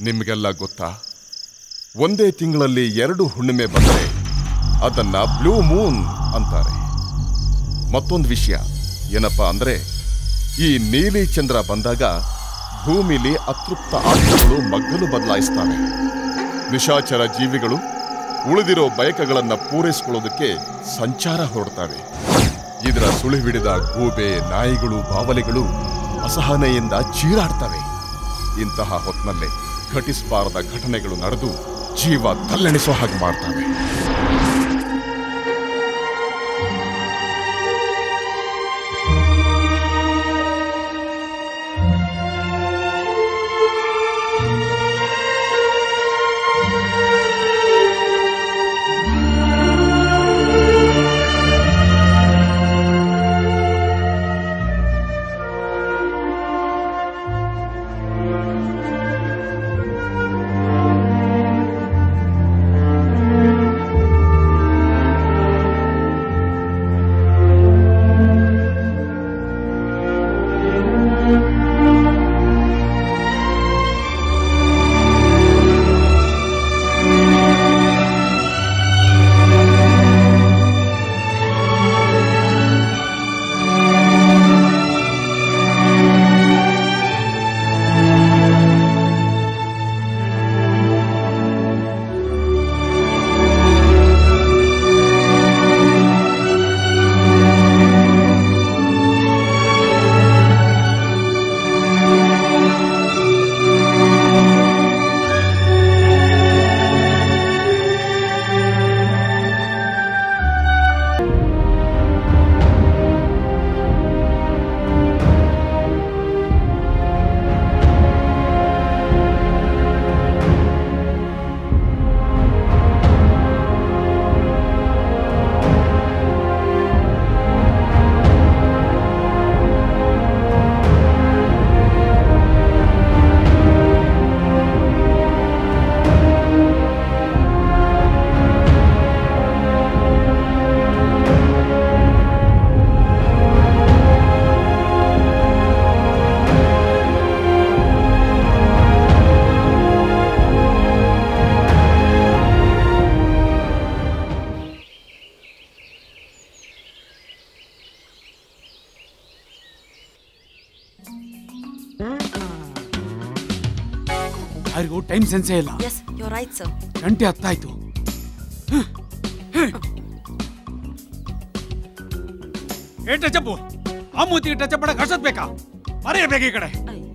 ನಿಮಗೆಲ್ಲ ಗೊತ್ತಾ ಒಂದೇ ತಿಂಗಳಲ್ಲಿ ಎರಡು ಹುಣ್ಣಿಮೆ ಬಂದರೆ ಅದನ್ನ ಬ್ಲೂ ಮೂನ್ ಅಂತಾರೆ ಮತ್ತೊಂದು ವಿಷಯ ಏನಪ್ಪಾ ಅಂದ್ರೆ ಈ ನೀಲಿ ಚಂದ್ರ ಬಂದಾಗ ಭೂಮಿಲಿ ಅತೃಪ್ತ ಆತ್ಮಗಳು ಮಗ್ಗಲು ಬದಲಾಯಿಸ್ತವೆ ನಿಶಾಚರ ಜೀವಿಗಳು ಉಳಿದಿರೋ ಬಯಕಗಳನ್ನ ಪೂರೈಸಿಕೊಳ್ಳೋದಕ್ಕೆ ಸಂಚಾರ ಹೊರಡ್ತವೆ ಇದರ ಸುಳಿಹಿಡಿದ ಗೂಬೆ ನಾಯಿಗಳು ಬಾವಲಿಗಳು ಅಸಹನೆಯಿಂದ ಚೀರಾಡ್ತವೆ ಇಂತಹ ಹೊತ್ನಲ್ಲೇ ಘಟಿಸಬಾರದ ಘಟನೆಗಳು ನಡೆದು ಜೀವ ತಲ್ಲಣಿಸೋ ಹಾಗೆ ಮಾಡ್ತವೆ ಯಾರಿಗೂ ಟೈಮ್ ಸೆನ್ಸೇ ಇಲ್ಲ ಎಸ್ ಯು ರೈಟ್ ಸರ್ ಗಂಟೆ ಹತ್ತಾಯ್ತು ಏ ಟಚಪ್ಪು ಆ ಮೂತಿಗೆ ಟಚಪ್ ಮಾಡಕ್ ಅಷ್ಟೊತ್ ಬೇಕಾ ಮರೆಯಬೇಕು ಈ ಕಡೆ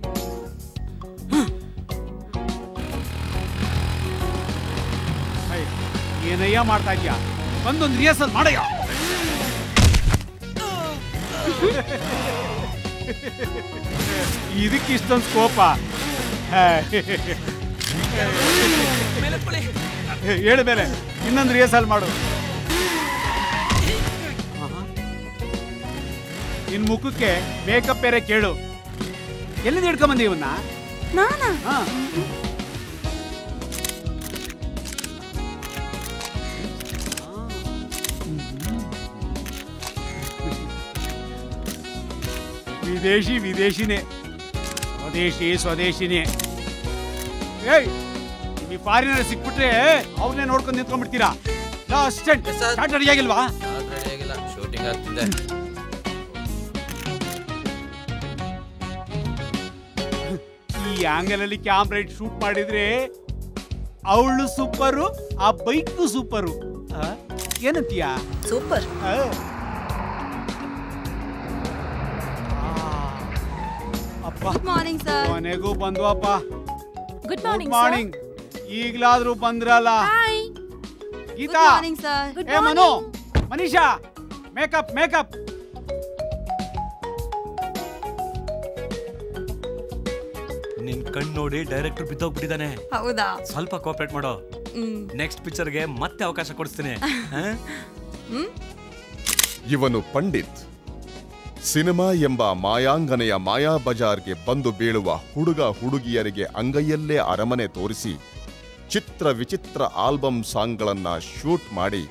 ಅಯ್ಯ, ಏನಯ್ಯ ಮಾಡ್ತಾ ಇದ್ಯಾ ಬಂದೊಂದು ರಿಹರ್ಸಲ್ ಮಾಡಯ್ಯ ಇದಕ್ಕೆ ಇಷ್ಟೊಂದು ಸ್ಕೋಪ ಹೇಳು ಮೇಲೆ ಇನ್ನೊಂದು ರಿಹರ್ಸಲ್ ಮಾಡು ನಿನ್ ಮುಖಕ್ಕೆ ಮೇಕಪ್ ಬೇರೆ ಕೇಳು ಎಲ್ಲಿಂದ ಹಿಡ್ಕೊಂಬಂದಿ ಇವನ್ನ ನಾನಾ ಹಾ. ವಿದೇಶಿ ವಿದೇಶಿನೇ ಸ್ವದೇಶಿ ಸ್ವದೇಶಿನೇ ಏಯ್ ಈ ಫಾರಿನರ್ ಸಿಕ್ಬಿಟ್ರೆ ಅವ್ರನ್ನೇ ನೋಡ್ಕೊಂಡು ನಿಂತ್ಕೊಂಡ್ಬಿಡ್ತೀರಾ ಅಸಿಸ್ಟೆಂಟ್ ಸ್ಟಾರ್ಟ್ ರೆಡಿ ಆಗಿಲ್ವಾ ರೆಡಿ ಆಗಿಲ್ಲ ಶೂಟಿಂಗ್ ಆಗ್ತಿದೆ ಈ ಆಂಗಲ್ ಅಲ್ಲಿ ಕ್ಯಾಮ್ರಾ ಇಟ್ಟು ಶೂಟ್ ಮಾಡಿದ್ರೆ ಅವಳು ಸೂಪರು ಆ ಬೈಕ್ ಸೂಪರು ಆ? ಏನಂತೀಯ ಸೂಪರ್ ಆ. ಅಪ್ಪ ಗುಡ್ ಮಾರ್ನಿಂಗ್ ಸರ್ ಕೊನೆಗೂ ಬಂದ್ವಪ್ಪ ಗುಡ್ ಗುಡ್ ಮಾರ್ನಿಂಗ್ ಮಾರ್ನಿಂಗ್ ಈಗ್ಲಾದ್ರೂ ಬಂದ್ರಲ್ಲ hi good Geetha morning sir good ಏ ಮನು ಮನೀಷಾ ಮೇಕಪ್ ಮೇಕಪ್ ನಿನ್ ಕಣ್ ನೋಡಿ ಡೈರೆಕ್ಟರ್ ಬಿದ್ದೋಗ್ಬಿಟ್ಟಿದ್ದಾನೆ ಹೌದಾ ಸ್ವಲ್ಪ ಕೋಪರೇಟ್ ಮಾಡೋ ಹ್ಮ್ ನೆಕ್ಸ್ಟ್ ಪಿಕ್ಚರ್ಗೆ ಮತ್ತೆ ಅವಕಾಶ ಕೊಡಿಸ್ತೀನಿ ಹಾ? ಹ್ಮ್ ಇವನು ಪಂಡಿತ್ ಸಿನಿಮಾ ಎಂಬ ಮಾಯಾಂಗನೆಯ ಮಾಯಾ ಬಜಾರ್ಗೆ ಬಂದು ಬೀಳುವ ಹುಡುಗ ಹುಡುಗಿಯರಿಗೆ ಅಂಗೈಯಲ್ಲೇ ಅರಮನೆ ತೋರಿಸಿ ಚಿತ್ರ ವಿಚಿತ್ರ ಆಲ್ಬಮ್ ಸಾಂಗ್ಗಳನ್ನ ಶೂಟ್ ಮಾಡಿ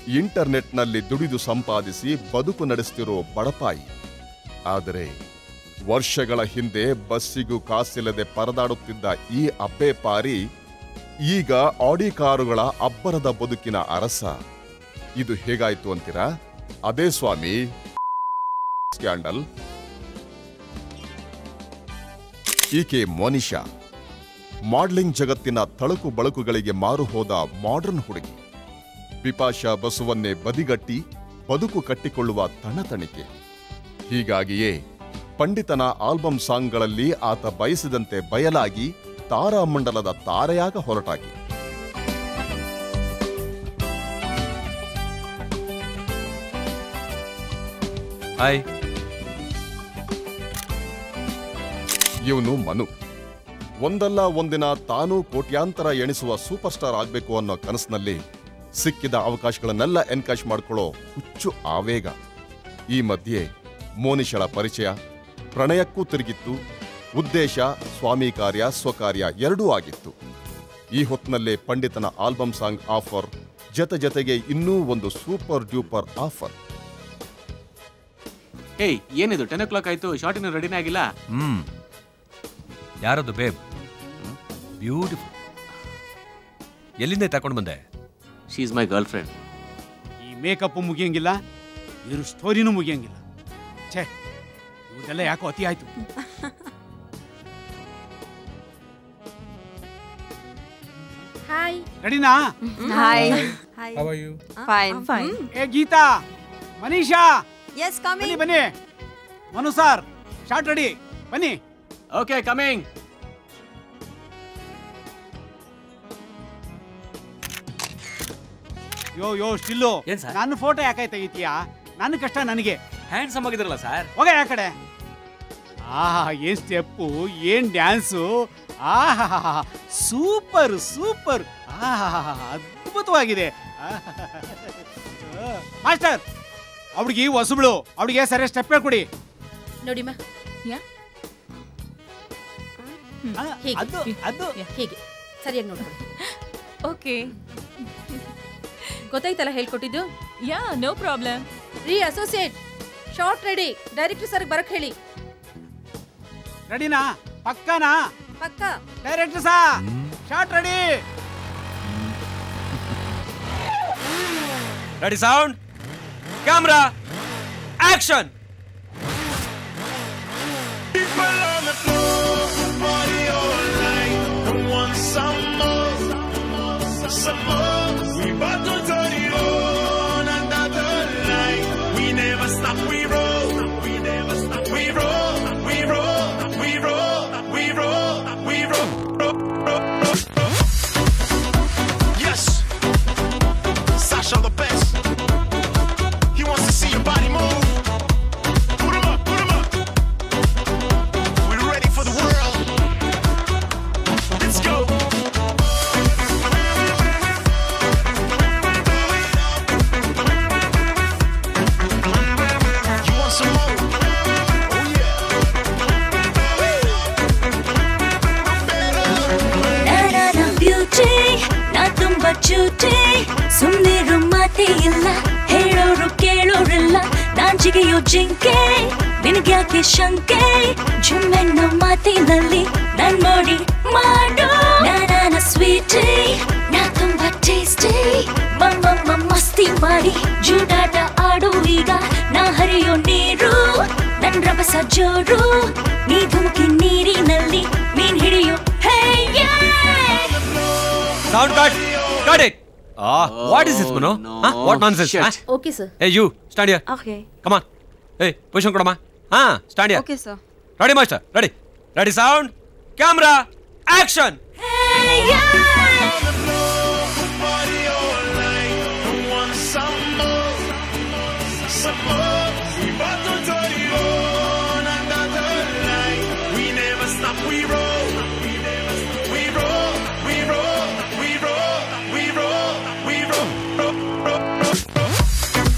ಇಂಟರ್ನೆಟ್ನಲ್ಲಿ ದುಡಿದು ಸಂಪಾದಿಸಿ ಬದುಕು ನಡೆಸ್ತಿರೋ ಬಡಪಾಯಿ ಆದರೆ ವರ್ಷಗಳ ಹಿಂದೆ ಬಸ್ಸಿಗೂ ಕಾಸಿಲ್ಲದೆ ಪರದಾಡುತ್ತಿದ್ದ ಈ ಅಪ್ಪೆ ಪಾರಿ ಈಗ ಆಡಿ ಕಾರುಗಳ ಅಬ್ಬರದ ಬದುಕಿನ ಅರಸ ಇದು ಹೇಗಾಯ್ತು ಅಂತೀರಾ ಅದೇ ಸ್ವಾಮಿ ಸ್ಕ್ಯಾಂಡಲ್ ಈಕೆ ಮೋನಿಶಾ ಮಾಡ್ಲಿಂಗ್ ಜಗತ್ತಿನ ತಳುಕು ಬಳಕುಗಳಿಗೆ ಮಾರು ಹೋದ ಮಾಡರ್ನ್ ಹುಡುಗಿ ಬಿಪಾಶಾ ಬಸುವನ್ನೇ ಬದಿಗಟ್ಟಿ ಬದುಕು ಕಟ್ಟಿಕೊಳ್ಳುವ ತಣತಣಿಕೆ ಹೀಗಾಗಿಯೇ ಪಂಡಿತನ ಆಲ್ಬಮ್ ಸಾಂಗ್ಗಳಲ್ಲಿ ಆತ ಬಯಸಿದಂತೆ ಬಯಲಾಗಿ ತಾರಾಮಂಡಲದ ತಾರೆಯಾಗ ಹೊರಟಾಗಿ ಹಾಯ್ ಇವನು ಮನು ಒಂದಲ್ಲ ಒಂದಿನ ತಾನೂ ಕೋಟ್ಯಾಂತರ ಎಣಿಸುವ ಸೂಪರ್ ಸ್ಟಾರ್ ಆಗ್ಬೇಕು ಅನ್ನೋ ಕನಸಿನಲ್ಲಿ ಸಿಕ್ಕಿದ ಅವಕಾಶಗಳನ್ನೆಲ್ಲ ಎನ್ಕಾಶ್ ಮಾಡ್ಕೊಳ್ಳೋ ಹುಚ್ಚು ಆವೇಗ ಈ ಮಧ್ಯೆ ಮೋನಿಶಳ ಪರಿಚಯ ಪ್ರಣಯಕ್ಕೂ ತಿರುಗಿತ್ತು ಉದ್ದೇಶ ಸ್ವಾಮಿ ಕಾರ್ಯ ಸ್ವಕಾರ್ಯ ಎರಡೂ ಆಗಿತ್ತು ಈ ಹೊತ್ತಿನಲ್ಲೇ ಪಂಡಿತನ ಆಲ್ಬಮ್ ಸಾಂಗ್ ಆಫರ್ ಜೊತೆ ಜೊತೆಗೆ ಇನ್ನೂ ಒಂದು ಸೂಪರ್ ಡ್ಯೂಪರ್ ಆಫರ್ ಏಯ್ ಏನಿದು ಟೆನ್ ಓ ಕ್ಲಾಕ್ ಆಯ್ತು ಶಾರ್ಟ್ ಇನ್ನು ರೆಡಿನೇ ಆಗಿಲ್ಲ ಹ್ಮ್ ಯಾರದು ಬೇಬ್ ಬ್ಯೂಟಿಫುಲ್ ಎಲ್ಲಿಂದ ತಗೊಂಡು ಬಂದೆ she is my girlfriend ಈ ಮೇಕಪ್ ಮುಗಿಯಂಗಿಲ್ಲ ಇದ್ರ ಸ್ಟೋರಿನೂ ಮುಗಿಯಂಗಿಲ್ಲ ಛೇ ಇವ್ರದೆಲ್ಲ ಯಾಕೋ ಅತಿ ಆಯ್ತು ಹಾಯ್ ರೆಡಿನಾ hi Hi. Hi Fine. Fine. ಏ ಗೀತಾ ಮನೀಷಾ ಎಸ್ ಬನ್ನಿ ಕಮಿಂಗ್ ಬನ್ನಿ ಮನು ಸಾರ್ ಶಾರ್ಟ್ ರೆಡಿ ಬನ್ನಿ okay coming yo yo still ಏನ್ sir? ನನ್ನ ಫೋಟೋ ಯಾಕೆ ತೆಗಿತೀಯಾ ನನ್ನ ಕಷ್ಟ ನನಗೆ ಹ್ಯಾಂಡ್ಸಮ್ ಆಗಿದ್ರಲ್ಲ ಸರ್ ಹೋಗ ಯಾ ಕಡೆ ಆಹಾ ಏನ್ ಸ್ಟೆಪ್ಪು ಏನ್ ಡ್ಯಾನ್ಸು ಆಹಾ ಸೂಪರ್ ಸೂಪರ್ ಆಹಾ ಅದ್ಭುತವಾಗಿದೆ ಆಹಾಹಾಹಾ. ಮಾಸ್ಟರ್ ಅವಳಿಗೆ ಹೊಸಬಳು ಅವಳಿಗೆ ಸರಿ ಸ್ಟೆಪ್ ಹೇಳ್ಕೊಡಿ ನೋಡಿಮ್ಮ ಆ, ಹೀಗೆ. ಅದು ಅದು ಹೀಗೆ ಸರಿಯಾಗಿ ನೋಡ್ಕೊಳ್ಳಿ Okay. ಗೊತ್ತಾಯ್ತಲ್ಲ ಹೇಳ್ಕೊಟ್ಟಿದ್ದು Yeah, no problem. ರೀ associate shot ready director sir ಬರಕ್ ಹೇಳಿ ರೆಡಿನಾ ಪಕ್ಕನಾ ಪಕ್ಕ ಡೈರೆಕ್ಟರ್ ಸಾ shot ready ready sound camera action Yes, Sasha the best. He wants to see your body move. Put 'em up, put 'em up. We're ready for the world. Let's go. You want some more? Oh yeah. ನಾನಾನ beauty ನಾ ತುಂಬಾ ಚೂಟಿ ಸುಮ್ಮನಿರು ಮಾತೇ ಇಲ್ಲ ಹೇಳೋರು ಕೇಳೋರಿಲ್ಲ ನಾನ್ ಜಿಗೆಯೋ ಜಿಂಕೆ ನಿನಗ್ಯಾಕೆ ಶಂಕೆ ಜುಮ್ಮೆನ್ನೋ ಮಾತಿನಲ್ಲಿ ನನ್ ನೋಡಿ ಮಾಡೋ ನಾನಾನ ಸ್ವೀಟಿ ನಾ ತುಂಬಾ ಟೇಸ್ಟಿ ಮಮ್ಮ ಮಸ್ತಿ ಮಾಡಿ ಜೂಡಾಟ ಆಡು ಈಗ ನಾ ಹರಿಯೋ ನೀರು ನನ್ ರಭಸ ಜೋರು ನೀ ಧುಮುಕಿ ನೀರಿನಲ್ಲಿ ಮೀನ್ ಹಿಡಿಯೋ hey sound cut cut it ಆ what is this Manu what nonsense Shit. Okay sir ಏ you stand here Okay. Come on ಏ ಪೊಸಿಷನ್ ಕೊಡಮ್ಮ ಹಾ stand here Okay, sir. Ready master ready ready sound camera action Party all night. Who wants some more? Some more. We bout to turn it on another night. We never stop. We roll. We never stop. We roll. We roll. We roll. We roll. We roll. roll, roll, roll.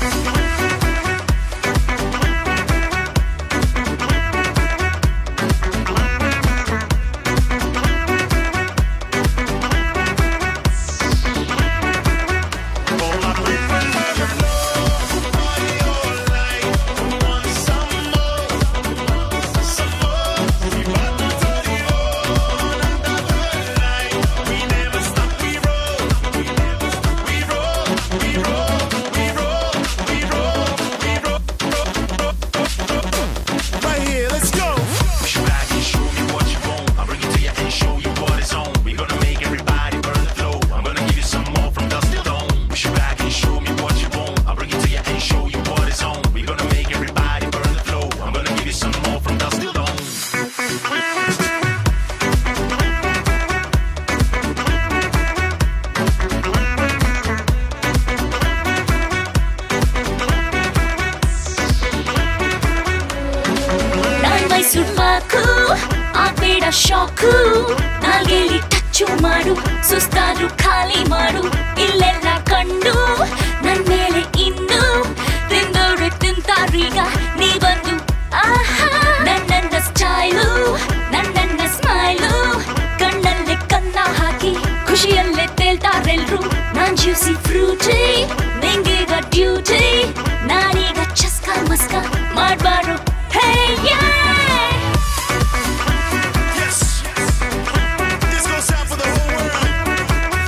Shock ನಾಲ್ಗೆಲಿ touch ಮಾಡು ಸುಸ್ತಾದ್ರು ಖಾಲಿ ಮಾಡು ಇಲ್ಲೆಲ್ಲ ಕಂಡು ನನ್ ಮೇಲೆ ಇನ್ನು ತಿಂದವ್ರೆ ತಿಂತಾರೀಗ ನೀ ಬಂದು ಆಹಾ ನನ್ನನ್ನ ಸ್ಟೈಲು ನನ್ನನ್ನ ಸ್ಮೈಲು ಕಣ್ಣಲ್ಲೇ ಕನ್ನ ಹಾಕಿ ಖುಷಿಯಲ್ಲೇ ತೇಲ್ತಾರೆಲ್ರು ನಾನ್ ಜ್ಯೂಸಿ ಫ್ರೂಟಿ ನಿಂಗೀಗ ಡ್ಯೂಟಿ ನಾನೀಗ ಚಸ್ಕ ಮಸ್ಕ ಮಾಡ್ಬಾರು ಹೇ Yes. This goes out for the whole world.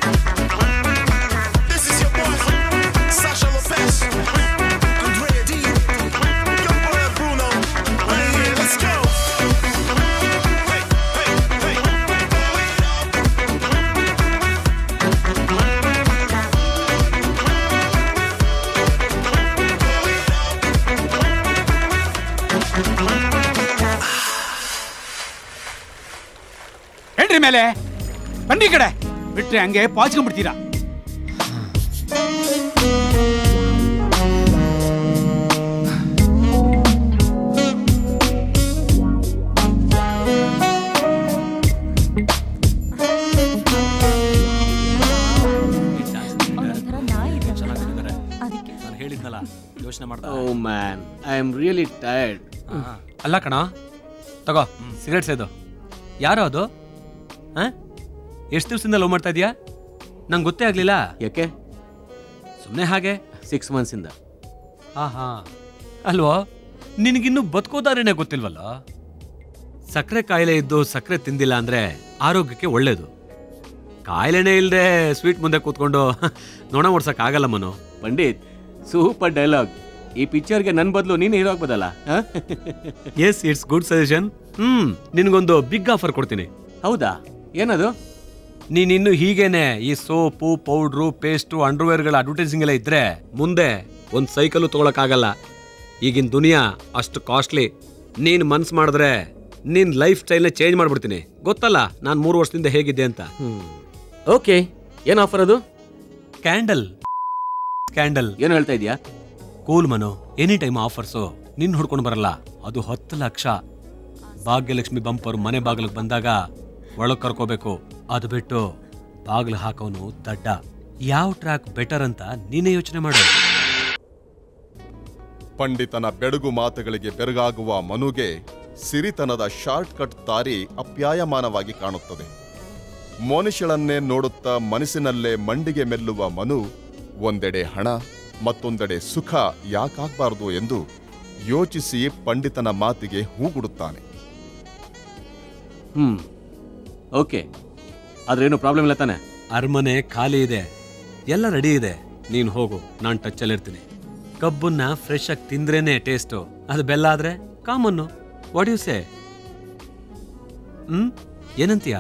This is your boy, Sasha Lopez. Andrea D. Young boy Bruno. Right here, let's go. Hey, hey, hey. ಹೇಳ್ರಿ ಮೇಲೆ ಬನ್ನಿ ಈ ಕಡೆ ಬಿಟ್ರೆ ಹಂಗೆ ಪಾಚ್ಕೊಂಡ್ಬಿಡ್ತೀರಾ ನಾನು ಹೇಳಿದ್ನಲ್ಲ ಯೋಚನೆ ಮಾಡ್ದ oh man I am really tired ಅಲ್ಲ ಕಣ ತಗೋ ಸಿಗರೇಟ್ ಸೇದು ಯಾರೋ ಅದು ಹಾ ಎಷ್ಟು ದಿವಸದಿಂದ ಲವ್ ಮಾಡ್ತಾ ಇದೀಯಾ ನಂಗೆ ಗೊತ್ತೇ ಆಗ್ಲಿಲ್ಲ ಯಾಕೆ ಸುಮ್ಮನೆ ಹಾಗೆ ಸಿಕ್ಸ್ ಮಂತ್ಸ್ ಇಂದ ಹಾ ಹಾ ಅಲ್ವೋ ನಿನಗಿನ್ನೂ ಬದುಕೋದಾರೇನೆ ಗೊತ್ತಿಲ್ವಲ್ಲ ಸಕ್ಕರೆ ಕಾಯಿಲೆ ಇದ್ದು ಸಕ್ಕರೆ ತಿಂದಿಲ್ಲ ಅಂದ್ರೆ ಆರೋಗ್ಯಕ್ಕೆ ಒಳ್ಳೇದು ಕಾಯಿಲೆನೇ ಇಲ್ಲದೆ ಸ್ವೀಟ್ ಮುಂದೆ ಕೂತ್ಕೊಂಡು ನೊಣ ಓಡ್ಸಕ್ ಆಗಲ್ಲ ಮನು ಪಂಡಿತ್ ಸೂಪರ್ ಡೈಲಾಗ್ ಈ ಪಿಕ್ಚರ್ಗೆ ನನ್ ಬದಲು ನೀನು ಹೀರೋ ಆಗ್ಬೋದಲ್ಲ ಆ? Yes it's good suggestion hmm ನಿನ್ಗೊಂದು ಬಿಗ್ ಆಫರ್ ಕೊಡ್ತೀನಿ ಹೌದಾ ಏನದು ನೀನಿನ್ನು ಹೀಗೇನೆ ಈ ಸೋಪು ಪೌಡ್ರು ಪೇಸ್ಟು ಅಂಡರ್ವೇರ್ಗಳ ಅಡ್ವರ್ಟೈಸಿಂಗ್ ಎಲ್ಲ ಇದ್ರೆ ಮುಂದೆ ಒಂದ್ ಸೈಕಲ್ ತಗೊಳಕ್ಕಾಗಲ್ಲ ಈಗಿನ ದುನಿಯಾ ಅಷ್ಟು ಕಾಸ್ಟ್ಲಿ ನೀನ್ ಮನ್ಸ್ ಮಾಡಿದ್ರೆ ನಿನ್ ಲೈಫ್ ಸ್ಟೈಲ್ನ ಚೇಂಜ್ ಮಾಡ್ಬಿಡ್ತೀನಿ ಗೊತ್ತಲ್ಲ ನಾನು ಮೂರು ವರ್ಷದಿಂದ ಹೇಗಿದ್ದೆ ಅಂತ ಓಕೆ ಏನ್ ಆಫರ್ ಅದು ಕ್ಯಾಂಡಲ್ ಕ್ಯಾಂಡಲ್ ಏನು ಹೇಳ್ತಾ ಇದೀಯಾ cool Manu any time offers ನಿನ್ ಹುಡ್ಕೊಂಡು ಬರಲ್ಲ ಅದು ಹತ್ತು ಲಕ್ಷ ಭಾಗ್ಯಲಕ್ಷ್ಮಿ ಬಂಪರ್ ಮನೆ ಬಾಗಿಲಿಗೆ ಬಂದಾಗ ಒಳಗ್ ಕರ್ಕೋಬೇಕು ಅದು ಬಿಟ್ಟು ಬಾಗಿಲು ಹಾಕೋನು ದಡ್ಡ ಯಾವ ಟ್ರ್ಯಾಕ್ ಬೆಟರ್ ಅಂತ ನೀನೇ ಯೋಚನೆ ಮಾಡು ಪಂಡಿತನ ಬೆಡಗು ಮಾತುಗಳಿಗೆ ಬೆರಗಾಗುವ ಮನುಗೆ ಸಿರಿತನದ ಶಾರ್ಟ್ ಕಟ್ ದಾರಿ ಅಪ್ಯಾಯಮಾನವಾಗಿ ಕಾಣುತ್ತದೆ ಮನುಷ್ಯಳನ್ನೇ ನೋಡುತ್ತಾ ಮನಸ್ಸಿನಲ್ಲೇ ಮಂಡಿಗೆ ಮೆಲ್ಲುವ ಮನು ಒಂದೆಡೆ ಹಣ ಮತ್ತೊಂದೆಡೆ ಸುಖ ಯಾಕಾಗಬಾರದು ಎಂದು ಯೋಚಿಸಿ ಪಂಡಿತನ ಮಾತಿಗೆ ಹೂಗುಡುತ್ತಾನೆ ಹ್ಮ್ ಓಕೆ ಆದ್ರೆ ಏನು ಪ್ರಾಬ್ಲಮ್ ಇಲ್ಲ ತಾನೆ ಅರಮನೆ ಖಾಲಿ ಇದೆ ಎಲ್ಲ ರೆಡಿ ಇದೆ ನೀನ್ ಹೋಗು ನಾನ್ ಟಚ್ ಇರ್ತೀನಿ ಕಬ್ಬನ್ನ ಫ್ರೆಶ್ ಆಗಿ ತಿಂದ್ರೇನೆ ಟೇಸ್ಟು ಅದು ಬೆಲ್ಲ ಆದ್ರೆ ಕಾಮನ್ನು ವಾಟ್ ಯು ಸೇ ಹ್ಮ್ ಏನಂತೀಯ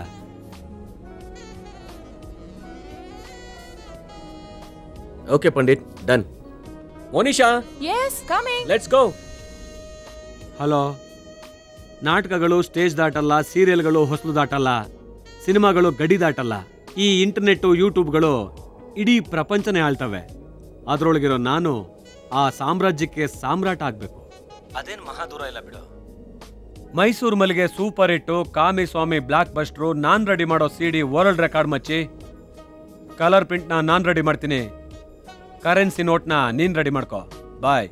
okay Pandit done Monisha Yes, coming. Let's go hello ನಾಟಕಗಳು ಸ್ಟೇಜ್ ದಾಟಲ್ಲ ಸೀರಿಯಲ್ಗಳು ಹೊಸಲು ದಾಟಲ್ಲ ಸಿನಿಮಾಗಳು ಗಡಿ ದಾಟಲ್ಲ ಈ ಇಂಟರ್ನೆಟ್ಟು ಯೂಟ್ಯೂಬ್ಗಳು ಇಡೀ ಪ್ರಪಂಚನೇ ಆಳ್ತವೆ ಅದರೊಳಗಿರೋ ನಾನು ಆ ಸಾಮ್ರಾಜ್ಯಕ್ಕೆ ಸಾಮ್ರಾಟ ಆಗ್ಬೇಕು ಅದೇನು ಮಹಾದೂರ ಇಲ್ಲ ಬಿಡು ಮೈಸೂರು ಮಲ್ಲಿಗೆ ಸೂಪರ್ ಹಿಟ್ಟು ಕಾಮಿ ಸ್ವಾಮಿ ಬ್ಲಾಕ್ ಬಸ್ಟ್ರು ನಾನ್ ರೆಡಿ ಮಾಡೋ ಸಿ ಡಿ ವರ್ಲ್ಡ್ ರೆಕಾರ್ಡ್ ಮಚ್ಚಿ ಕಲರ್ ಪ್ರಿಂಟ್ನ ನಾನ್ ರೆಡಿ ಮಾಡ್ತೀನಿ ಕರೆನ್ಸಿ ನೋಟ್ನ ನೀನ್ ರೆಡಿ ಮಾಡ್ಕೋ boy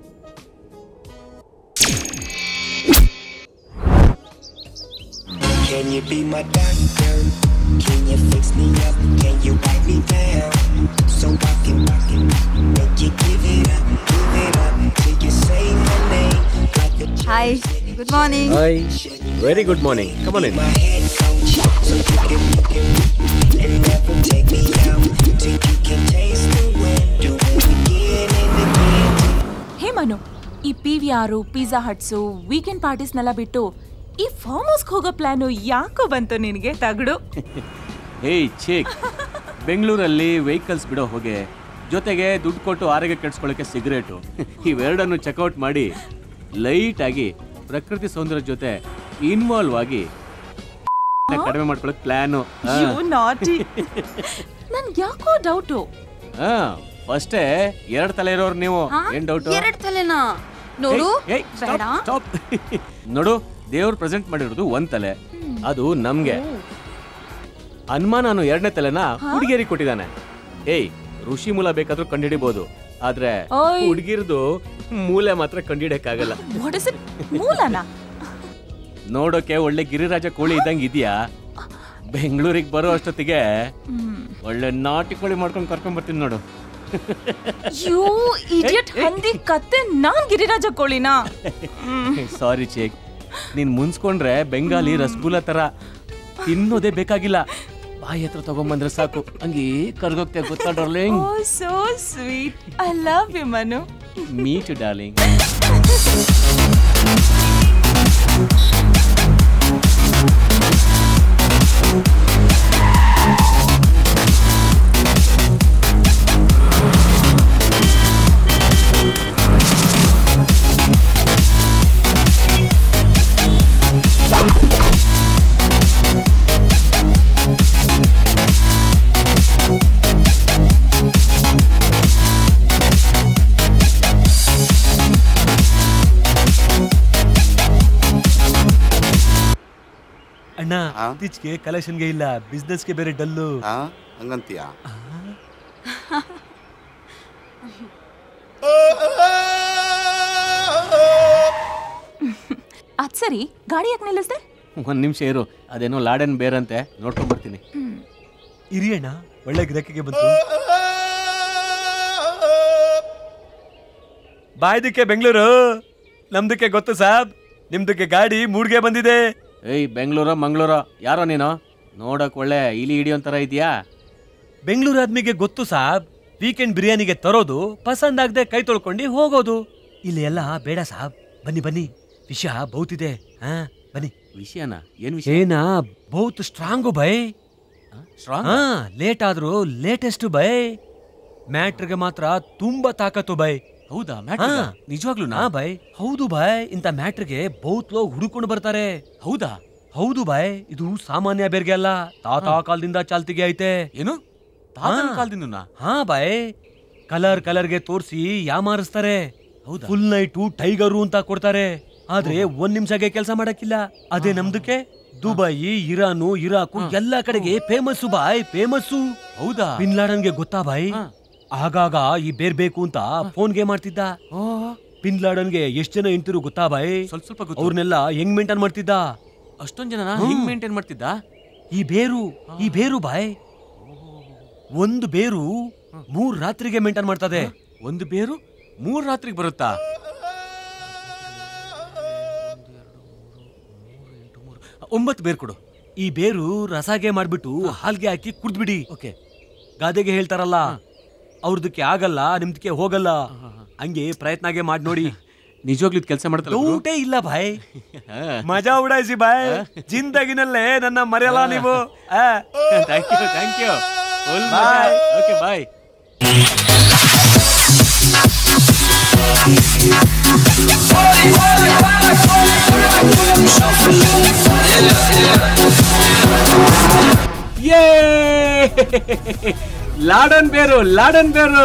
Can you be my doctor? Can you fix me up? Can you wipe me down? So I can, I can make you give it up, give it up till you say my name like a hi good morning hi very good morning come on in my head coach. So you can, you can and never take me out till you can taste the wind. Do it again and again. ಹೇ ಮನು ಈ P V R pizza huts weekend ಪಾರ್ಟೀಸ್ನೆಲ್ಲ ಬಿಟ್ಟು ಈ form ಹೌಸ್ಗೆ ಹೋಗೋ plan ಯಾಕೋ ಬಂತು ನಿನಗೆ ತಗಡು ಹೇಯ್ ಚೇಕ್ ಬೆಂಗಳೂರಲ್ಲಿ ವೆಹಿಕಲ್ಸ್ ಬಿಡೋ ಹೋಗೆ ಜೊತೆಗೆ ದುಡ್ಡು ಕೊಟ್ಟು ಆರೋಗ್ಯ ಕೆಡಿಸ್ಕೊಳ್ಳೋಕೆ ಸಿಗರೇಟು ಇವೆರಡನ್ನು ಚೆಕ್ಔಟ್ ಮಾಡಿ ಲೈಟ್ ಆಗಿ ಪ್ರಕೃತಿ ಸೌಂದರ್ಯ ಜೊತೆ ಇನ್ವಾಲ್ವ್ ಆಗಿ ಕಡಿಮೆ ಮಾಡ್ಕೊಳ್ಳೋಕೆ ಪ್ಲಾನು ನಾಟಿ ನನ್ಗೆ ಯಾಕೋ ಡೌಟು ಹಾ ಫಸ್ಟೇ ಎರಡು ತಲೆ ಇರೋರು ನೀವು ಏನ್ ಡೌಟ್ ಎರಡ್ ತಲೆನಾ ನೋಡು ಬೇಡ ನೋಡು ದೇವ್ರು ಪ್ರೆಸೆಂಟ್ ಮಾಡಿರೋದು ಒಂದ್ ತಲೆ ಅದು ನಮ್ಗೆ ಅನುಮಾನ ಅನ್ನೋ ಎರಡನೇ ತಲೆನ ಹುಡುಗಿಯರಿಗೆ ಕೊಟ್ಟಿದ್ದಾನೆ ಏಯ್ ಋಷಿ ಮೂಲ ಬೇಕಾದ್ರೂ ಕಂಡಿಡಿಬಹುದು ಆದ್ರೆ ಓಯ್. ಹುಡುಗಿರ್ದು ಮೂಲೆ ಮಾತ್ರ ಕಂಡಿಡಿಯಕ್ಕಾಗಲ್ಲ ವಾಟ್ ಇಸ್ ಇಟ್ ಮೂಲನ ನೋಡೋಕೆ ಒಳ್ಳೆ ಗಿರಿರಾಜ ಕೋಳಿ ಇದ್ದಂಗೆ ಇದೆಯಾ ಬೆಂಗಳೂರಿಗೆ ಬರೋ ಅಷ್ಟೊತ್ತಿಗೆ ಒಳ್ಳೆ ನಾಟಿ ಕೋಳಿ ಮಾಡ್ಕೊಂಡು ಕರ್ಕೊಂಡ್ ಬರ್ತೀನಿ ನೋಡು ಯು ಇಡಿಯಟ್ ಹಂದಿ ಕತ್ತೆ ನಾನ್ ಗಿರಿರಾಜ ಕೋಳಿನಾ ಸಾರಿ ಚೇಕ್ ನೀನ್ ಮುನ್ಸ್ಕೊಂಡ್ರೆ ಬೆಂಗಾಲಿ ರಸಗುಲ್ಲ ತರ ತಿನ್ನೋದೇ ಬೇಕಾಗಿಲ್ಲ ಬಾಯಿ ಹತ್ರ ತಗೊಂಬಂದ್ರೆ ಸಾಕು ಹಂಗೆ ಕರ್ಗೋಗ್ತೇ ಗೊತ್ತಾ darling oh so sweet I love you Manu meet darling ಅಣ್ಣ ಇತ್ತೀಚೆಗೆ ಕಲೆಕ್ಷನ್ಗೆ ಇಲ್ಲ ಬಿಸ್ನೆಸ್ಗೆ ಬೇರೆ ಡಲ್ಲು ಹಂಗಂತೀಯ ಅದ್ ಸರಿ ಗಾಡಿ ಯಾಕೆ ನಿಲ್ಲಿಸ್ದೆ ಒಂದ್ ನಿಮಿಷ ಇರು ಅದೇನೋ ಲಾಡನ್ ಬೇರಂತೆ ನೋಡ್ಕೊಂಡ್ ಬರ್ತೀನಿ ಇರಿ ಅಣ್ಣ ಒಳ್ಳೆ ಗಿರಾಕಿಗೆ ಬಂತು ಬಾಯ್ದಕ್ಕೆ ಬೆಂಗಳೂರು ನಮ್ದಕ್ಕೆ ಗೊತ್ತು ಸಾಬ್ ನಿಮ್ದಕ್ಕೆ ಗಾಡಿ ಮೂಡ್ಗೆ ಬಂದಿದೆ ಏಯ್ ಬೆಂಗಳೂರ ಮಂಗಳೂರ ಯಾರೋ ನೀನು ನೋಡಕ್ ಒಳ್ಳೆ ಇಲಿ ಹಿಡಿಯೋಂತರ ಇದೆಯಾ ಬೆಂಗಳೂರು ಆದ್ಮಿಗೆ ಗೊತ್ತು ಸಾಬ್ ವೀಕೆಂಡ್ ಬಿರಿಯಾನಿಗೆ ತರೋದು ಪಸಂದ್ ಆಗದೆ ಕೈ ತೊಳ್ಕೊಂಡು ಹೋಗೋದು ಇಲ್ಲಿ ಎಲ್ಲ ಬೇಡ ಸಾಬ್ ಬನ್ನಿ ಬನ್ನಿ ವಿಷಯ ಬಹುತಿದೆ ಹಾ ಬನ್ನಿ ವಿಷಯನ ಏನ್ ವಿಷಯ ಏನಾ ಬಹುತ್ ಸ್ಟ್ರಾಂಗು ಬೈ ಸ್ಟ್ರಾಂಗ್ ಹಾ ಲೇಟ್ ಆದ್ರೂ ಲೇಟೆಸ್ಟ್ ಬೈ ಮ್ಯಾಟ್ರಿಗೆ ಮಾತ್ರ ತುಂಬಾ ತಾಕತ್ತು ಬೈ ಹೌದಾ ಹಾ. ನಿಜವಾಗ್ಲೂ ಹಾ ಬೈ ಹೌದು ಬಾಯ್ ಇಂಥ ಮ್ಯಾಟ್ರಿಗೆ ಬಹುತ್ ಲೋಗ್ ಹುಡುಕೊಂಡು ಬರ್ತಾರೆ ಹೌದಾ ಹೌದು ಬಾಯ್ ಇದು ಸಾಮಾನ್ಯ ಬೇರ್ಗೆ ಅಲ್ಲ ತಾತ ಕಾಲದಿಂದ ಚಾಲ್ತಿಗೆ ಐತೆ ಏನು ತಾತನ ಹಾ. ಕಾಲದಿಂದ ಹಾ ಬಾಯ್ ಕಲರ್ ಕಲರ್ಗೆ ತೋರಿಸಿ ಯಾಮಾರಿಸ್ತಾರೆ ಹೌದಾ ಫುಲ್ ನೈಟು ಟೈಗರು ಅಂತ ಕೊಡ್ತಾರೆ ಆದ್ರೆ ಒಂದ್ ನಿಮಿಷಗೆ ಕೆಲಸ ಮಾಡಕ್ಕಿಲ್ಲ ಅದೇ ನಮ್ದಕ್ಕೆ ದುಬೈ ಇರಾನು ಇರಾಕು ಎಲ್ಲಾ ಕಡೆಗೆ ಫೇಮಸ್ ಬಾಯ್ ಫೇಮಸ್ಸು ಹೌದಾ ಬಿನ್ ಲಾಡನ್ಗೆ ಗೊತ್ತಾ ಬಾಯ್ ಹಾ. ಆಗಾಗ ಈ ಬೇರ್ ಬೇಕು ಅಂತ ಫೋನ್ಗೆ ಮಾಡ್ತಿದ್ದ ಓ, ಬಿನ್ ಲಾಡನ್ಗೆ ಎಷ್ಟ್ ಜನ ಇಂತಿರು ಗೊತ್ತಾ ಬಾಯ್ ಸ್ವಲ್ಪ ಸ್ವಲ್ಪ ಗೊತ್ತು ಅವ್ರನ್ನೆಲ್ಲ ಹೆಂಗ್ ಮೇಂಟೈನ್ ಮಾಡ್ತಿದ್ದ ಅಷ್ಟೊಂದ್ ಜನ ಹಿಂಗ್ ಮೇಂಟೈನ್ ಮಾಡ್ತಿದ್ದ ಈ ಬೇರು ಈ ಬೇರು ಬಾಯ್ ಒಂದು ಬೇರು ಮೂರ್ ರಾತ್ರಿಗೆ ಮೇಂಟೈನ್ ಮಾಡ್ತದೆ ಒಂದು ಬೇರು ಮೂರ್ ರಾತ್ರಿಗೆ ಬರುತ್ತಾ ಒಂಬತ್ತು ಬೇರು ಕೊಡು ಈ ಬೇರು ರಸಾಗೆ ಮಾಡ್ಬಿಟ್ಟು ಹಾಲ್ಗೆ ಹಾಕಿ ಕುಡ್ದ್ಬಿಡಿ ಓಕೆ ಗಾದೆಗೆ ಹೇಳ್ತಾರಲ್ಲ ಅವ್ರದಕ್ಕೆ ಆಗಲ್ಲ ನಿಮ್ದಕ್ಕೆ ಹೋಗಲ್ಲ ಹಂಗೆ ಪ್ರಯತ್ನಗೆ ಮಾಡಿ ನೋಡಿ ನಿಜವಾಗ್ಲೂ ಕೆಲಸ ಮಾಡ್ತಲ್ಲ ಗುರು? ಡೌಟೇ ಇಲ್ಲ ಭಾಯ್ ಹಾ. ಮಜಾ ಉಡಾಯಿಸಿ ಬಾಯ್ ಜಿಂದಗಿನಲ್ಲೇ ನನ್ನ ಮರೆಯಲ್ಲ ನೀವು ಆ. Thank you thank you Bye. Okay boy Laden ಬೇರು ಲಾಡನ್ ಬೇರು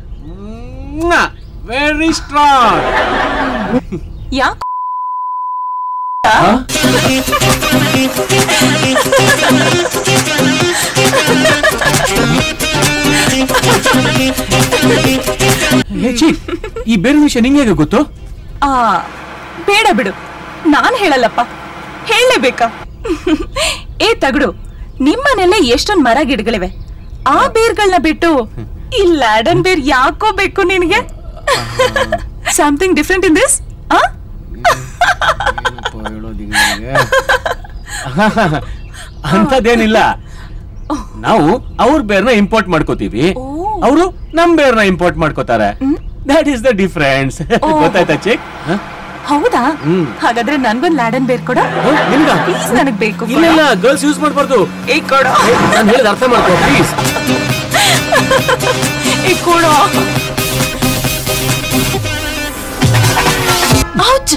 ವೆರಿ ಸ್ಟ್ರಾಂಗ್ ಯಾಕೆ ಈ ಬೇರೆ ವಿಷಯ ನಿಂಗೆ ಹೇಗೆ ಗೊತ್ತು ಆ ಬೇಡ ಬಿಡು ನಾನ್ ಹೇಳಲ್ಲಪ್ಪ ಹೇಳಲೇಬೇಕಾ ಏ ತಗಡು ನಿಮ್ಮನೆಲ್ಲ ಎಷ್ಟೊಂದ್ ಮರ ಗಿಡಗಳಿವೆ ಆ ಬೇರ್ಗಳನ್ನ ಬಿಟ್ಟು ಈ ಲ್ಯಾಡನ್ ಬೇರ್ ಯಾಕೋ ಬೇಕು ನಿನಗೆ ಸಮಥಿಂಗ್ ಡಿಫ್ರೆಂಟ್ ಇನ್ ದಿಸ್ ಆ ಅಂತದೇನಿಲ್ಲ ನಾವು ಅವ್ರ ಬೇರ್ನ ಇಂಪೋರ್ಟ್ ಮಾಡ್ಕೋತೀವಿ ಓ. ಅವರು ನಮ್ ಬೇರ್ನ ಇಂಪೋರ್ಟ್ ಮಾಡ್ಕೋತಾರೆ ದಟ್ ಈಸ್ ದ ಡಿಫರೆನ್ಸ್ ಓ. ಗೊತ್ತಾಯ್ತಾ ಚೆಕ್ ಹೌದಾ ಹ್ಮ್. ಹಾಗಾದ್ರೆ ನನ್ಗೊಂದ್ ಲ್ಯಾಡನ್ ಬೇರ್ ಕೊಡ ನಿಮ್ಗ ಪ್ಲೀಸ್ ನನಗ್ ಬೇಕು ಕೊಡು. ಇಲ್ಲ ಗರ್ಲ್ಸ್ ಯೂಸ್ ಮಾಡ್ಬಾರ್ದು ಏ ಕೊಡು ನಾನು ಹೇಳಿದ ಅರ್ಥ ಮಾಡ್ಕೋ ಪ್ಲೀಸ್ ಏ ಕೊಡು ಔಚ್!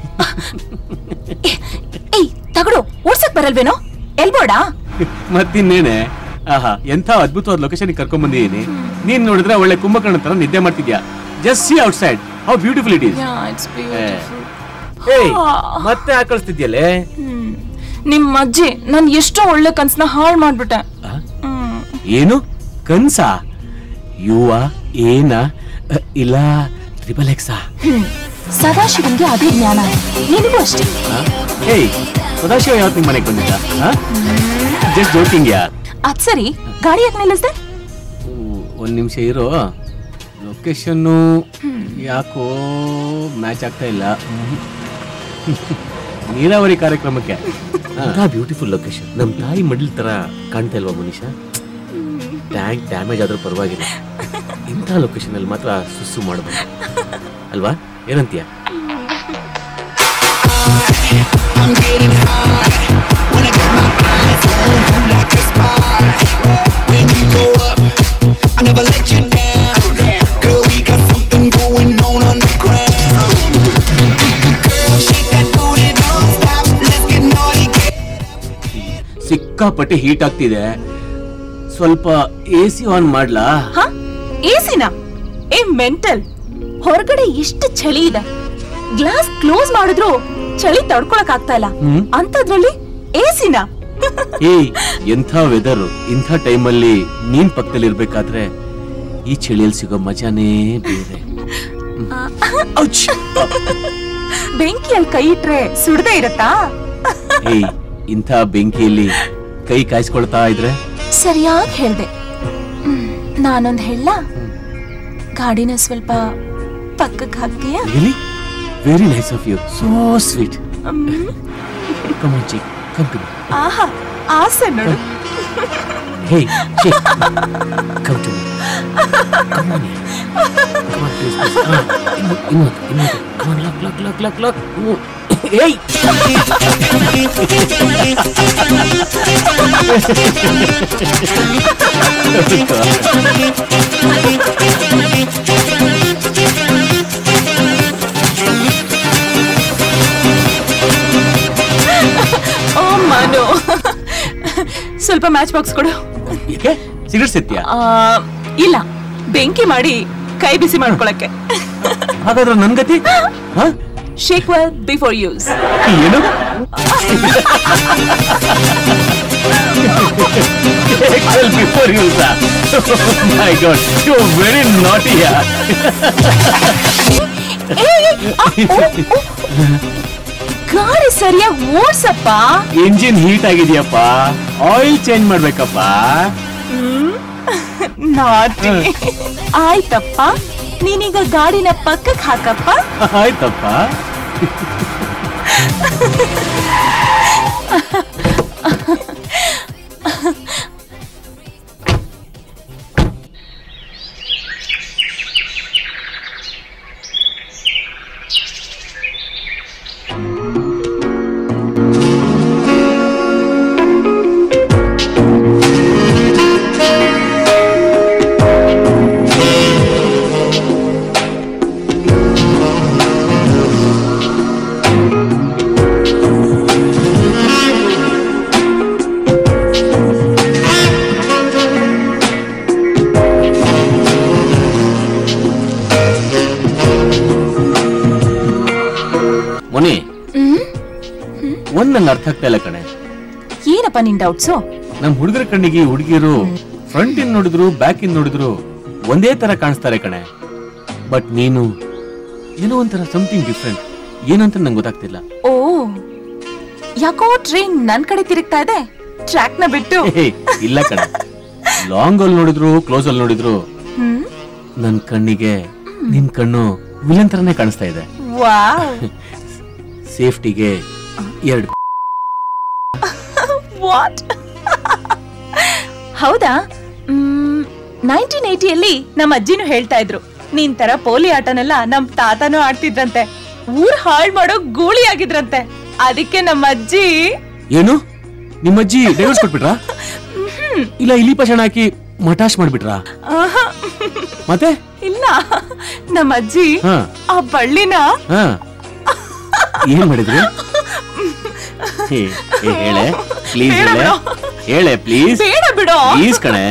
ಏ- ಏಯ್ ತಗಡು ಓಡ್ಸಕ್ ಬರಲ್ವೇನೋ ಎಲ್ಬೋಡಾ ಮತ್ತಿನ್ನೇನೆ ಆಹಾ ಎಂಥ ಅದ್ಭುತವಾದ ಲೊಕೇಶನ್ ಕರ್ಕೊಂಡ್ ಬಂದಿದ್ದೀನಿ ನೀನ್ ನೋಡಿದ್ರೆ ಒಳ್ಳೆ ಕುಂಭಕರ್ಣ ತರ ನಿದ್ದೆ ಮಾಡ್ತಿದ್ಯಾ just see outside how beautiful it is ಏಯ್ ಮತ್ತೆ ಆಕಳಿಸ್ತಿದ್ಯಲ್ಲೇ ನಿಮ್ ಅಜ್ಜಿ ನನ್ ಎಷ್ಟೋ ಒಳ್ಳೆ ಕನ್ಸನ್ನ ಹಾಳು ಮಾಡ್ಬಿಟ್ಟೆ ಹ್ಮ್. ಏನು ಕನ್ಸಾ ಯುವ ಏನ ಅ, ಇಲ್ಲ ಟ್ರಿಬಲ್ ಎಕ್ಸಾ ಹ್ಮ್. ಸದಾಶಿವನ್ಗೆ ಅದೇ ಜ್ಞಾನ ನಿನಗೂ ಅಷ್ಟೇ ಏಯ್ ಸದಾಶಿವ ಯಾವತ್ತು ನಿಮ್ಮ ಮನೆಗೆ ಬಂದಿದ್ದ ಜಸ್ಟ್ ಜೋಕಿಂಗ್ ಯಾ ಅದ್ ಸರಿ ಗಾಡಿ ಯಾಕೆ ನಿಲ್ಲಿಸ್ದೆ ಒಂದ್ ನಿಮಿಷ ಇರೋ ಲೊಕೇಶನ್ನು ಯಾಕೋ ಮ್ಯಾಚ್ ಆಗ್ತಾ ಇಲ್ಲ ನೀರಾವರಿ ಕಾರ್ಯಕ್ರಮಕ್ಕೆ ಬ್ಯೂಟಿಫುಲ್ ಲೊಕೇಶನ್ ನಮ್ಮ ತಾಯಿ ಮಡ್ಲ್ ತರ ಕಾಣ್ತಾ ಇಲ್ವಾ ಮನುಷ್ಯ ಟ್ಯಾಂಕ್ ಡ್ಯಾಮೇಜ್ ಆದ್ರೂ ಪರವಾಗಿಲ್ಲ ಇಂಥ ಲೊಕೇಶನ್ ಅಲ್ಲಿ ಮಾತ್ರ ಸುಸ್ಸು ಮಾಡಬಹುದು ಅಲ್ವಾ ಏನಂತೀಯ I'm getting high when I got my eyes on you like a spy. When you go up, I never let you down. Girl, we got something going on underground. Girl, shake that booty, don't stop. Let's get naughty, get ಸಿಕ್ಕಾಪಟ್ಟೆ heat ಆಗ್ತಿದೆ ಸ್ವಲ್ಪ A C on ಮಾಡ್ಲಾ ಹ ಎಸಿನ ಏ mental ಹೊರಗಡೆ ಎಷ್ಟು ಚಳಿ ಇದೆ ಗ್ಲಾಸ್ ಕ್ಲೋಸ್ ಮಾಡಿದ್ರು ಚಳಿ ತಡ್ಕೊಳಕ್ ಆಗ್ತಾ ಇಲ್ಲ ಹ್ಮ್. ಅಂತದ್ರಲ್ಲಿ ಎಸಿನ ಏಯ್ ಎಂಥ ವೆದರ್ ಇಂಥ ಟೈಮಲ್ಲಿ ನೀನ್ ಪಕ್ಕದಲ್ಲಿ ಇರ್ಬೇಕಾದ್ರೆ ಈ ಚಳಿಯಲ್ಲಿ ಸಿಗೋ ಮಜಾನೇ ಬೇರೆ ಬೆಂಕಿಯಲ್ಲಿ ಕೈ ಇಟ್ರೆ ಸುಡದೆ ಇರತ್ತಾ ಏಯ್ ಇಂಥ ಬೆಂಕಿಯಲ್ಲಿ ಕೈ ಕಾಯಿಸ್ಕೊಳ್ತಾ ಇದ್ರೆ ಸರಿಯಾಗಿ ಹೇಳ್ದೆ ಹ್ಮ್, ನಾನೊಂದ್ ಹೇಳ ಗಾಡಿನ ಸ್ವಲ್ಪ ಪಕ್ಕಕ್ಕೆ ಹಾಕ್ತೀಯಾ really very nice of you so sweet come on chick come to ಆಹಾ ಆಸೆ ನೋಡು hey chick come to come on come on please ಇನ್ನು ಇನ್ನು ಇನ್ನು ಕಮ್ ಆನ್ ಲಕ್ ಲಕ್ ಲಕ್ ಲಕ್ ಲಕ್ ಏಯ್ ಓ ಮಾನು ಸ್ವಲ್ಪ ಮ್ಯಾಚ್ ಬಾಕ್ಸ್ ಕೊಡು ಏಕೆ ಸಿಗರೇಟ್ ಸಿಗ್ತೀಯಾ ಆ, ಇಲ್ಲ ಬೆಂಕಿ ಮಾಡಿ ಕೈ ಬಿಸಿ ಮಾಡ್ಕೊಳಕ್ಕೆ ಹಾಗಾದ್ರೆ ನನ್ ಗತಿ ಹಾ ಶೇಕ್ ವೆಲ್ ಬಿಫೋರ್ ಯೂಸ್ ಏನು before use my god you very naughty ಗಾಡಿ ಸರಿಯಾಗಿ ಓಡ್ಸಪ್ಪ ಇಂಜಿನ್ ಹೀಟ್ ಆಗಿದೆಯಪ್ಪ ಆಯಿಲ್ ಚೇಂಜ್ ಮಾಡ್ಬೇಕಪ್ಪ ನಾಟಿ ಆಯ್ತಪ್ಪ ನೀನೀಗ ಗಾಡಿನ ಪಕ್ಕಕ್ಕೆ ಹಾಕಪ್ಪ ಆಯ್ತಪ್ಪ ಮೊನಿ ಒಂದ್ ನಂಗೆ ಅರ್ಥ ಆಗ್ತಾ ಇಲ್ಲ ಕಣೆ ಏನಪ್ಪ ನಿನ್ ಡೌಟ್ಸು ನಮ್ ಹುಡುಗರ ಕಣ್ಣಿಗೆ ಹುಡುಗಿರು ಫ್ರಂಟ್ ಇನ್ ನೋಡಿದ್ರು ಬ್ಯಾಕ್ ಇನ್ ನೋಡಿದ್ರು ಒಂದೇ ತರ ಕಾಣಿಸ್ತಾರೆ ಕಣೆ ಬಟ್ ನೀನು ಏನೋ ಒಂಥರ ಸಮಥಿಂಗ್ ಡಿಫ್ರೆಂಟ್ ಏನಂತ ನಂಗೆ ಗೊತ್ತಾಗ್ತಿಲ್ಲ ಓ ಯಾಕೋ ಟ್ರೈನ್ ನನ್ ಕಡೆ ತಿರುಗ್ತಾ ಇದೆ ಟ್ರ್ಯಾಕ್ ನ ಬಿಟ್ಟು ಹೇ, ಇಲ್ಲ ಕಣೆ ಲಾಂಗ್ ಅಲ್ಲಿ ನೋಡಿದ್ರು ಕ್ಲೋಸ್ ಅಲ್ಲಿ ನೋಡಿದ್ರು ಹ್ಮ್ ನನ್ ಕಣ್ಣಿಗೆ ನಿನ್ ಕಣ್ಣು ವಿಲನ್ ತರನೇ ಕಾಣಿಸ್ತಾ ಇದೆ ವಾವ್ ಸೇಫ್ಟಿಗೆ ಎರಡು ವಾಟ್ ಹೌದಾ ನೈನ್ಟೀನ್ ಏಟಿಯಲ್ಲಿ ನಮ್ಮ ಅಜ್ಜಿನೂ ಹೇಳ್ತಾ ಇದ್ರು ನಿನ್ ತರ ಪೋಲಿ ಆಟನೆಲ್ಲ ನಮ್ ತಾತನೂ ಆಡ್ತಿದ್ರಂತೆ ಊರ್ ಹಾಳ್ ಮಾಡೋ ಗೂಳಿ ಆಗಿದ್ರಂತೆ ಅದಕ್ಕೆ ನಮ್ಮ ಅಜ್ಜಿ ಏನು ನಿಮ್ಮಜ್ಜಿ ಡೈವರ್ಸ್ ಕೊಟ್ಬಿಟ್ರಾ ಇಲ್ಲ ಇಲಿ ಪಶಣ ಹಾಕಿ ಮಟಾಶ್ ಮಾಡ್ಬಿಟ್ರಾ ಆಹಾ, ಮತ್ತೆ ಇಲ್ಲ ನಮ್ಮ ಅಜ್ಜಿ ಹಾ ಆ ಬಳ್ಳಿನ ಹಾ ಏನ್ ಮಾಡಿದ್ರಿ ಹೇ, ಹೇ, ಹೇಳೆ ಪ್ಲೀಸ್ ಬೇಡ ಹೇಳೆ ಬಿಡು. ಹೇಳೆ ಪ್ಲೀಸ್ ಬೇಡ ಬಿಡು ಪ್ಲೀಸ್ ಕಣೆ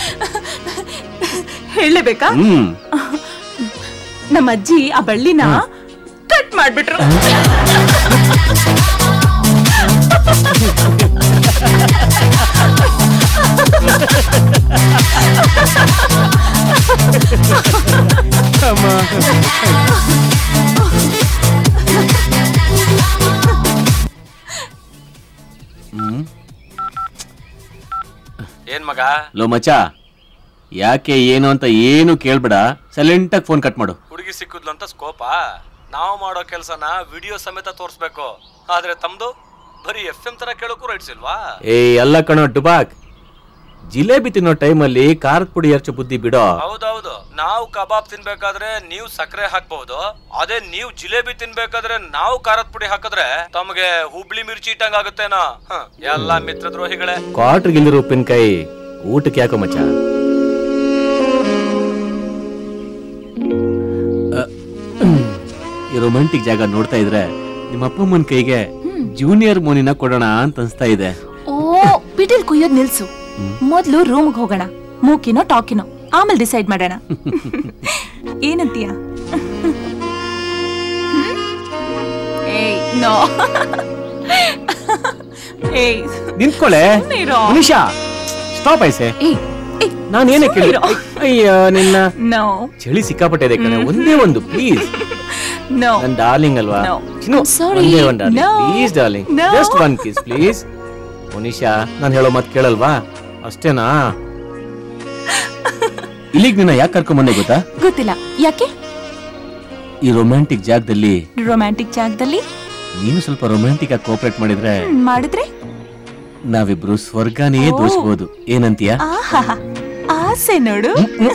ಹೇಳಬೇಕಾ ಹ್ಮ್ ನಮ್ಮ ಅಜ್ಜಿ ಆ ಬಳ್ಳಿನ ಕಟ್ ಮಾಡ್ಬಿಟ್ರು ಏನ್ ಮಗ ಲೋ ಮಚ ಯಾಕೆ ಏನು ಅಂತ ಏನು ಕೇಳ್ಬೇಡ ಸೈಲೆಂಟ್ ಆಗಿ ಫೋನ್ ಕಟ್ ಮಾಡು ಹುಡುಗಿ ಸಿಕ್ಕಿದ್ಲು ಅಂತ ಸ್ಕೋಪಾ ನಾವು ಮಾಡೋ ಕೆಲಸನ ವಿಡಿಯೋ ಸಮೇತ ತೋರಿಸ್ಬೇಕು ಆದ್ರೆ ತಮ್ದು ಬರೀ ಎಫ್ ಎಂ ತರ ಕೇಳೋಕು ರೈಟ್ಸ್ ಇಲ್ವಾ ಏ ಎಲ್ಲ ಕಣೋ ಡುಬಾಕ್ ಜಿಲೇಬಿ ತಿನ್ನೋ ಟೈಮಲ್ಲಿ ಖಾರದ ಪುಡಿ ಎರ್ಚು ಬುದ್ಧಿ ಬಿಡೋ ಹೌದೌದು ನಾವು ಕಬಾಬ್ ತಿನ್ಬೇಕಾದ್ರೆ ನೀವು ಸಕ್ಕರೆ ಹಾಕ್ಬಹುದು ಅದೇ ನೀವು ಜಿಲೇಬಿ ತಿನ್ಬೇಕಾದ್ರೆ ನಾವು ಖಾರದ ಪುಡಿ ಹಾಕಿದ್ರೆ ತಮಗೆ ಹುಬ್ಳಿ ಮಿರ್ಚಿ ಇಟ್ಟಂಗ್ ಆಗುತ್ತೇನೋ ಹ, ಎಲ್ಲ ಮಿತ್ರ ದ್ರೋಹಿಗಳೇ ಕ್ವಾರ್ಟರ್ಗಿಲ್ದಿರೋ ಉಪ್ಪಿನಕಾಯಿ ಊಟಕ್ಕೆ ಯಾಕೋ ಮಚ್ಚ ಅ, ಈ ರೊಮ್ಯಾಂಟಿಕ್ ಜಾಗ ನೋಡ್ತಾ ಇದ್ರೆ ನಿಮ್ಮ ಅಪ್ಪ ಅಮ್ಮನ ಕೈಗೆ ಜೂನಿಯರ್ ಮೋನಿನ ಕೊಡೋಣ ಅಂತ ಅನ್ಸ್ತಾ ಇದೆ ಓ ಪಿಟೀಲ್ ಕುಯ್ಯೋದ್ ನಿಲ್ಸು ಮೊದ್ಲು ರೂಮ್ಗೆ ಹೋಗೋಣ ಮೂಕಿನೋ ಟಾಕಿನೋ ಆಮೇಲೆ ಡಿಸೈಡ್ ಮಾಡೋಣ ಏನಂತೀಯ ಏಯ್ ನೋ ಏಯ್ ನಿಂತ್ಕೊಳ್ಳೆ ಸುಮ್ನಿರೋ. ಮನುಷ್ಯ ಸ್ಟಾಪ್ ಐಸೆ ಏಯ್ ಏಯ್ ನಾನು ಏನೇ ಕೇಳಿ ಸುಮ್ನಿರೋ. ಅಯ್ಯ ನಿನ್ನ ನೋ ಚಳಿ ಸಿಕ್ಕಾಪಟ್ಟೆ ಇದೆ ಕಣೆ ಒಂದೇ ಒಂದು ಪ್ಲೀಸ್ ನೋ ನನ್ ಡಾರ್ಲಿಂಗ್ ಅಲ್ವಾ No. ಚಿನ್ನು I'm sorry. ಒಂದೇ ಒಂದು darling No. Please darling No. Just one kiss please ಮನುಷ್ಯ ನಾನು ಹೇಳೋ ಮಾತು ಕೇಳಲ್ವಾ ಅಷ್ಟೇನಾ ಇಲ್ಲಿಗೆ ನಿನ್ನ ಯಾಕೆ ಕರ್ಕೊಂಡ್ ಗೊತ್ತಾ ಗೊತ್ತಿಲ್ಲ ಯಾಕೆ ಈ ರೊಮ್ಯಾಂಟಿಕ್ ಜಾಗದಲ್ಲಿ ರೊಮ್ಯಾಂಟಿಕ್ ಜಾಗದಲ್ಲಿ ನೀನು ಸ್ವಲ್ಪ ರೊಮ್ಯಾಂಟಿಕ್ ಆಗಿ ಕೋಪರೇಟ್ ಮಾಡಿದ್ರೆ ಹ್ಮ್, ಮಾಡಿದ್ರೆ ನಾವಿಬ್ರು ಸ್ವರ್ಗನೇ ಓ. ದೋಚ್ಬೋದು ಏನಂತೀಯ ಆಹಾ ಆಸೆ ನೋಡು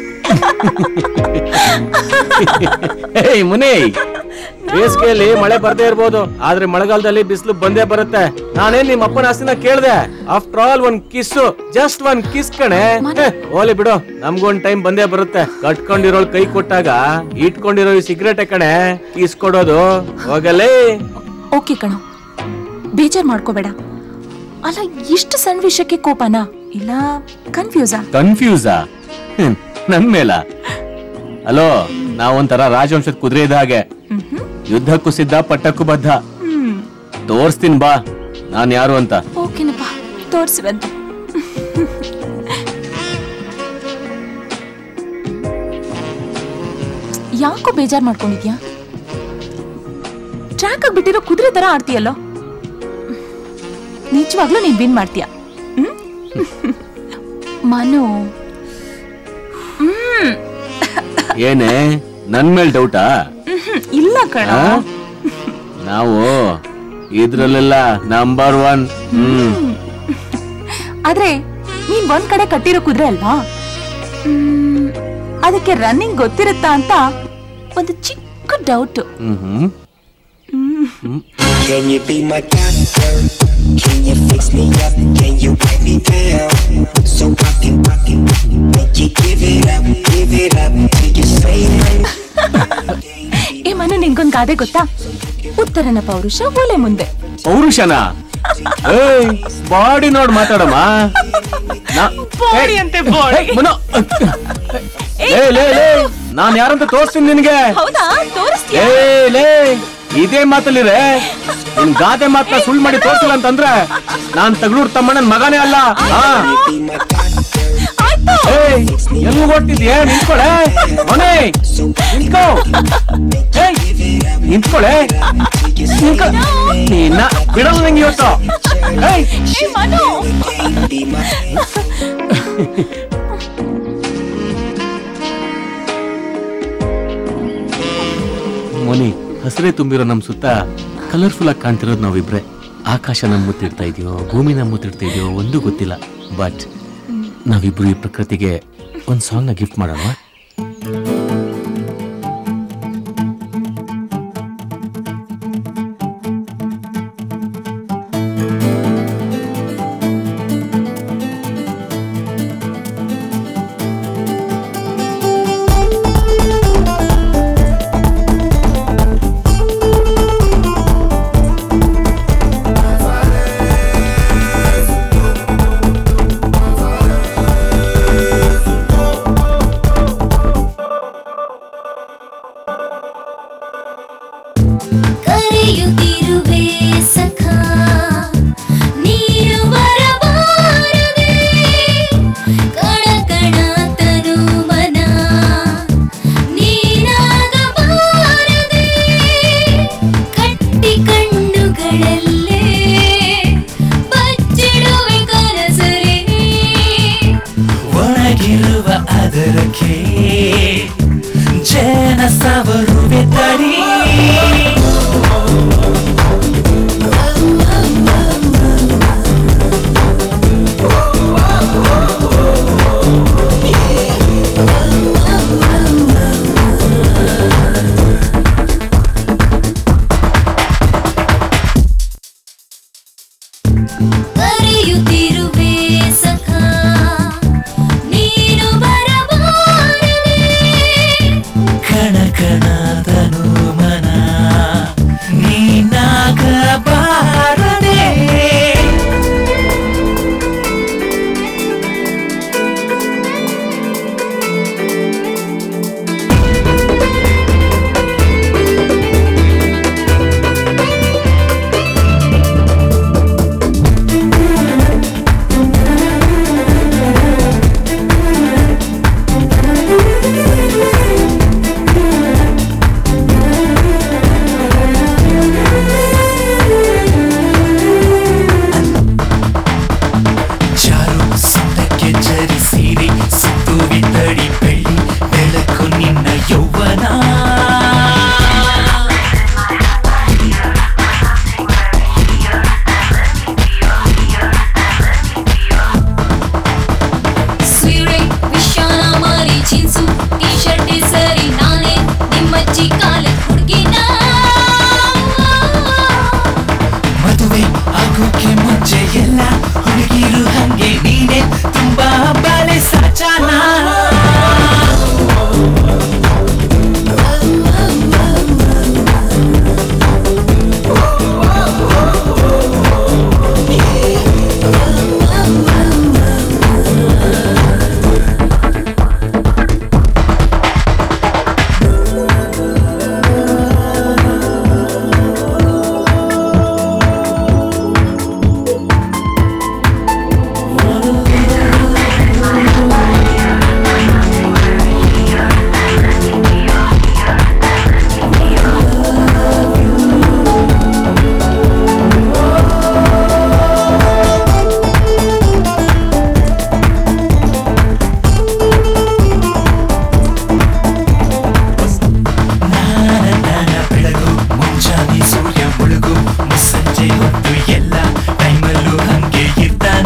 ಏಯ್ ಮುನಿ ಬೇಸಿಗೆಯಲ್ಲಿ ಮಳೆ ಬರ್ದೇ ಇರ್ಬೋದು ಆದ್ರೆ ಮಳೆಗಾಲದಲ್ಲಿ ಬಿಸಿಲು ಬಂದೇ ಬರುತ್ತೆ ನಾನೇನ್ ನಿಮ್ಮ ಅಪ್ಪನ ಆಸ್ತಿನ ಕೇಳ್ದೆ ಆಫ್ಟರ್ ಆಲ್ ಒಂದ್ ಕಿಸ್ ಜಸ್ಟ್ ಒಂದ್ ಕಿಸ್ ಕಣೆ ಹೇ, ಹೋಗ್ಲಿ ಬಿಡು ನಮ್ಗೊಂದ್ ಟೈಮ್ ಬಂದೇ ಬರುತ್ತೆ ಕಟ್ಕೊಂಡಿರೋ ಕೈ ಕೊಟ್ಟಾಗ ಇಟ್ಕೊಂಡಿರೋ ಈ ಸಿಗರೇಟೆ ಕಣೆ ಕಿಸ್ ಕೊಡೋದು ಹೋಗಲೇ ಓಕೆ ಕಣೋ ಬೇಜಾರ್ ಮಾಡ್ಕೋಬೇಡ ಅಲ್ಲ ಇಷ್ಟು ಸಣ್ಣ ವಿಷಯಕ್ಕೆ ಕೋಪನಾ ಇಲ್ಲ ಕನ್ಫ್ಯೂಸಾ ಕನ್ಫ್ಯೂಸಾ ನನ್ ಮೇಲ ಹಲೋ ನಾವೊಂಥರ ರಾಜವಂಶದ ಕುದುರೆ ಇದ್ದ ಹಾಗೆ ಯುದ್ಧಕ್ಕೂ ಸಿದ್ಧ ಪಟ್ಟಕ್ಕೂ ಬದ್ಧ ಹ್ಮ್ ತೋರ್ಸ್ತೀನಿ ಬಾ ನಾನ್ ಯಾರು ಅಂತ ಓಕೆನಪ್ಪ ತೋರ್ಸುವಂತೆ ಯಾಕೋ ಬೇಜಾರ್ ಮಾಡ್ಕೊಂಡಿದ್ಯಾ ಟ್ರ್ಯಾಕ್ ಆಗ್ಬಿಟ್ಟಿರೋ ಕುದುರೆ ತರ ಆಡ್ತೀಯಲ್ಲೋ ನಿಜವಾಗ್ಲೂ ನೀನ್ ವಿನ್ ಮಾಡ್ತೀಯ ಹ್ಮ್? ಮನು ಹ್ಮ್ ಏನೇ ನನ್ ಮೇಲ್ ಡೌಟಾ ಮ್ಹ್ಮ್. ಇಲ್ಲ ಕಣ ಆ? ನಾವು ಇದ್ರಲ್ಲೆಲ್ಲ ನಂಬರ್ ಒನ್ ಹ್ಮ್ ಆದ್ರೆ ನೀನ್ ಒಂದ್ ಕಡೆ ಕಟ್ಟಿರೋ ಕುದುರೆ ಅಲ್ವಾ ಮ್, ಅದಕ್ಕೆ ರನ್ನಿಂಗ್ ಗೊತ್ತಿರುತ್ತಾ ಅಂತ ಒಂದು ಚಿಕ್ಕ doubt hmm hmm Can you be my doctor? Can you fix me up? Can you get me down? So I can, I can make you give it up, give it up till you say my ಏ ಮನು ನಿನ್ಗೊಂದ್ ಗಾದೆ ಗೊತ್ತಾ ಉತ್ತರನ ಪೌರುಷ ಒಲೆ ಮುಂದೆ ಪೌರುಷನ ಏಯ್ body ನೋಡ್ ಮಾತಾಡಮ್ಮ ನಾ- Body ಏಯ್, ಅಂತೆ body. ಏಯ್, ಮನು. ಲೇ ಲೇ ಲೇ ನಾನ್ ಯಾರಂತ ತೋರಿಸ್ತೀನಿ ನಿನಗೆ ಹೌದಾ ತೋರಿಸ್ತೀಯ ಏ ಲೇ ಇದೇ ಮಾತಲ್ಲಿರೆ ನಿನ್ ಗಾದೆ ಮಾತನ್ನ ಸುಳ್ಳು ಮಾಡಿ ತೋರ್ಸಿಲ್ಲ ಅಂತಂದ್ರೆ ನಾನ್ ತಗಡೂರ್ ತಮ್ಮಣ್ಣನ್ ಮಗನೇ ಅಲ್ಲ ಹಾ be my doctor? ಆಯ್ತು ಏಯ್ ಎಲ್ಲಿ ಹೊಟ್ಟಿದ್ಯೆ ನಿಂತ್ಕೊಳೆ ಮೊನೆ ನಿಂತ್ಕೋ ಏಯ್ ನಿಂತ್ಕೊಳೆ ನಿಂತ್ಕೊ ನಿನ್ನ ಬಿಡಲ್ಲ ನಂಗೆ ಇವತ್ತು ಏಯ್ ಏ ಮನು Be my ಮೊನಿ ಹಸಿರೇ ತುಂಬಿರೋ ನಮ್ ಸುತ್ತ ಕಲರ್ಫುಲ್ ಆಗಿ ಕಾಣ್ತಿರೋದು ನಾವಿಬ್ರೆ ಆಕಾಶ ನಮ್ ಮುತ್ತಿಡ್ತಾ ಇದೆಯೋ ಭೂಮಿ ನಮ್ ಮುತ್ತಿಡ್ತಾ ಇದೆಯೋ ಒಂದು ಗೊತ್ತಿಲ್ಲ ಬಟ್ ನಾವಿಬ್ರು ಈ ಪ್ರಕೃತಿಗೆ ಒಂದ್ ಸಾಂಗ್ ನ ಗಿಫ್ಟ್ ಮಾಡೋಣ ಕರೆಯುತ್ತಿರುವೆ ಸಖ ಮನಸವರುವೆ ತಡಿ ಕರೆಯುತ್ತಿರುವೆ ಸಖ ನೀನು ಬರಬಾರದೆ ಕಣ ಕಣದನು ಮನ ನೀನಾಗಬಾರದೆ ಚಾರು ಸುಂದಕ್ಕೆ ಜರಿ ಸೀರೆ ಸುತ್ತುವಿದ್ದಡಿ ಬೆಳ್ಳಿ ಬೆಳಕು ನಿನ್ನ ಯೌವನ ಸೀರೆ ವಿಶಾಲ ಮಾರಿ ಜೀನ್ಸು ಟೀ ಶರ್ಟ್ ಸರಿ ನಾನೇ ನಿಮ್ಮಜ್ಜಿ ಕಾಲ ಹುಡುಗಿನ ಮದುವೆ ಆಗೋಕೆ ಮುಂಚೆ ಎಲ್ಲ ಹುಡುಗಿರು ಹಂಗೆ ನೀನೆ ತುಂಬಾ ಬಾಳೆ ಸಾಚಾನ ನಾನ ಬೆಳಗು ಮುಂಜಾನೆ ಸೂರ್ಯ ಮುಳುಗು ಮುಸ್ಸಂಜೆ ಹೊತ್ತು ಎಲ್ಲ ಟೈಮಲ್ಲೂ ಹಂಗೆ ಇರ್ತಾನ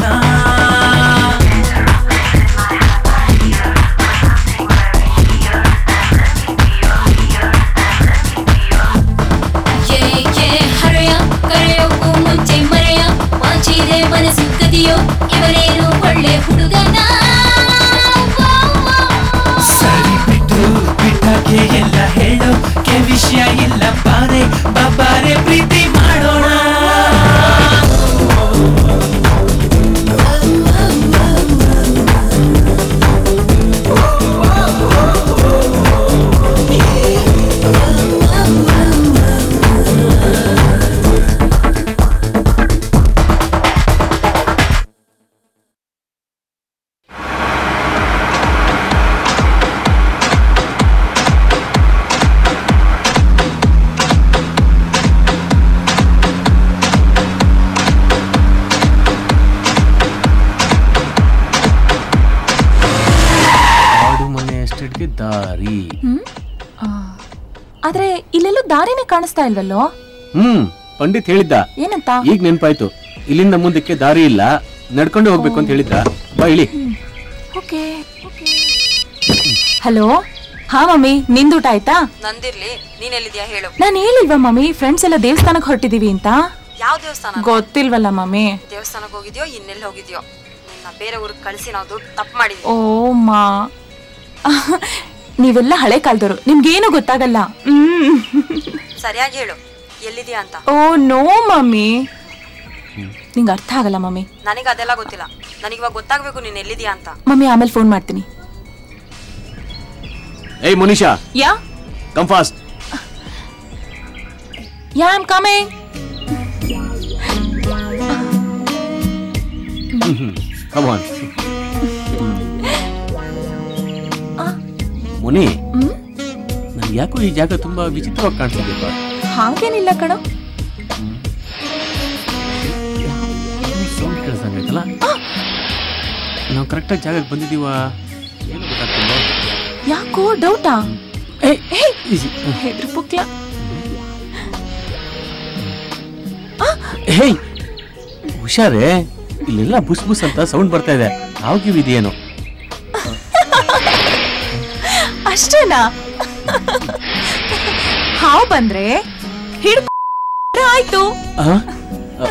ಏ ಏ ಹರೆಯ ಕರೆಯೋಕ್ಕೂ ಮುಂಚೆ ಮರೆಯ ವಾಚಿದೆ ಮನಸ್ಸು ಕದಿಯೋ ಇವನೇನು ಒಳ್ಳೆ ಹುಡುಗನ ಸರಿ ಬಿಟ್ಟು ಬಿಟ್ಟಾಕೆ ಎಲ್ಲ ಹೇಳೋಕೆ ವಿಷಯ ಇಲ್ಲ ಬಾರೆ ಬಾಬಾರೆ ಪ್ರೀತಿ ಮಾಡೋಣ ಕಾಡು ಮನೆ ಎಸ್ಟೇಟ್ಗೆ ದಾರಿ ಆದ್ರೆ ಇಲ್ಲೆಲ್ಲೂ ದಾರಿನೇ ಕಾಣಿಸ್ತಾ ಇಲ್ವಲ್ಲೋ ಹ್ಮ್ ಪಂಡಿತ್ ಹೇಳಿದ್ದ ಏನಂತ ಈಗ ನೆನ್ಪಾಯ್ತು ಇಲ್ಲಿಂದ ಮುಂದಕ್ಕೆ ದಾರಿ ಇಲ್ಲ ನಡ್ಕೊಂಡು ಹೋಗ್ಬೇಕು ಅಂತ ಹೇಳಿದ್ದ ಬಾ ಇಳಿ ಓಕೆ ಹಲೋ ಹಾ ಮಮ್ಮಿ ನಿಂದೂಟ ಆಯ್ತಾ ನಂದಿರ್ಲಿ ನೀನ್ ಎಲ್ಲಿದ್ಯಾ ಹೇಳು ನಾನು ಹೇಳಿಲ್ವಾ ಮಮ್ಮಿ ಫ್ರೆಂಡ್ಸ್ ಎಲ್ಲ ದೇವಸ್ಥಾನಕ್ಕೆ ಹೊರಟಿದೀವಿ ಅಂತ ಯಾವ ದೇವಸ್ಥಾನ ಗೊತ್ತಿಲ್ವಲ್ಲ ಮಮ್ಮಿ ದೇವಸ್ಥಾನಕ್ಕೆ ಹೋಗಿದ್ಯೋ ಇನ್ನೆಲ್ಲಿ ಹೋಗಿದ್ಯೋ ನಿನ್ನ ಬೇರೆ ಊರಿಗೆ ಕಳಿಸಿ ನಾವು ದುಡ್ಡು ತಪ್ಪು ಮಾಡಿದ್ವಿ ಓ ಮಾ ನೀವೆಲ್ಲ ಹಳೆ ಕಾಲದವರು ನಿಮ್ಗೇನು ಗೊತ್ತಾಗಲ್ಲ ಹ್ಮ್ ಸರಿಯಾಗಿ ಹೇಳು ಎಲ್ಲಿದ್ಯಾ ಅಂತ ಓ ನೋ ಮಮ್ಮಿ ನಿಂಗೆ ಅರ್ಥ ಆಗಲ್ಲ ಮಮ್ಮಿ ನನಗೆ ಅದೆಲ್ಲ ಗೊತ್ತಿಲ್ಲ ನನಗೆ ಇವಾಗ ಗೊತ್ತಾಗ್ಬೇಕು ನೀನ್ ಎಲ್ಲಿದ್ಯಾ ಅಂತ ಮಮ್ಮಿ ಆಮೇಲೆ ಫೋನ್ ಮಾಡ್ತೀನಿ ಏಯ್ Munisha yeah come fast yeah am coming come on Muni ನನ್ಗೆ ಯಾಕೋ ಈ ಜಾಗ ತುಂಬಾ ವಿಚಿತ್ರವಾಗಿ ಕಾಣಿಸ್ತಿದೆಯಪ್ಪ ಹಾಗೇನಿಲ್ಲ ಕಣೋ ಸೌಂಡ್ ಕೇಳಿಸಂಗೈತಲ್ಲ ನಾವು ಕರೆಕ್ಟಾಗಿ ಜಾಗಕ್ಕೆ ಬಂದಿದೀವ ಏನು ಗೊತ್ತಾಗ್ತಿಲ್ಲ ಯಾಕೋ ಡೌಟಾ ಹೆದ್ರು ಪುಕ್ಲ ಹೇಯ್ ಹುಷಾರೇ ಇಲ್ಲೆಲ್ಲ ಬುಸ್ ಬುಸ್ ಅಂತ ಸೌಂಡ್ ಬರ್ತಾ ಇದೆ ಯಾವ ಕಿವಿ ಇದೆಯೇನೋ ಅಷ್ಟೇನಾ ಹಾವು ಬಂದ್ರೆ ಹಿಡ್ ಆಯ್ತು ಆ? ಆ,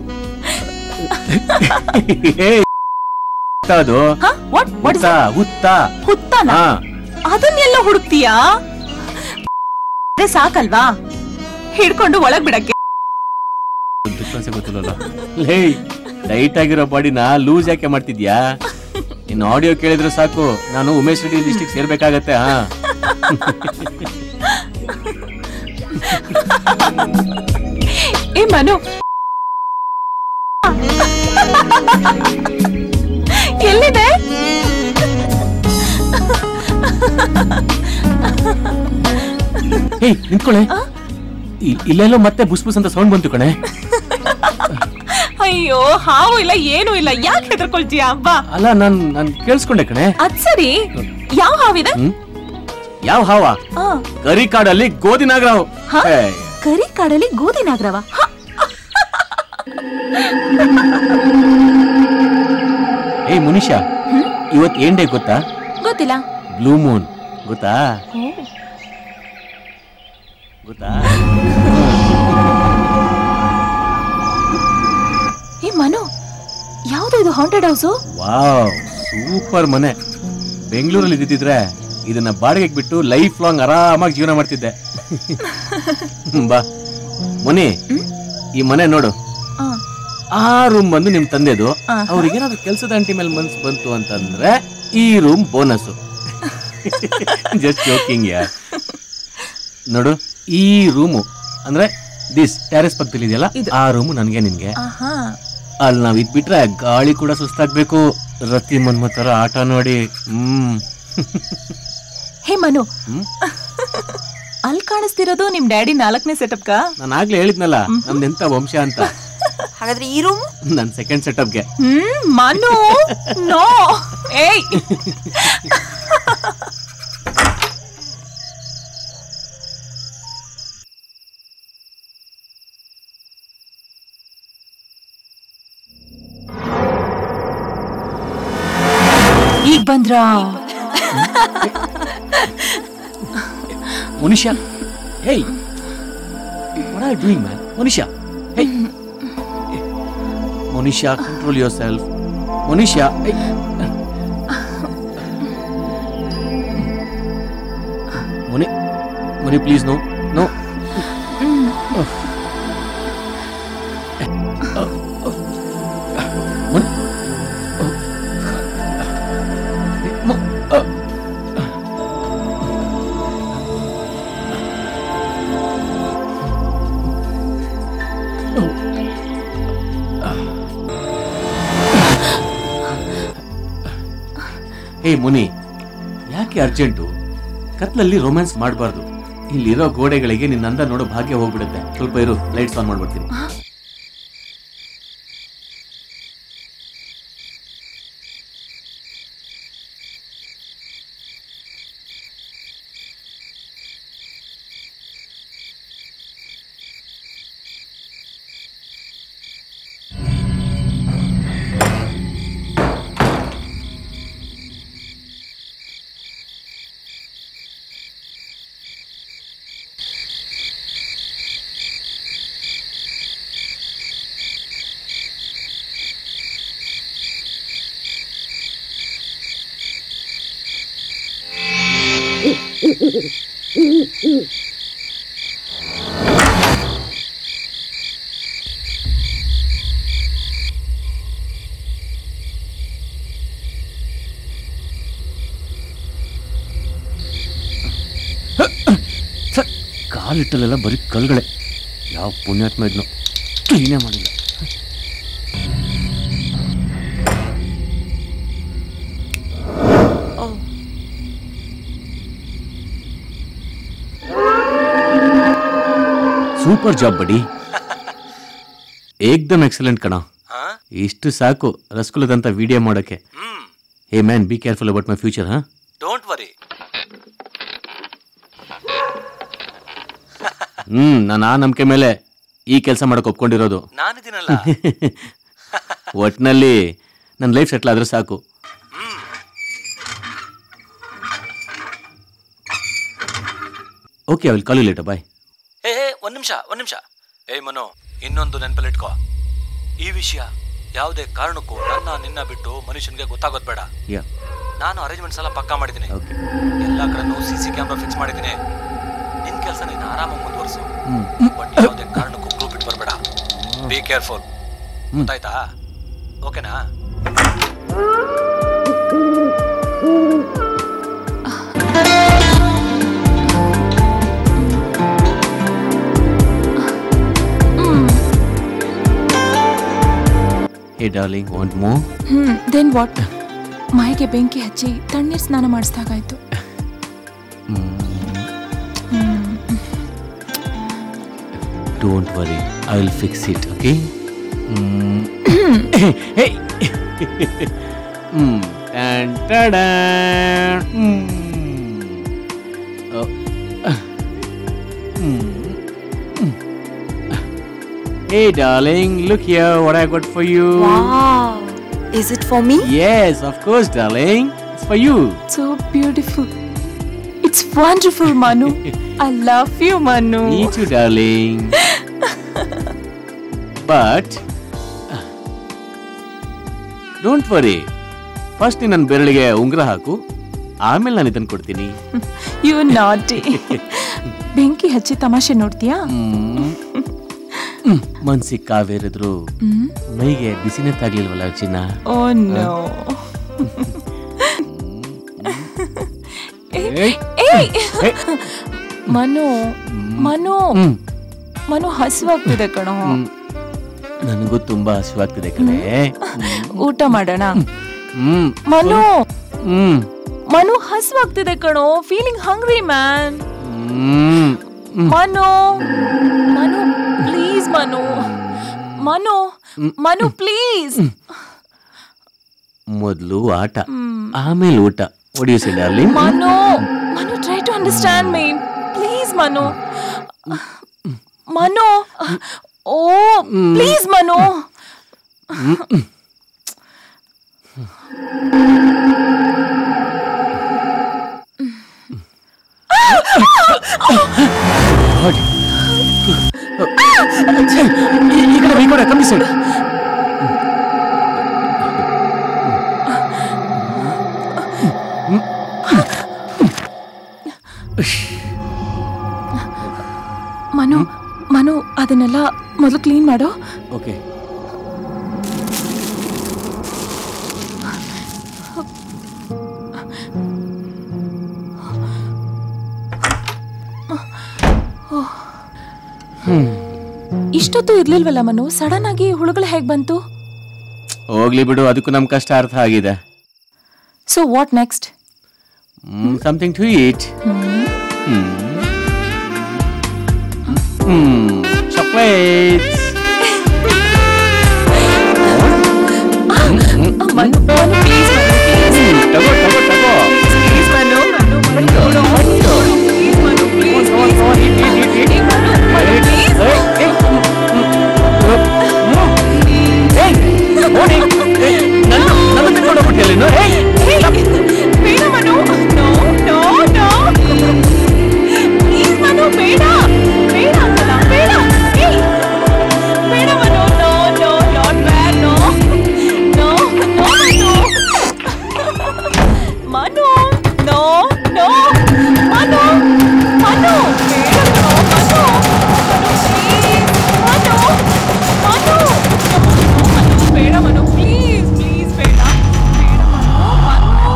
ಏಯ್, ಹುತ್ತ ಅದು ಹ? What? What is ಹುತ್ತ ಹುತ್ತ ಹುತ್ತನ ಹಾ ಅದನ್ನೆಲ್ಲ ಹುಡುಕ್ತೀಯಾ ಅದೇ ಸಾಕಲ್ವಾ ಹಿಡ್ಕೊಂಡು ಒಳಗ್ ಬಿಡಕ್ಕೆ ಡಿಫ್ರೆನ್ಸ್ ಗೊತ್ತಿಲ್ಲಲ್ಲ ಲೇ ಟೈಟ್ ಆಗಿರೋ ಬಾಡಿನ ಲೂಸ್ ಯಾಕೆ ಮಾಡ್ತಿದ್ಯಾ ಇನ್ನು ಆಡಿಯೋ ಕೇಳಿದ್ರೆ ಸಾಕು ನಾನು ಉಮೇಶ್ ರೆಡ್ಡಿ ಲಿಸ್ಟಿಗೆ ಸೇರ್ಬೇಕಾಗತ್ತೆ ಹಾ ಏ ಮನು ಎಲ್ಲಿದೆ ಹೇಯ್ ನಿಂತ್ಕೊಳ್ಳೆ ಇ- ಇಲ್ಲೆಲ್ಲೋ ಮತ್ತೆ ಬುಸ್ ಬುಸ್ ಅಂತ ಸೌಂಡ್ ಬಂತು ಕಣೆ ಅಯ್ಯೋ ಹಾವು ಇಲ್ಲ ಏನು ಇಲ್ಲ ಯಾಕೆ ಹೆದರ್ಕೊಳ್ತೀಯ ಅಬ್ಬ ಅಲ್ಲ ನಾನ್ ನಾನ್ ಕೇಳಿಸ್ಕೊಂಡೆ ಕಣೆ ಅದ್ ಸರಿ ಯಾವ ಹಾವಿದೆ ಹ್ಮ್ ಯಾವ ಹಾವ ಆ, ಕರಿಕಾಡಲ್ಲಿ ಗೋಧಿ ನಾಗರಾವ್ ಹ? ಕರಿ ಕಾಡಲ್ಲಿ ಗೋಧಿ ನಾಗರವ ಹ, ಏಯ್ ಮುನಿಷಾ ಇವತ್ ಏನ್ ಡೇ ಗೊತ್ತಾ ಗೊತ್ತಿಲ್ಲ ಬ್ಲೂ ಮೂನ್ ಗೊತ್ತಾ ಓ, ಗೊತ್ತಾ ಏ ಮನು ಯಾವ್ದು ಇದು ಹಾಂಟೆಡ್ ಹೌಸು ವಾವ್ ಸೂಪರ್ ಮನೆ ಬೆಂಗಳೂರಲ್ಲಿ ಇದ್ದಿದ್ರೆ ಇದನ್ನ ಬಾಡಿಗೆಗೆ ಬಿಟ್ಟು ಲೈಫ್ ಲಾಂಗ್ ಆರಾಮಾಗಿ ಜೀವನ ಮಾಡ್ತಿದ್ದೆ ಬಾ ಮುನಿ ಈ ಮನೆ ನೋಡು ಆ, ಆ ರೂಮ್ ಬಂದು ನಿಮ್ ತಂದೆದು ಆಹಾ. ಅವ್ರಿಗೇನಾದ್ರು ಕೆಲಸದ ಅಂಟಿ ಮೇಲೆ ಮನ್ಸು ಬಂತು ಅಂತಂದ್ರೆ ಈ room bonus just joking yeah ನೋಡು ಈ ರೂಮು ಅಂದ್ರೆ ದಿಸ್ ಟ್ಯಾರೆಸ್ ಪಕ್ಕದಲ್ಲಿ ಇದೆಯಲ್ಲ ಇದು. ಆ ರೂಮು ನನ್ಗೆ ನಿನ್ಗೆ ಆಹಾ ಅಲ್ಲಿ ನಾವ್ ಇದ್ಬಿಟ್ರೆ ಗಾಳಿ ಕೂಡ ಸುಸ್ತಾಗ್ಬೇಕು ರತಿ ಮನ್ಮತರ ಆಟ ನೋಡಿ ಹ್ಮ್ ಹೇ ಮನು ಹ್ಮ್? ಅಲ್ಲಿ ಕಾಣಿಸ್ತಿರೋದು ನಿಮ್ ಡ್ಯಾಡಿ ನಾಲ್ಕನೇ ಸೆಟಪ್ಗ ನಾನು ಆಗ್ಲೇ ಹೇಳಿದ್ನಲ್ಲ ನಮ್ದೆಂತ ವಂಶ ಅಂತ ಹಾಗಾದ್ರೆ ಈ ರೂಮ್ ನನ್ ಸೆಕೆಂಡ್ ಸೆಟಪ್ಗೆ ಹ್ಮ್ ಮನು ನೋ ಏಯ್ ಈಗ ಬಂದ್ರಾ Munisha hey what are you doing man Munisha hey Munisha control yourself Munisha ಏಯ್. Muni Muni please no no Muni ಮ- ಹೇ ಮುನಿ ಯಾಕೆ ಅರ್ಜೆಂಟು ಕತ್ಲಲ್ಲಿ ರೊಮ್ಯಾನ್ಸ್ ಮಾಡಬಾರ್ದು ಇಲ್ಲಿರೋ ಗೋಡೆಗಳಿಗೆ ನಿನ್ನ ಅಂದ ನೋಡೋ ಭಾಗ್ಯ ಹೋಗ್ಬಿಡುತ್ತೆ ಸ್ವಲ್ಪ ಇರು ಲೈಟ್ಸ್ ಆನ್ ಮಾಡ್ಬಿಡ್ತೀನಿ ಕಾಲಿಟ್ಟಲ್ಲೆಲ್ಲ ಬರೀ ಕಲ್ಗಳೇ ಯಾವ ಪುಣ್ಯಾತ್ಮ ಇದ್ನೋ ಕ್ಲೀನೇ ಮಾಡಿಲ್ಲ ಸೂಪರ್ ಜಾಬ್ ಬಡಿ ಏಕ್ದಮ್ ಎಕ್ಸಲೆಂಟ್ ಕಣ ಇಷ್ಟು ಸಾಕು ರಸಗುಲ್ಲದಂತ ವಿಡಿಯೋ ಮಾಡೋಕೆ hey man be careful about my future ಹಾ ಡೋಂಟ್ ವರಿ ಹ್ಮ್ ನಾನು ಆ ನಂಬಿಕೆ ಮೇಲೆ ಈ ಕೆಲಸ ಮಾಡಕ್ ಒಪ್ಕೊಂಡಿರೋದು ನಾನಿದ್ದೀನಲ್ಲ ಒಟ್ನಲ್ಲಿ ನನ್ನ ಲೈಫ್ ಸೆಟ್ಲ್ ಆದ್ರೆ ಸಾಕು okay will call you later bye ಏ ಏ, ಒಂದ್ ನಿಮಿಷ ಒಂದ್ ನಿಮಿಷ ಏಯ್ ಮನು ಇನ್ನೊಂದು ನೆನಪಲ್ಲಿಟ್ಕೋ ಈ ವಿಷಯ ಯಾವುದೇ ಕಾರಣಕ್ಕೂ ನನ್ನ ನಿನ್ನ ಬಿಟ್ಟು ಮನುಷ್ಯನಿಗೆ ಗೊತ್ತಾಗೋದ್ ಬೇಡ ಯಾ ನಾನು ಅರೇಂಜ್ಮೆಂಟ್ಸ್ ಎಲ್ಲ ಪಕ್ಕಾ ಮಾಡಿದ್ದೀನಿ ಎಲ್ಲ ಕಡೆನೂ ಸಿ ಸಿ ಕ್ಯಾಮ್ರಾ ಫಿಕ್ಸ್ ಮಾಡಿದ್ದೀನಿ ನಿನ್ ಕೆಲಸ ನೀನು ಆರಾಮಾಗಿ ಮುಂದುವರಿಸು ಬಟ್ ಯಾವುದೇ ಕಾರಣಕ್ಕೂ ಗ್ರೂಪ್ ಬಿಟ್ಟು ಬರಬೇಡ ಬಿ ಕೇರ್ಫುಲ್ ಗೊತ್ತಾಯ್ತಾ ಓಕೆನಾ ಹೇ ಡಾರ್ಲಿಂಗ್ ವಾಂಟ್ ಮೋ ಹ್ಮ್ ದೆನ್ ವಾಟ್ ಮೈಗೆ ಬೆಂಕಿ ಹಚ್ಚಿ ತಣ್ಣೀರ್ ಸ್ನಾನ ಮಾಡಿಸ್ದಾಗಾಯ್ತು don't worry I will fix it okay Hey darling, look here what I got for you. Wow. Is it for me? Yes, of course, darling. It's for you. So beautiful. It's wonderful, Manu. I love you, Manu. Me too, darling. but don't worry first ನೀನು ನನ್ನ ಬೆರಳಿಗೆ ಉಂಗುರ ಹಾಕು ಆಮೇಲೆ ನಾನು ಇದನ್ನು ಕೊಡ್ತೀನಿ you ನಾಟಿ ಬೆಂಕಿ ಹಚ್ಚಿ ತಮಾಷೆ ನೋಡ್ತೀಯಾ ಮನ್ಸಿಗೆ ಕಾವೇರಿದ್ರು ಹ್ಮ್ ಮೈಗೆ ಬಿಸಿನೇ ತಾಗ್ಲಿಲ್ವಲ್ಲ ಚಿನ್ನ oh no Manu Manu hmm. Manu ಹಸುವಾಗ್ತಿದೆ ಕಣೋ ನನಗೂ ತುಂಬಾ ಹಸಿವಾಗ್ತಿದೆ ಕಣೆ ಊಟ ಮಾಡೋಣ ಹ್ಮ್ ಮನು ಹ್ಮ್ ಮನು ಹಸುವಾಗ್ತಿದೆ ಕಣೋ feeling hungry man hmm Manu Manu please Manu Manu Manu please ಮೊದಲು ಆಟ ಆಮೇಲೆ ಊಟ ಒಡಿಯು darling Manu Manu try to understand me please Manu Manu oh please Manu ಈ ಕಡೆ ಈ ಕಡೆ ಕಮ್ಮಿ ಸೈಡ್ ಮನು ಮನು ಅದನ್ನೆಲ್ಲ ಮೊದಲು ಕ್ಲೀನ್ ಮಾಡೋ ಓಕೆ ಇಷ್ಟೊತ್ತು ಇರ್ಲಿಲ್ವಲ್ಲ ಮನು ಸಡನ್ ಆಗಿ ಹುಳುಗಳು ಹೇಗ್ ಬಂತು ಹೋಗ್ಲಿ ಬಿಡು ಅದಕ್ಕೂ ನಮ್ ಕಷ್ಟ ಅರ್ಥ ಆಗಿದೆ so what next something to eat chocolates Manu Manu please Manu please ತಗೋ ತಗೋ ತಗೋ ಪ್ಲೀಸ್ ಮನು ಮನು ಮನು ಕೊಡು please Manu please please Manu Manu please ಬೇಡ Manu no no no please Manu ಬೇಡ ಬೇಡ ಅಂತಲ್ಲ ಬೇಡ ಏಯ್ ಬೇಡ Manu no no not bad no no no Manu Manu no no Manu Manu ಬೇಡ ಕಣೋ, ಮನು ಮನು ಮನು ಮನು ಬೇಡ ಮನು ಪ್ಲೀಸ್ ಪ್ಲೀಸ್ ಬೇಡ ಬೇಡ ಮನು ಮನು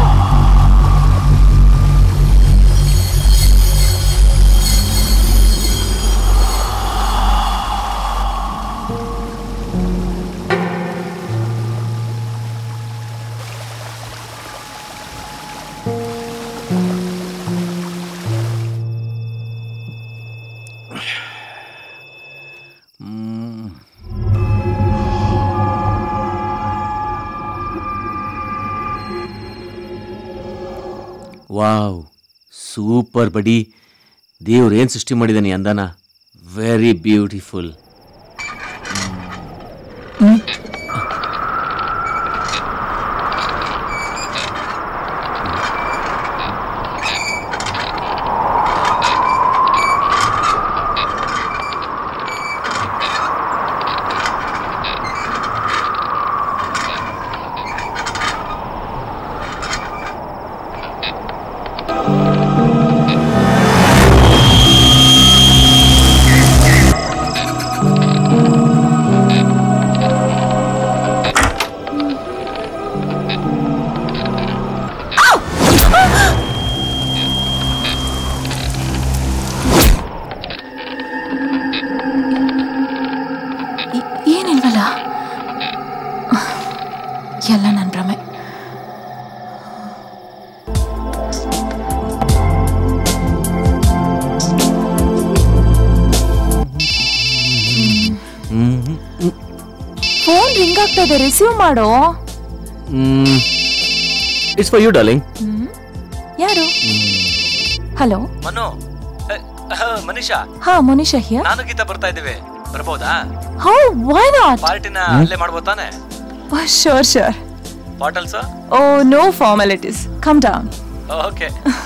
ವಾವ್ ಸೂಪರ್ ಬಡಿ ದೇವ್ರು ಏನ್ ಸೃಷ್ಟಿ ಮಾಡಿದಾನೆ ಅಂದಾನ ವೆರಿ ಬ್ಯೂಟಿಫುಲ್ ಏನಿಲ್ವಲ್ಲ ಎಲ್ಲ ನನ್ನ ಭ್ರಮೆ ಫೋನ್ ರಿಂಗ್ ಆಗ್ತಾ ಇದೆ ರಿಸೀವ್ ಮಾಡೋ ಇಟ್ಸ್ ಫಾರ್ ಯು ಡಾರ್ಲಿಂಗ್ ಯಾರು ಹಲೋ ಮನು ಏ, ಅಹ, ಮನೀಷಾ ಹಾ ಮನೀಷಾ ಹಿಯರ್ ನಾನು ಗೀತಾ ಬರ್ತಾ ಇದ್ದೀವಿ ಬರ್ಬೋದಾ ಹೌ ವೈ ನಾಟ್ ಪಾರ್ಟಿನ ಅಲ್ಲೇ ಮಾಡ್ಬೋದು ತಾನೆ sure sure bottles oh no formalities come down okay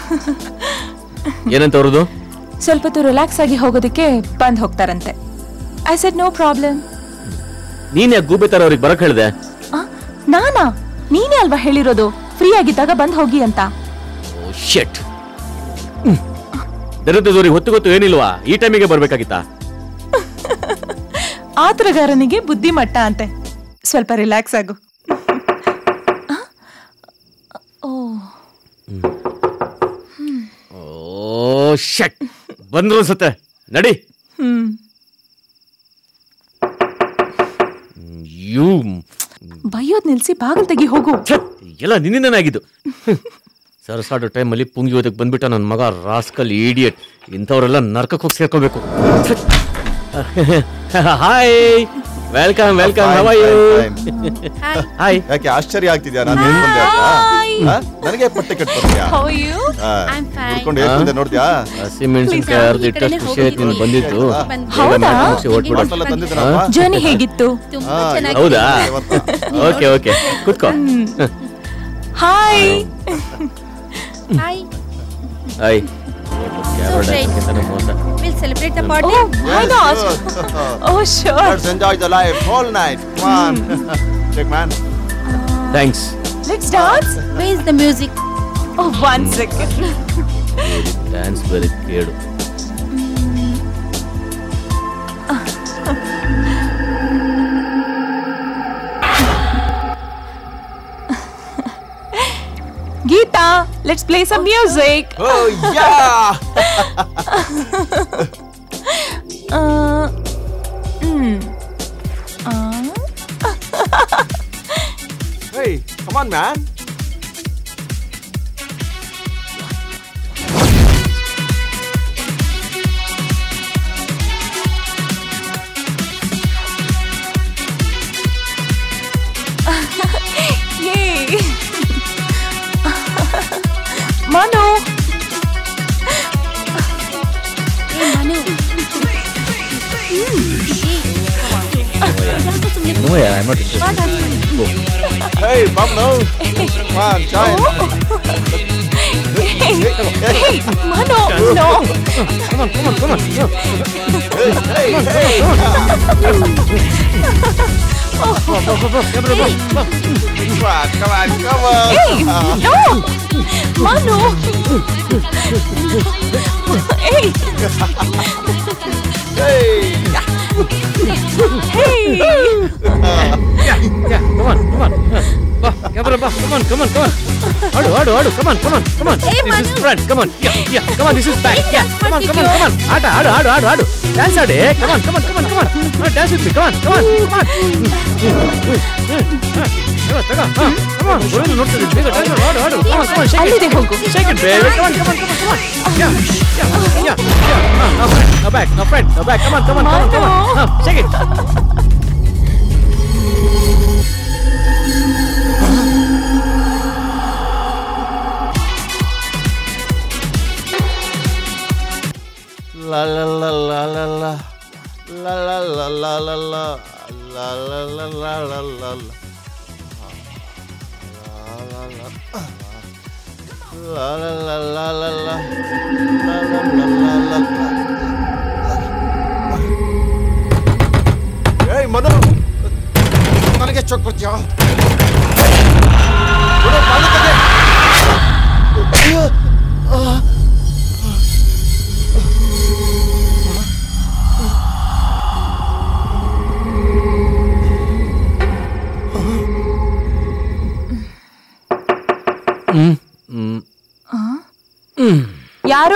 ಏನಂತ ಅವ್ರದ್ದು ಸ್ವಲ್ಪ ಹೊತ್ತು ರಿಲ್ಯಾಕ್ಸ್ ಆಗಿ ಹೋಗೋದಕ್ಕೆ ಬಂದ್ ಹೋಗ್ತಾರಂತೆ ಐ ಸೆಡ್ ನೋ ಪ್ರಾಬ್ಲಮ್ ನೀನ್ ಯಾಕೆ ಗೂಬೆ ತರ ಅವ್ರಿಗೆ ಬರಕ್ ಹೇಳ್ದೆ ನಾನಾ ನೀನೇ ಅಲ್ವಾ ಹೇಳಿರೋದು ಫ್ರೀ ಆಗಿದ್ದಾಗ ಬಂದ್ ಹೋಗಿ ಅಂತ ಶೆಟ್ ದರಿದ್ರದವ್ರಿಗೆ ಹೊತ್ತು ಗೊತ್ತು ಏನಿಲ್ವಾ ಈ ಟೈಮಿಗೆ ಬರ್ಬೇಕಾಗಿತ್ತಾ ಆತರಗಾರನಿಗೆ ಬುದ್ಧಿ ಮಟ್ಟ ಅಂತೆ ಸ್ವಲ್ಪ ರಿಲ್ಯಾಕ್ಸ್ ಆಗು ಆ? ಓ ಓ ಶೆಟ್ ಬಂದ್ರು ಅನ್ಸತ್ತೆ ನಡಿ ಹ್ಮ್ ಯೂ ಬೈಯೋದ್ ನಿಲ್ಸಿ ಬಾಗಿಲ್ ತೆಗಿ ಹೋಗು ಎಲ್ಲ ನಿನ್ನಿಂದನೇ ಆಗಿದ್ದು ಸರಸಾಡೋ ಟೈಮಲ್ಲಿ ಪುಂಗಿ ಓದಕ್ಕೆ ಬಂದ್ಬಿಟ್ಟ ನನ್ನ ಮಗ ರಾಸ್ಕಲ್ ಇಡಿಯಟ್ ಇಂಥವರೆಲ್ಲ ನರ್ಕಕ್ಕೆ ಹೋಗಿ ಸೇರ್ಕೋಬೇಕು hi welcome welcome how are you hi ಯಾಕೆ ಆಶ್ಚರ್ಯ ಆಗ್ತಿದ್ಯಾ ನಾನು ಏನ್ ಬಂದೆ ಅಂತ ಆ? ನನಗೆ ಪಟ್ಟೆ ಕಟ್ ಬರ್ತೀಯಾ How are you? I'm fine. ನೋಡ್ಕೊಂಡು ಏನ್ ಬಂದೆ ನೋಡ್ದ್ಯಾ ಹಸಿಮೆಣಸಿನ್ಕಾಯಿ ಅರ್ಧ ಇಟ್ಟಷ್ಟು ಖುಷಿ ಆಯ್ತು ನೀನು ಬಂದಿದ್ದು ಹೌದಾ? ಬಾಟಲ್ ತಂದಿದ್ದೀನಪ್ಪ ಜರ್ನಿ ಹೇಗಿತ್ತು ತುಂಬಾ ಹಾ, ಚೆನ್ನಾಗಿ ಹೌದಾ ಓಕೆ ಓಕೆ ಕೂತ್ಕೋ hi hi hi So great. ಮೋಸ will celebrate the oh party why not oh sure Let's enjoy the life whole night. Come on. Check man. Thanks let's dance where is the music oh one second dance ಬೇರೆ ಕೇಳು Geetha let's play some music Oh yeah. hey, come on man. Yay! Manu! ಮನು No, yeah, I'm not interested. Go. Hey, bum no. Come on, join. Hey, hey, Manu! No! Come on, come on, come on. No. Hey, hey, hey. Come on, come on, come on. Hey! No! Manu! Hey! Hey. Hey! Yeah, yeah, come on, come on. Ba, camera, ba, come on, come on, come on. Adu, adu, adu, come on, come on, come on. Hey, this is Manu. front, come on. Yeah, yeah, come on, this is back. Hey, Yeah, dance come on, come on, ಮಾಡ್ತಿದ್ಯೋ? come on. ಆಟ, ಆಡು, ಆಡು, ಆಡು, ಆಡು. Dance ಆಡಿ. Come on, come on, come on, come on. No, dance with me. Come on, come on, come on. ತಗೋ, ತಗೋ. ಹಾ, come on. ಹುಡುಗರು ನೋಡ್ತಿದ್ದಾರೆ. ಬೇಗ dance ಮಾಡು, ಆಡು, ಆಡು. Come on, come on, shake ಅಲ್ಲಿದೆ it. ಹೋಗು. Shake it, baby. Come on, come on, come on, come on. Yeah, yeah, yeah, yeah. Ah, now front, now back, now front, now back. Come on, come on, come on, come on. Manu. Ah, shake it. La la la la la la. La la la la la la la la la la la la la. La la la la la la. La la la la la la. ಏಯ್ ಮನು ನನಗೆ ಚೊಕ್ ಬರ್ತೀಯ ಬಿಡು, ಬಾಗಿಲು ತೆಗೆ. ಅಯ್ಯೋ. ಆ. ಹ್ಮ್ ಹ್ಮ್ ಯಾರು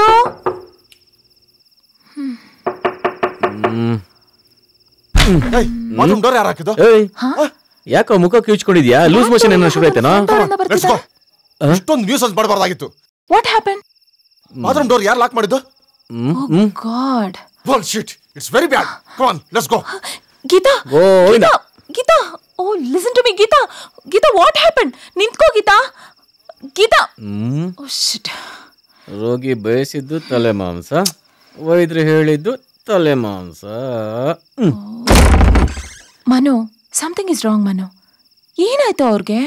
ಹ್ಮ್ ಏಯ್ ಬಾತ್ರೂಮ್ ಡೋರ್ ಯಾರು ಹಾಕಿದ್ದು ಏಯ್ ಯಾಕೋ ಮುಖ ಕಿಚ್ಕೊಂಡಿದ್ಯಾ ಲೂಸ್ ಮೋಷನ್ ಏನೋ ಶುರು ಆಯ್ತೇನೋ Let's go. ಇಷ್ಟೊಂದು ನ್ಯೂಸ್ ಮಾಡಬಾರ್ದಾಗಿತ್ತು ವಾಟ್ ಹ್ಯಾಪನ್ ಬಾತ್ರೂಮ್ ಡೋರ್ ಯಾರು ಲಾಕ್ ಮಾಡಿದ್ದು god Well, shit. It's very bad. Come on, let's go. Geetha Govinda. Geetha Geetha oh listen to me Geetha Geetha what happen ನಿಂತ್ಕೋ ಗೀತಾ ಗೀತಾ ಹ್ಮ್ ಓ ಶಿಟ್ ರೋಗಿ ಬಯಸಿದ್ದು ತಲೆ ಮಾಂಸ ವೈದ್ಯರು ಹೇಳಿದ್ದು ತಲೆ ಮಾಂಸ hmm. Manu something is wrong Manu ಏನಾಯ್ತು ಅವ್ರಿಗೆ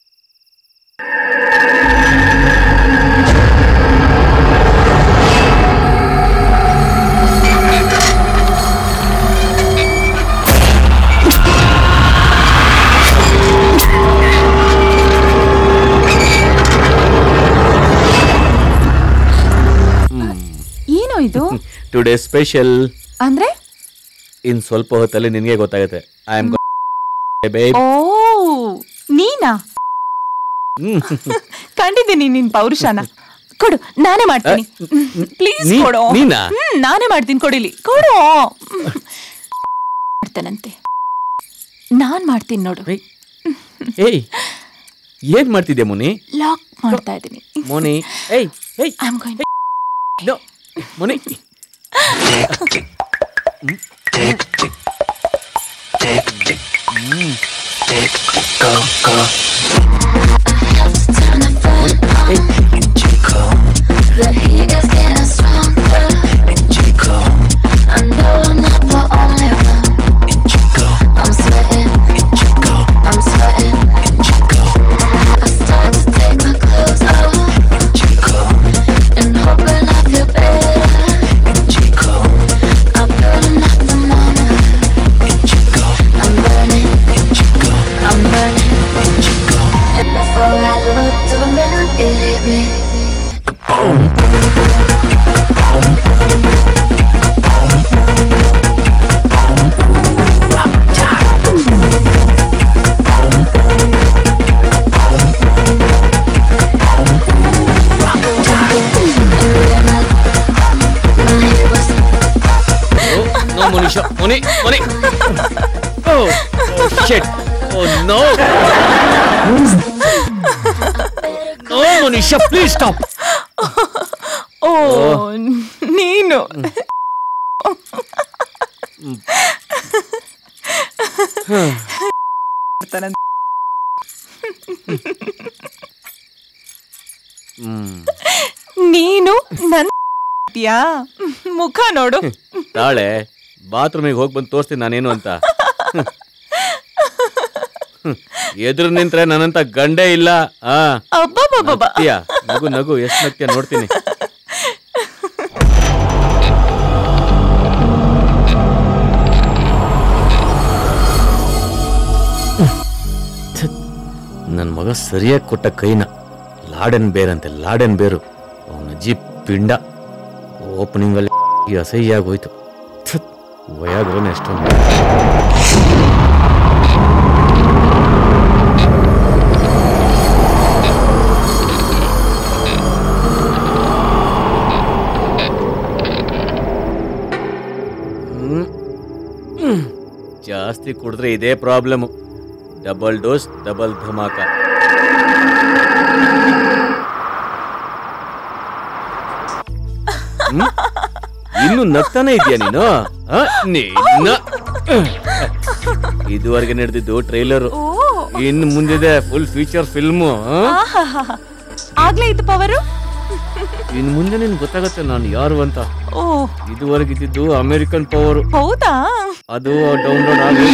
ಏನೋ ಇದು ಟುಡೇ ಸ್ಪೆಷಲ್ ಅಂದ್ರೆ ಇನ್ ಸ್ವಲ್ಪ ಹೊತ್ತಲ್ಲಿ ನಿನಗೆ ಗೊತ್ತಾಗುತ್ತೆ ಐ ಆಮ್ ಬೇಬ್ ಓ ನೀನಾ ಕಂಡಿದ್ದೀನಿ ನಿನ್ ಪೌರುಷನ ಕೊಡು ನಾನೇ ಮಾಡ್ತೀನಿ ಪ್ಲೀಸ್ ನೀ- ಕೊಡು ನೀನಾ? ಹ್ಮ್, ನಾನೇ ಮಾಡ್ತೀನಿ ಕೊಡಿಲಿ ಕೊಡು ಮಾಡ್ತಾನಂತೆ ನಾನ್ ಮಾಡ್ತೀನಿ ನೋಡು ಏಯ್ ಏನ್ ಮಾಡ್ತಿದ್ಯಾ ಮುನಿ ಲಾಕ್ ಮಾಡ್ತಾ ಇದ್ದೀನಿ ಮುನಿ ಏಯ್ ಏಯ್ I am going no Muni The heat is getting stronger. I know I'm not the only one. I'm sweating. I'm sweating. I start to take my clothes off. And hoping I feel better. I'm burning at the moment. I'm burning. I'm burning. And before I looked around, it hit me. No Munisha Muni Muni oh shit oh no no Munisha please stop oh ನೀನು hmm ನೀನು ನನ್ ಯಾ ಮುಖ ನೋಡು ತಾಳೆ ಬಾತ್ರೂಮಿಗೆ ಹೋಗಿ ಬಂದು ತೋರಿಸ್ತೀನಿ ನಾನೇನು ಅಂತ ಎದುರು ನಿಂತ್ರೆ ನನ್ನಂತ ಗಂಡೇ ಇಲ್ಲ ಆ ಅಬ್ಬಬ್ಬಬ್ಬ ನಗ್ತೀಯ? ನಗು ನಗು ಎಷ್ಟು ನಗ್ತೀಯ ನೋಡ್ತೀನಿ ನನ್ನ ಮಗ ಸರಿಯಾಗಿ ಕೊಟ್ಟ ಕೈನ ಲಾಡೆನ್ ಬೇರಂತೆ ಲಾಡೆನ್ ಬೇರು ಅವನ ಅಜ್ಜಿ ಪಿಂಡ ಓಪನಿಂಗ್ ಅಲ್ಲಿ ಅಸಹ್ಯ ಆಗೋಯ್ತು ವಯಾಗ್ರನೇ ಎಷ್ಟೊಂದು ಹ್ಮ್. ಹ್ಮ್. ಜಾಸ್ತಿ ಕುಡಿದ್ರೆ ಇದೇ ಪ್ರಾಬ್ಲಮ್ ಡಬಲ್ ಡೋಸ್ ಡಬಲ್ ಧಮಾಕ ಹ್ಮ್? ಇನ್ನು ನಗ್ತಾನೆ ಇದೆಯಾ ನೀನು ಆ? ನಿನ್ನ ಇದುವರೆಗೆ ನಡೆದಿದ್ದು ಟ್ರೈಲರ್ ಇನ್ನು ಮುಂದಿದೆ ಫುಲ್ ಫೀಚರ್ ಫಿಲ್ಮು ಆಹಾಹಾಹಾ. ಆಗ್ಲೇ ಇತ್ತು ಪವರು ಇನ್ ಮುಂದೆ ನಿನ್ ಗೊತ್ತಾಗತ್ತೆ ನಾನು ಯಾರು ಅಂತ ಓ ಇದುವರೆಗಿದ್ದು ಅಮೆರಿಕನ್ ಪವರ್ ಹೌದಾ ಅದು ಡೌನ್ಲೋಡ್ ಆಗಿ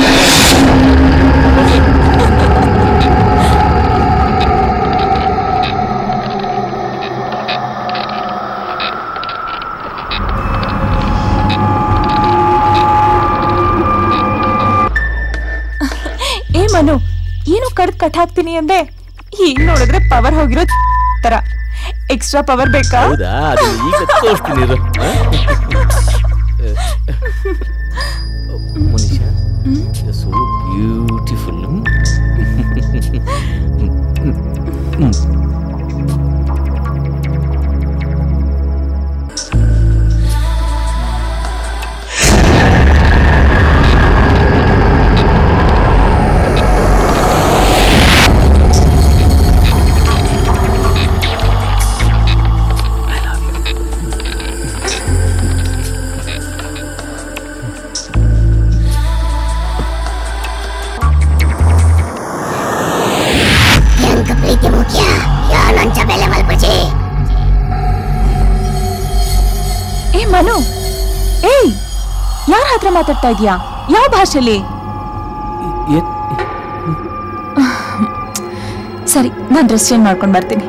ಏ ಮನು ಏನು ಕಡ್ದ್ ಕಟ್ ಹಾಕ್ತೀನಿ ಅಂದೆ ಈಗ ನೋಡಿದ್ರೆ ಪವರ್ ಹೋಗಿರೋ ತರ ಎಕ್ಸ್ಟ್ರಾ ಪವರ್ ಬೇಕಾ ಹೌದಾ ಅದನ್ನ ಈಗ ತೋರಿಸ್ತೀನಿ ಇರು. ಆ? ಮನುಷ್ಯ ಸೋ ಬ್ಯೂಟಿಫುಲ್ ಹೆಂಗ ಪ್ರೀತಿ ಮುಖ್ಯ ಯಾ ಲಂಚ ಬೆಲೆ ಮಲ್ಪಜಿ ಏ ಮನು ಏಯ್ ಯಾರ ಹತ್ರ ಮಾತಾಡ್ತಾ ಇದೀಯಾ ಯಾವ ಭಾಷೆಲಿ ಸರಿ ನಾನ್ ಡ್ರೆಸ್ ಚೇಂಜ್ ಮಾಡ್ಕೊಂಡ್ ಬರ್ತೀನಿ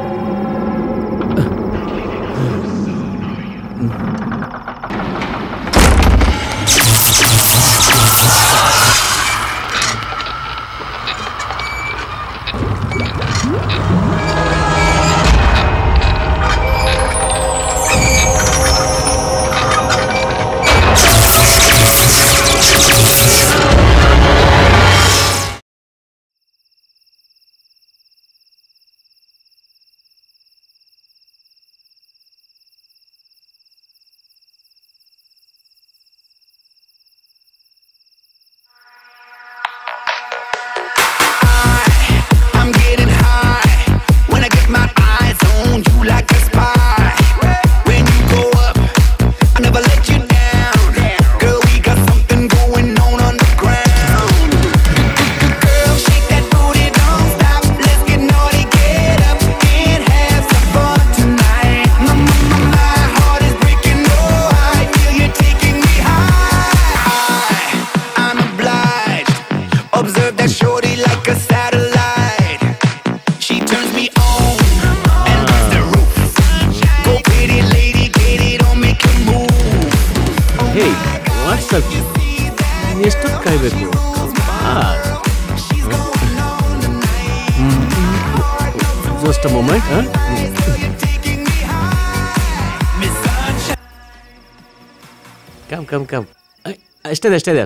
I'm getting high when I get my eyes on you like a spy. When you go up, I never let you down. Girl, we got something going on underground. Girl, shake that booty, don't stop. Let's get naughty, get up and have some fun tonight. My, my, my, my heart is breaking. Oh, I feel you taking me high. I'm obliged. Observe that shorty like a satellite. She turns me on and leaves the roof. Go pretty lady, get it on, make a move. Hey what's up ಎಷ್ಟೊತ್ತು ಕಾಯ್ಬೇಕು just moment come come come ಅಷ್ಟೇ ಇದೆ, ಅಷ್ಟೇ ಇದೆ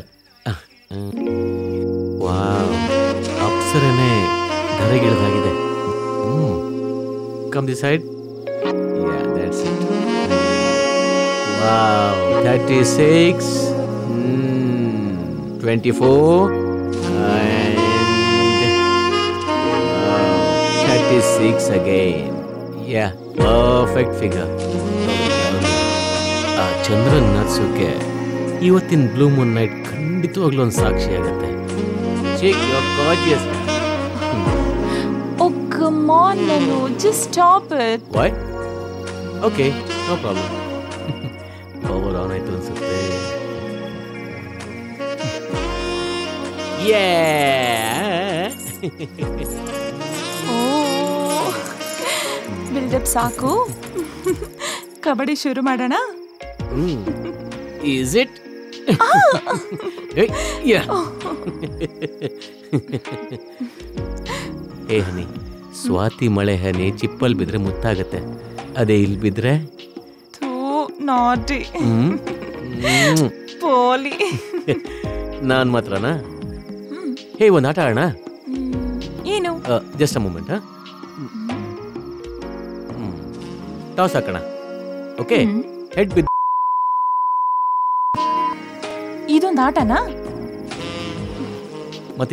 wow ಅಪ್ಸರನೇ ಧರೆಗಿಳಿದಾಗಿದೆ come the side yeah that's it wow thirty six twenty four thirty six again yeah perfect figure ಆ ಚಂದ್ರನ್ ನರ್ಸೋಕೆ ಇವತ್ತಿನ ಬ್ಲೂ ಮೂನ್ ನೈಟ್ ಖಂಡಿತವಾಗ್ಲೂ ಒಂದು ಸಾಕ್ಷಿ ಆಗುತ್ತೆ chick gorgeous oh come on Manu just stop it why okay no problem power on ಆಯ್ತು ಅನ್ಸುತ್ತೆ ಓ build up ಸಾಕು ಕಬಡ್ಡಿ ಶುರು ಮಾಡೋಣ ಈಸ್ ಇಟ್ ಏ ಹನಿ ಸ್ವಾತಿ ಮಳೆ ಹನಿ ಚಿಪ್ಪಲ್ ಬಿದ್ರೆ ಮುತ್ತಾಗತ್ತೆ ಅದೇ ಇಲ್ಲಿ ಬಿದ್ರೆ ಥೂ ನಾಟಿ ಹ್ಮ್ ಹ್ಮ್. ಪೋಲಿ ನಾನ್ ಮಾತ್ರನಾ ಹೇ ಒಂದು ಆಟ ಆಡೋಣ ಏನು ಜಸ್ಟ್ ಅ ಮೂಮೆಂಟ್ ಟಾಸ್ ಹಾಕೋಣ ಓಕೆ ಹೆಡ್ ಬಿದ್ದು ಇದೊಂದು ಆಟನಾ ಮತ್ತೆ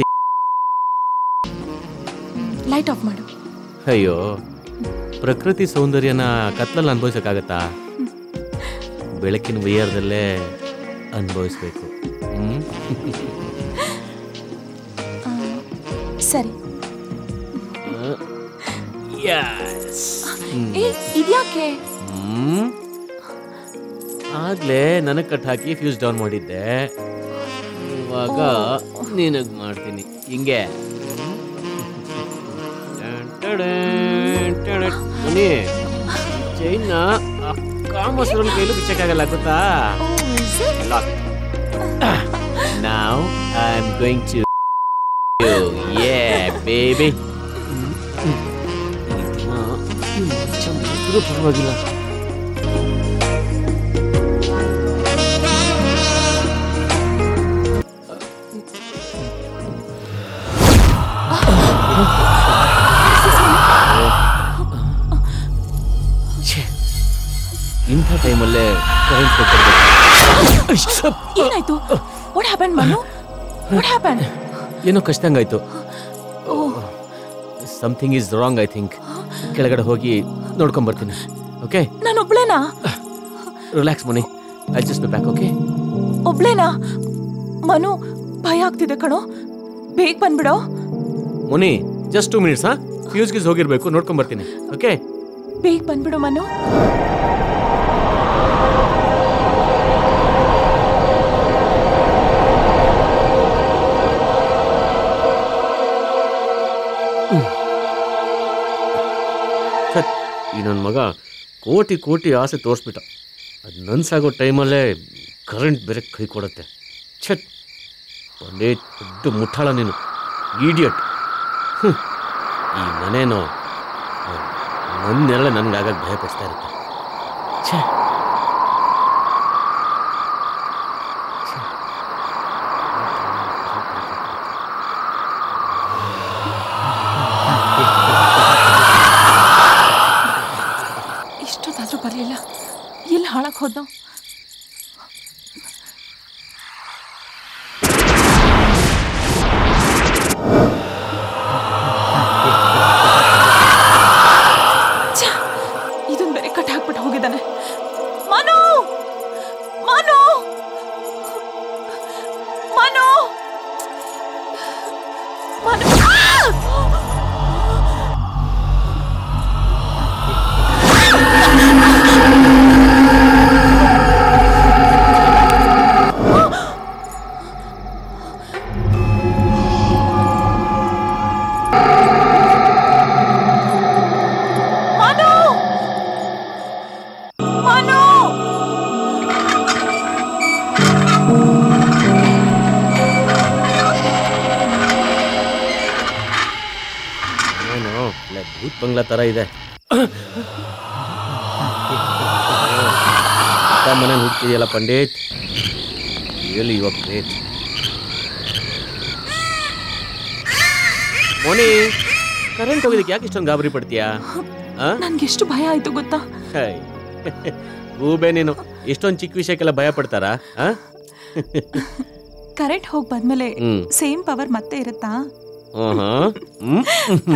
ಲೈಟ್ ಆಫ್ ಮಾಡು ಅಯ್ಯೋ ಪ್ರಕೃತಿ ಸೌಂದರ್ಯನ ಕತ್ಲಲ್ಲಿ ಅನುಭವಿಸಕ್ಕಾಗತ್ತಾ ಬೆಳಕಿನ ವೈಯರ್ದಲ್ಲೇ ಅನುಭವಿಸ್ಬೇಕು ಹ್ಮ್ ಸರಿ Yes. ಏ ಇದ್ಯಾಕೆ ಹ್ಮ್ ಆಗ್ಲೇ ನನಗ್ ಕಟ್ ಹಾಕಿ ಫ್ಯೂಸ್ ಡೌನ್ ಮಾಡಿದ್ದೆ ಇವಾಗ ನಿನಗ್ ಮಾಡ್ತೀನಿ ಹಿಂಗೆ ಬನ್ನಿ ಚೈನ್ನ ಕಾಮಸ್ರನ್ ಕೈಲೂ ಬಿಚ್ಚಕ್ಕಾಗಲ್ಲ ಗೊತ್ತಾ Now I'm going to yeah baby ಪರವಾಗಿಲ್ಲ ಇಂಥ ಟೈಮಲ್ಲೇ ಕರೆಂಟ್ ಏನಾಯ್ತು what happen Manu what happen ಏನೋ ಕಷ್ಟಂಗಾಯ್ತು something is wrong I think ಕೆಳಗಡೆ ಹೋಗಿ ನೋಡ್ಕೊಂಡ್ ಬರ್ತೀನಿ ಓಕೆ ನಾನು ಒಬ್ಳೇನಾ relax Mani I just back okay ಒಬ್ಳೇನಾ ಮನು ಭಯ ಆಗ್ತಿದೆ ಕಣೋ ಬೇಗ ಬಂದ್ಬಿಡೋ ಮುನಿ ಜಸ್ಟ್ ಟೂ ಮಿನಿಟ್ಸ್ ಹಾ ಫ್ಯೂಸ್ ಗೀಸ್ ಹೋಗಿರ್ಬೇಕು ನೋಡ್ಕೊಂಡ್ ಬರ್ತೀನಿ ಓಕೆ ಬೇಗ ಬಂದ್ಬಿಡು ಮನು ಈ ನನ್ನ ಮಗ ಕೋಟಿ ಕೋಟಿ ಆಸೆ ತೋರಿಸ್ಬಿಟ್ಟ ಅದು ನನ್ಸಾಗೋ ಟೈಮಲ್ಲೇ ಕರೆಂಟ್ ಬೇರೆ ಕೈ ಕೊಡುತ್ತೆ ಛಟ್ ಒಂದೇ ದೊಡ್ಡ ಮುಟ್ಟಾಳ ನೀನು ಈಡಿಯಟ್ ಈ ಮನೇನೋ ನನ್ನೆಲ್ಲ ನನಗಾಗಕ್ಕೆ ಭಯ ಪಡಿಸ್ತಾ ಇರುತ್ತೆ ಛೇ ಇಷ್ಟೊತ್ತಾದ್ರೂ ಬರಲಿಲ್ಲ ಎಲ್ಲಿ ಹಾಳಕ್ ಹೋದ್ನೋ ಛೆ, ಇದನ್ ಬೇರೆ ಕಟ್ ಹಾಕ್ಬಿಟ್ಟು ಹೋಗಿದ್ದಾನೆ ಮನು ಮನು ಮನು ಮನು ಮನು ಮನು ಏನು ಇಲ್ಲ ಭೂತ್ ಬಂಗ್ಲಾ ಥರ ಇದೆ ಮನೇಲಿ ಹುಡ್ತಿದೆಯಲ್ಲ Pandit really you are great Moni current ಹೋಗಿದ್ದಕ್ಕೆ ಯಾಕೆ ಇಷ್ಟೊಂದು ಗಾಬರಿ ಪಡ್ತೀಯಾ ಆ? ನನ್ಗೆಷ್ಟು ಭಯ ಆಯ್ತು ಗೊತ್ತಾ ಹೈ. ಗೂಬೆ ನೀನು ಇಷ್ಟೊಂದು ಚಿಕ್ಕ ವಿಷಯಕ್ಕೆಲ್ಲ ಭಯ ಪಡ್ತಾರಾ ಆ? ಕರೆಂಟ್ ಹೋಗಿ ಬಂದ್ಮೇಲೆ ಹ್ಮ್. ಸೇಮ್ ಪವರ್ ಮತ್ತೆ ಇರುತ್ತಾ ಆಹಾ. ಹ್ಮ್.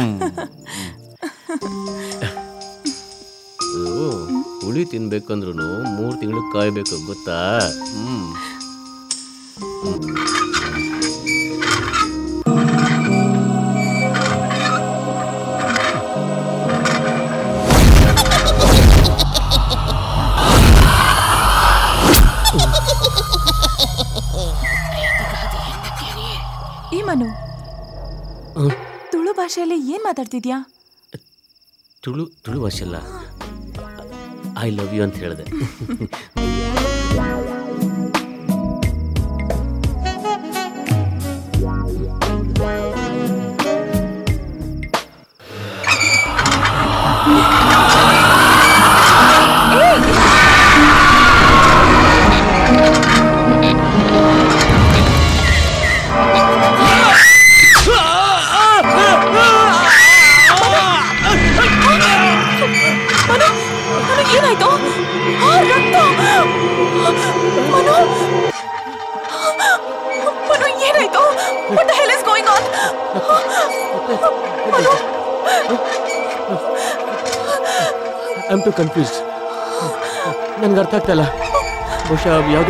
ಅದು ಹುಳಿ ತಿನ್ಬೇಕಂದ್ರೂ ಮೂರು ತಿಂಗಳು ಕಾಯ್ಬೇಕು ಗೊತ್ತಾ ಹ್ಮ್ ಏ ಮನು ಹ್ಮ್. ತುಳು ಭಾಷೆಯಲ್ಲಿ ಏನ್ ಮಾತಾಡ್ತಿದ್ಯಾ ತುಳು ತುಳು ಭಾಷೆ ಅಲ್ಲ ಐ ಲವ್ ಯು ಅಂತ ಹೇಳಿದೆ ಮನು ಮನು ಏನಾಯ್ತು ಆ, ರಕ್ತ ಮನು ಮನು ಏನಾಯ್ತು what the hell is going on Manu I am too confused ನನ್ಗೆ ಅರ್ಥ ಆಗ್ತಾ ಇಲ್ಲ ಬಹುಶಃ ಯಾವುದು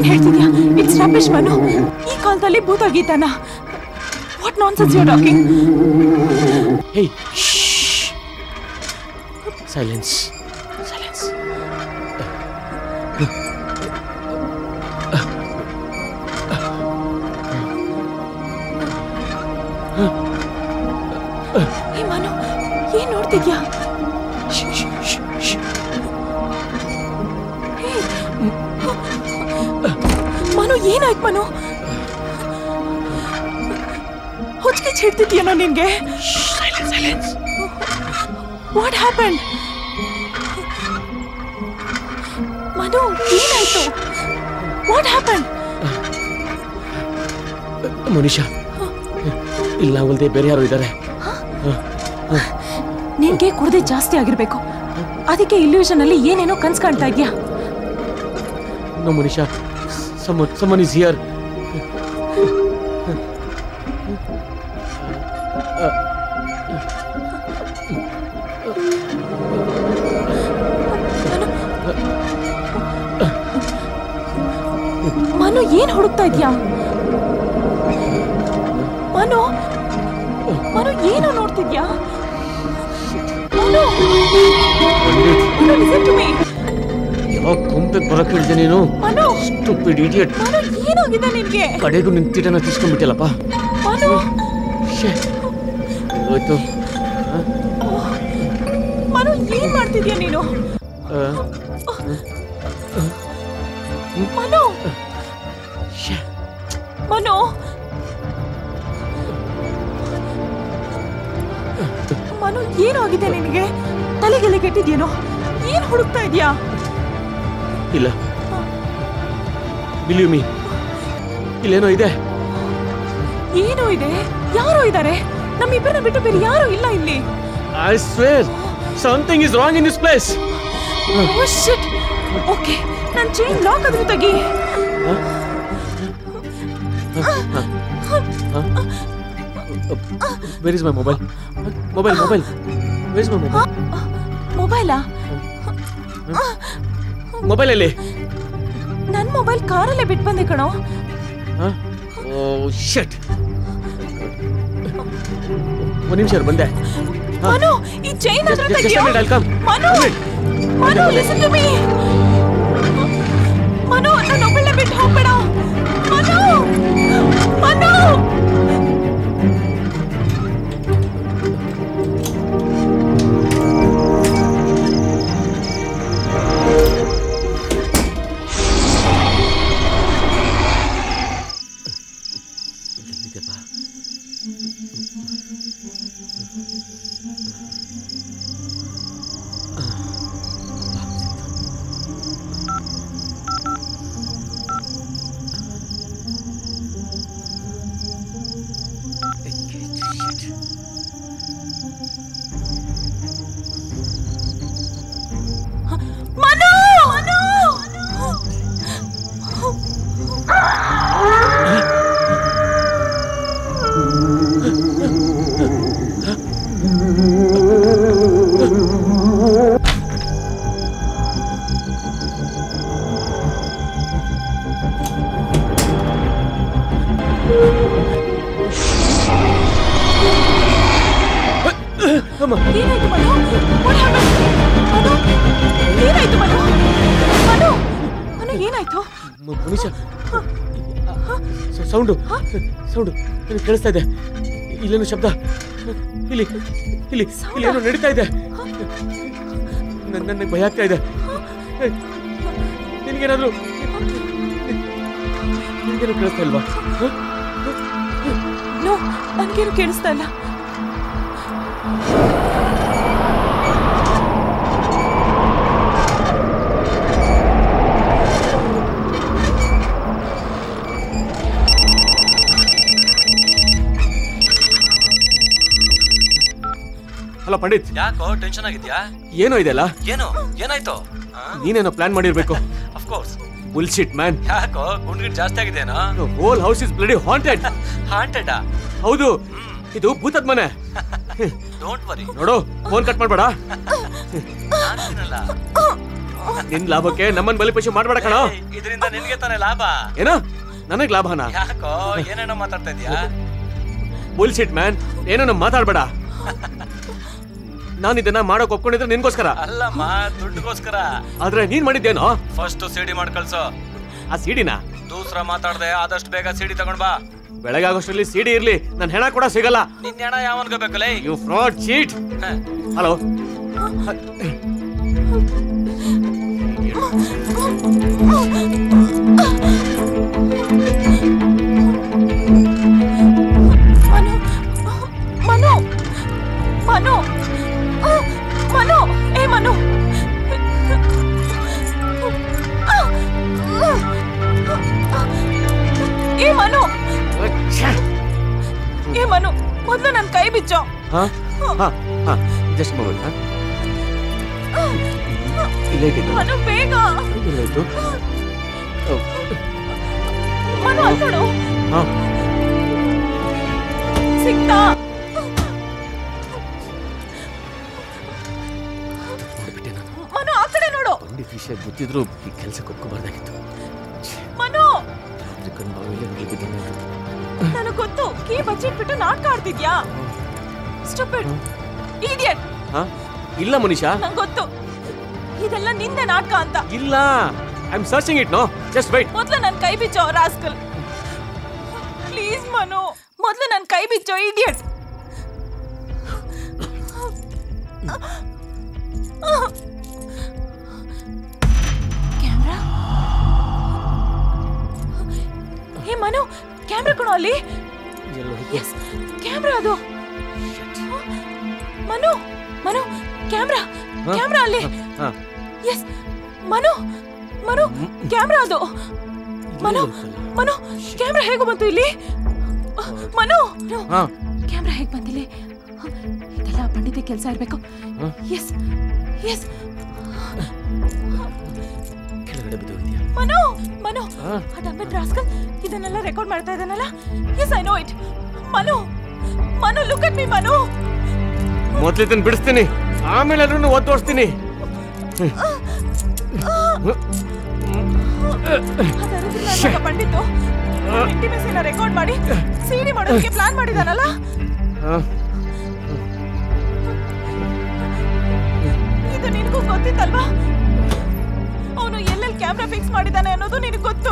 ಹೇಳ್ತಿದ್ಯಾ ಇಟ್ಸ್ ರಮೇಶ್ ಮನು ಈ ಕಾಲದಲ್ಲಿ ಭೂತ ಗೀತನ what nonsense you talking hey silence silence hey Manu ಏನ್ ನೋಡ್ತಿದ್ಯಾ ಹೇ, ಮನು ಏನಾಯ್ತು ಮನು ಹೊಚ್ಕೆ ಚಿಡ್ತಿದ್ಯೇನೋ ನಿನ್ಗೆ ವಾಟ್ ಹ್ಯಾಪನ್ ಮನು ಏನಾಯ್ತು ವಾಟ್ ಹ್ಯಾಪನ್ ಮನುಷ್ಯ ಇಲ್ಲ ಅವಲ್ದೆ ಬೇರೆ ಯಾರು ಇದ್ದಾರೆ ನಿನ್ಗೆ ಕುಡ್ದೆ ಜಾಸ್ತಿ ಆಗಿರ್ಬೇಕು ಅದಕ್ಕೆ ಇಲ್ಯೂಷನ್ ಅಲ್ಲಿ ಏನೇನೋ ಕನ್ಸ್ ಕಾಣ್ತಾ ಇದ್ಯಾ ನೋ ಮನುಷ್ಯ someone someone is here Manu ಏನ್ ಹುಡುಕ್ತಾ ಇದ್ಯಾ ಮನು ಮನು ಏನೋ ನೋಡ್ತಿದ್ಯಾ Manu Manu listen to me. ಯಾವಾಗ ಕೊಂಪೆಗೆ ಬರಕ್ ಹೇಳ್ದೆ ನೀನು ಮನು ಸ್ಟುಪಿಡ್ ಇಡಿಯಟ್ ಮನು ಏನಾಗಿದೆ ನಿನ್ಗೆ ಕಡೆಗೂ ನಿನ್ ತೀಟನ ತಿಸ್ಕೊಂಡ್ಬಿಟ್ಟಲ್ಲಪ್ಪ ಮನು ಹೋಯ್ತು ಮನು ಏನ್ ಮಾಡ್ತಿದ್ಯಾ ನೀನು ಮನು ಮನು ಮನು ಏನಾಗಿದೆ ನಿನಗೆ ತಲೆಗೆಲೆ ಕೆಟ್ಟಿದ್ಯೇನೋ ಏನ್ ಹುಡುಕ್ತಾ ಇದ್ಯಾ ಇಲ್ಲ ಬಿಲೀವ್ ಮೀ ಇಲ್ಲೇನೋ ಇದೆ ಏನೋ ಇದೆ ಯಾರೋ ಇದ್ದಾರೆ ನಮ್ಮಿಬ್ಬರನ್ನ ಬಿಟ್ಟು ಬೇರೆ ಯಾರು ಇಲ್ಲ ಇಲ್ಲಿ I swear something is wrong in this place okay ನನ್ ಚೈನ್ ಲಾಕ್ ಆದ್ರೂ ತೆಗಿ where is my mobile mobile mobile where is my mobile ಮೊಬೈಲಾ ಮೊಬೈಲ್ ಅಲ್ಲಿ ನನ್ ಮೊಬೈಲ್ ಕಾರಲ್ಲೇ ಬಿಟ್ಟು ಬಂದೆ ಕಣೋ ಓ ಶಟ್ ಒಂದು ನಿಮಿಷ ಬಂದೆ ಹಾ. ಮನು ಈ ಚೈನ್ ಹತ್ರ Just- just a ತೆಗಿಯೋ minute, I'll come. Manu Manu listen to me Manu ನನ್ನ ಒಬ್ಬಳನ್ನ ಬಿಟ್ಟು ಹೋಗ್ಬೇಡ ಮನು ಮನು ಮನು ಮನು ಏನಾಯ್ತು ಮನು What happened? ಮನು ಏನಾಯ್ತು ಮನು ಮನು ಮನು ಏನಾಯ್ತು ಮ- ಮನುಷ್ಯ ಸೌಂಡು ಸೌಂಡು ನನಗೆ ಕೇಳಿಸ್ತಾ ಇದೆ ಇಲ್ಲೇನು ಶಬ್ದ ಇಲ್ಲಿ ಇಲ್ಲಿ ಇಲ್ಲಿ ಏನೋ ನಡೀತಾ ಇದೆ ನನ್- ನನಗೆ ಭಯ ಆಗ್ತಾ ಇದೆ ನಿನಗೇನಾದ್ರೂ ನಿನಗೇನು ಕೇಳಿಸ್ತಾ ಇಲ್ವಾ ಹ? ನೋ ನನ್ಗೇನು ಕೇಳಿಸ್ತಾ ಇಲ್ಲ ಹಲೋ ಪಂಡಿತ್ ಯಾಕೋ ಟೆನ್ಷನ್ ಆಗಿದ್ಯಾ ಏನೋ ಇದೆಲ್ಲ ಏನು ಏನಾಯ್ತು ನೀನೇನೋ ಪ್ಲಾನ್ ಮಾಡಿರ್ಬೇಕು ಅಫ್ಕೋರ್ಸ್ ಬುಲ್ಶಿಟ್ ಮ್ಯಾನ್ ಯಾಕೋ ಗುಂಡ್ಗಿಟ್ ಜಾಸ್ತಿ ಆಗಿದೆನಾ whole house is bloody haunted ಹಾಂಟೆಡಾ ಹೌದು ಇದು ಭೂತದ ಮನೆ ಡೋಂಟ್ ವರಿ ನೋಡು ಫೋನ್ ಕಟ್ ಮಾಡ್ಬೇಡ ನಾನಿದ್ದೀನಲ್ಲ ನಿನ್ ಲಾಭಕ್ಕೆ ನಮ್ಮನ್ ಬಲಿಪಶು ಮಾಡ್ಬೇಡ ಕಣೋ ಇದರಿಂದ ನಿನ್ಗೆ ತಾನೇ ಲಾಭ ಏನೋ ನನಗ್ ಲಾಭನ ಯಾಕೋ ಏನೇನೋ ಮಾತಾಡ್ತಾ ಇದೀಯಾ ಬುಲ್ಶಿಟ್ ಮ್ಯಾನ್ ಏನೋ ಮಾತಾಡ್ಬೇಡ ನಾನು ಇದನ್ನ ಮಾಡಕ್ ಒಪ್ಕೊಂಡಿದ್ರೆ ನಿನ್ಗೋಸ್ಕರ ಅಲ್ಲಮ್ಮ ದುಡ್ಡುಗೋಸ್ಕರ ಆದ್ರೆ ನೀನ್ ಮಾಡಿದ್ದೇನೋ ಫಸ್ಟ್ ಸಿಡಿ ಮಾಡಿ ಕಳ್ಸು ಆ ಸಿಡಿನ ದೂಸ್ರ ಮಾತಾಡ್ದೆ ಆದಷ್ಟು ಬೇಗ ಸಿಡಿ ತಗೊಂಡ್ ಬಾ ಬೆಳಗ್ಗೆ ಆಗೋಷ್ಟರಲ್ಲಿ ಸಿಡಿ ಇರ್ಲಿ ನನ್ ಹೆಣ ಕೂಡ ಸಿಗಲ್ಲ ನಿನ್ ಹಣ ಯಾವನ್ಗ ಬೇಕಲ್ಲ you fraud cheat hello Manu Manu Manu ಆ, ಮನು ಏ ಮನು ಏ ಮನು ಏ ಮನು ಮೊದ್ಲು ನನ್ ಕೈ ಬಿಚ್ಚೋ ಹಾ ಹಾ ಹಾ ಜಸ್ಟ್ ಮೊಬೈಲ್ ಹಾ ಇಲ್ಲೇ ಇಟ್ಟಿದ್ದು ಮನು ಬೇಗ ಇಲ್ಲಾಯ್ತು ಮನು ಅಲ್ತೋಡು ಹಾ ಸಿಕ್ತಾ ಮನು ಆ ಕಡೆ ನೋಡು ಪಂಡಿತ್ ವಿಷಯ ಗೊತ್ತಿದ್ರು ಈ ಕೆಲ್ಸಕ್ಕೆ ಒಪ್ಕೋಬಾರ್ದಾಗಿತ್ತು ಮನು ಅದಕ್ಕೆ ಬಾವಿಲೆ ಮುಳುಗಿದ್ದೀನಿ. ನನಗ್ ಗೊತ್ತು ಕೀ ಬಚ್ಚಿಟ್ಬಿಟ್ಟು ನಾಟಕ ಆಡ್ತಿದ್ಯಾ ಸ್ಟುಪಿಡ್ ಇಡಿಯಟ್ ಹಾ ಇಲ್ಲ ಮನೀಷಾ ನಂಗ್ ಗೊತ್ತು ಇದೆಲ್ಲ ನಿಂದೆ ನಾಟಕ ಅಂತ ಇಲ್ಲ I am searching it no just wait ಮೊದ್ಲು ನನ್ ಕೈ ಬಿಚ್ಚೋ ರಾಸ್ಕಲ್ ಪ್ಲೀಸ್ ಮನು ಮೊದ್ಲು ನನ್ ಕೈ ಬಿಚ್ಚೋ idiot camera hey Manu camera ಕೊಡು ಅಲ್ಲಿ ಎಸ್ ಕ್ಯಾಮ್ರಾ ಅದು ಮನು ಮನು ಕ್ಯಾಮ್ರಾ ಕ್ಯಾಮ್ರಾ ಅಲ್ಲಿ ಹಾ ಎಸ್ ಮನು ಮನು ಕ್ಯಾಮ್ರಾ ಅದು ಮನು ಮನು ಕ್ಯಾಮ್ರಾ ಹೇಗೆ ಬಂತು ಇಲ್ಲಿ ಮನು ಹಾ ಕ್ಯಾಮ್ರಾ ಹೇಗೆ ಬಂದಿಲ್ಲಿ ಇದೆಲ್ಲ ಪಂಡಿತ ಕೆಲಸ ಇರಬೇಕು ಹ? ಎಸ್ ಎಸ್ ಕೆಳಗಡೆ ಬಿದ್ದೋಗಿದ್ಯಾ ಮನು ಮನು ಹಾ? ಆ ಡಂಬನ್ ರಾಸ್ಕಲ್ ಇದನ್ನೆಲ್ಲ ರೆಕಾರ್ಡ್ ಮಾಡ್ತಾ ಇದ್ದಾನಲ್ಲ yes I know it Manu Manu look at me Manu ಮೊದ್ಲು ಇದನ್ನ ಬಿಡಿಸ್ತೀನಿ ಆಮೇಲೆ ಎಲ್ಲರೂ ಒದ್ದು ತೋರಿಸ್ತೀನಿ ಅದರಿಂದ ಪಂಡಿತು ಇಂಟಿಮೆಸಿನ ರೆಕಾರ್ಡ್ ಮಾಡಿ ಸಿಡಿ ಮಾಡೋದಕ್ಕೆ ಪ್ಲಾನ್ ಮಾಡಿದಾನಲ್ಲ ಇದು ನಿನಗೂ ಗೊತ್ತಿತ್ತಲ್ವಾ ಅವನು ಎಲ್ಲೆಲ್ಲಿ ಕ್ಯಾಮ್ರಾ ಫಿಕ್ಸ್ ಮಾಡಿದಾನೆ ಅನ್ನೋದು ನಿನಗೆ ಗೊತ್ತು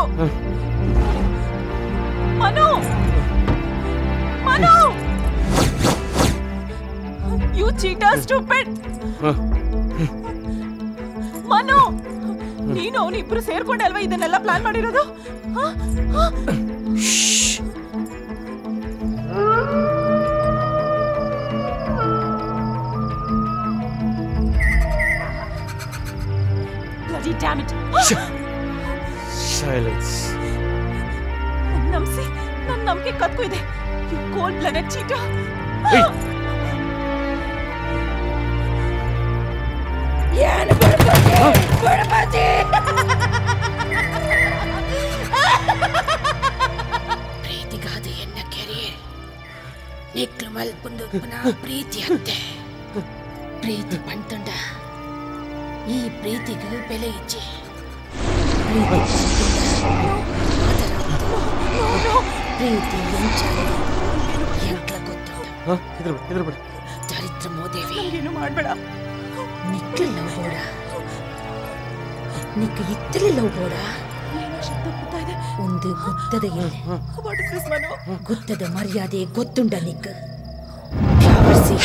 Manu Manu you cheater stupid Manu ನೀನು ಅವನು ಇಬ್ರು ಸೇರ್ಕೊಂಡೆ ಅಲ್ವಾ ಇದನ್ನೆಲ್ಲ ಪ್ಲಾನ್ ಮಾಡಿರೋದು ಹ? ಹ? Bloody damn it. ಸೈಲೆನ್ಸ್ ನಮ್ಸಿ ನನ್ನ ನಂಬಿಕೆ ಕತ್ಕು ಇದೆ ಯು ಕೋಲ್ಡ್ ಬ್ಲಡೆಡ್ ಚೀಟ ಏನು ಬಡಬಾಜಿ ಬಡಬಾಜಿ ಪ್ರೀತಿ ಕಾದು ಎನ್ನ ಕೆರಿಯರ್ ನೆಕ್ಲು ಮಲ್ಪುಂಡು ಪುನಃ ಪ್ರೀತಿ ಅಂತೆ ಪ್ರೀತಿ ಪಂತುಂಡ ಈ ಪ್ರೀತಿಗೆ ಬೆಲೆ ಇಚ್ಚಿ ಪ್ರೀತಿ ಪ್ರೀತಿ ಎಂಚಾಗಿ ಎಂಕ್ಲ ಗೊತ್ತುಂಡ ಹೆದರ್ಬೇಡ ಚರಿತ್ರ ಮೋದೇವಿ ಏನು ಮಾಡ್ಬೇಡ ನಿಕ್ಲು ಲವ್ ಬೋಡ ನಿಕ್ಕ ಇತ್ತಲಿ ಲವ್ ಬೋಡ ಒಂದು ಗುತ್ತದ ಇಲ್ಲ ವಾಟ್ ಇಸ್ ದಿಸ್ ಮನು ಗುತ್ತದ ಮರ್ಯಾದೆ ಗೊತ್ತುಂಡ ನಿಕ್ ಯಾವರ್ಸಿ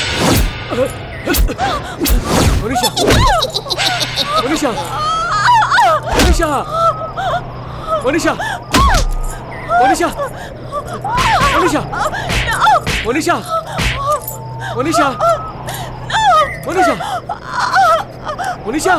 ಮನುಷ್ಯ ಮನುಷ್ಯ ಮನುಷ್ಯ ಮನುಷ್ಯ ಮನುಷ್ಯ ಮನುಷ್ಯ ಮನುಷ್ಯ ಮನುಷ್ಯ ಮನುಷ್ಯ ಮನುಷ್ಯ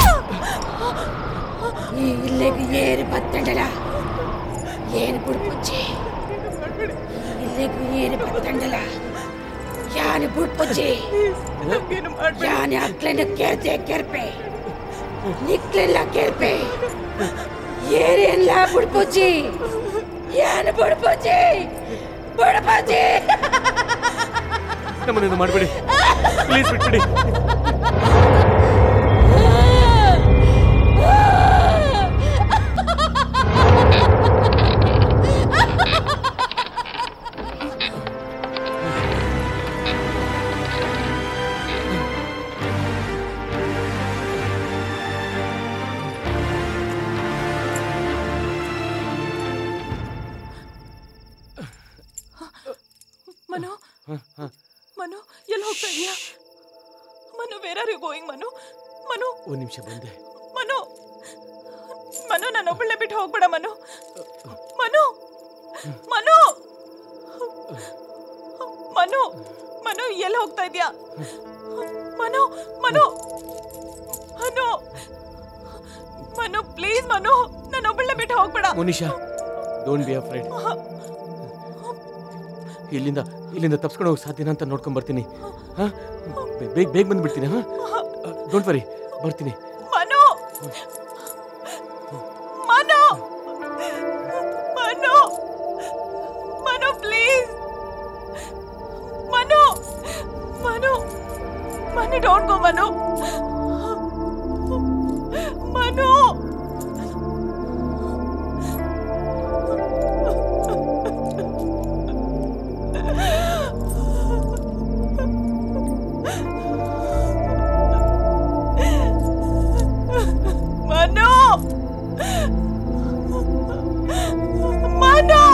ಈ ಇಲ್ಲಿಗೆ ಏರು ಬತ್ತಂಡಲ ಏನು ಬುಡ್ಪುಚ್ಚಿ ಇಲ್ಲಿಗೆ ಏರು ಬತ್ತಂಡಲ ಯಾನು ಬುಡ್ಪುಚ್ಚಿ ಯಾನು ಅಕ್ಲೆನ ಕೇಳ್ತೆ ಕೆರ್ಪೆ ನಿಕ್ಲೆಲ್ಲ ಕೆರ್ಪೆ ಏರೆಲ್ಲ ಬುಡ್ಪುಚ್ಚಿ ಯಾನು ಬುಡ್ಪುಚ್ಚಿ ಬುಡ್ಪುಚ್ಚಿ ನಮ್ಮನ್ನೇನು ಮಾಡಬೇಡಿ ಪ್ಲೀಸ್ ಬಿಟ್ಬಿಡಿ ಮನು ಮನು ಎಲ್ಲಿ ಹೋಗ್ತಾ ಇದೀಯಾ Manu where are you going Manu Manu ಒಂದು ನಿಮಿಷ ಬಂದೆ ಮನು ಮನು ನಾನು ಒಬ್ಬಳನ್ನೇ ಬಿಟ್ಟು ಹೋಗ್ಬೇಡ ಮನು ಮನು ಮನು ಮನು ಮನು ಎಲ್ಲಿ ಹೋಗ್ತಾ ಇದೀಯಾ ಮನು ಮನು ಮನು ಮನು ಪ್ಲೀಸ್ ಮನು ನಾನು ಒಬ್ಬಳನ್ನೇ ಬಿಟ್ಟು ಹೋಗ್ಬೇಡ ಮೋನಿಶಾ ಡೋಂಟ್ ಬಿ ಅಫ್ರೇಡ್ ಇಲ್ಲಿಂದ ಇಲ್ಲಿಂದ ತಪ್ಸ್ಕೊಂಡು ಹೋಗಿ ಸಾಧ್ಯನಾ ಅಂತ ನೋಡ್ಕೊಂಡ್ ಬರ್ತೀನಿ ಹಾ ಬೇಗ ಬೇಗ ಬಂದ್ಬಿಡ್ತೀನಿ ಹಾ ಡೋಂಟ್ ವರಿ ಬರ್ತೀನಿ Manu Manu Manu Manu please Manu Manu Manu don't go Manu Manu Manu Manu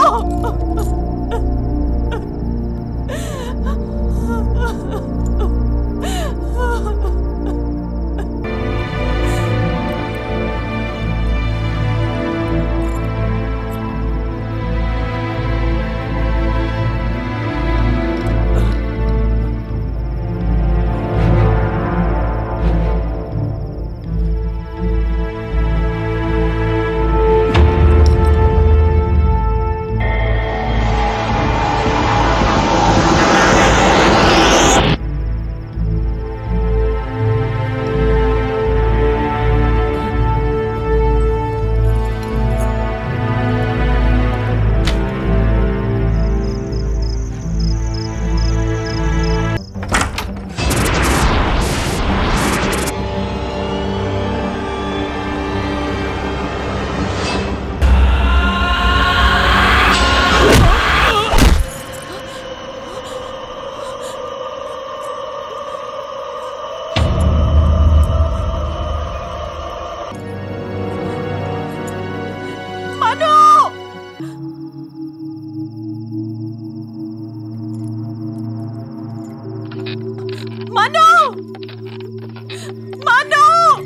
Manu Manu Manu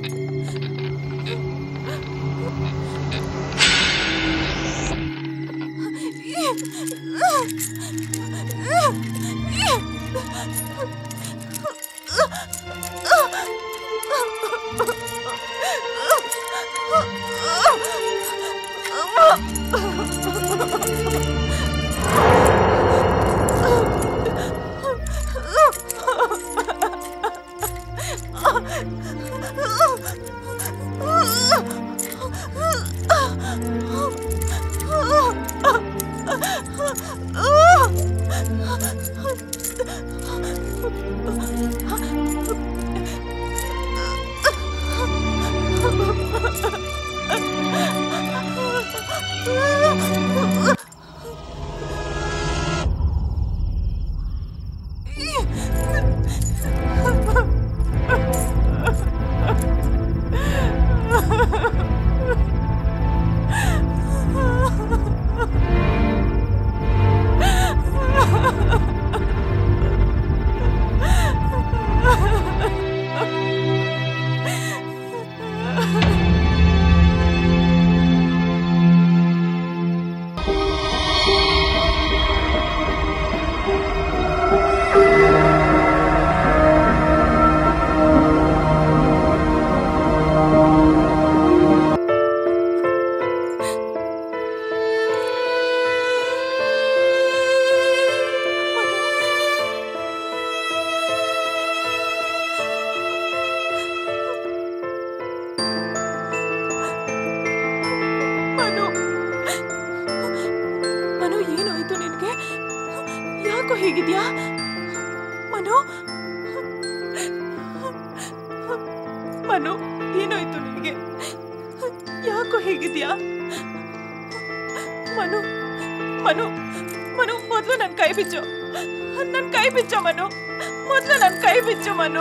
Manu Manu ಏನಾಯ್ತು ನಿನ್ಗೆ ಯಾಕೋ ಹೇಗಿದ್ಯಾ ಮನು ಮನು ಏನಾಯ್ತು ನಿನ್ಗೆ ಯಾಕೋ ಹೇಗಿದ್ಯಾ ಮನು ಮನು ಮನು ಮೊದ್ಲು ನನ್ ಕೈ ಬಿಚ್ಚು ನನ್ ಕೈ ಬಿಚ್ಚು ಮನು ಮೊದ್ಲು ನನ್ ಕೈ ಬಿಚ್ಚು Manu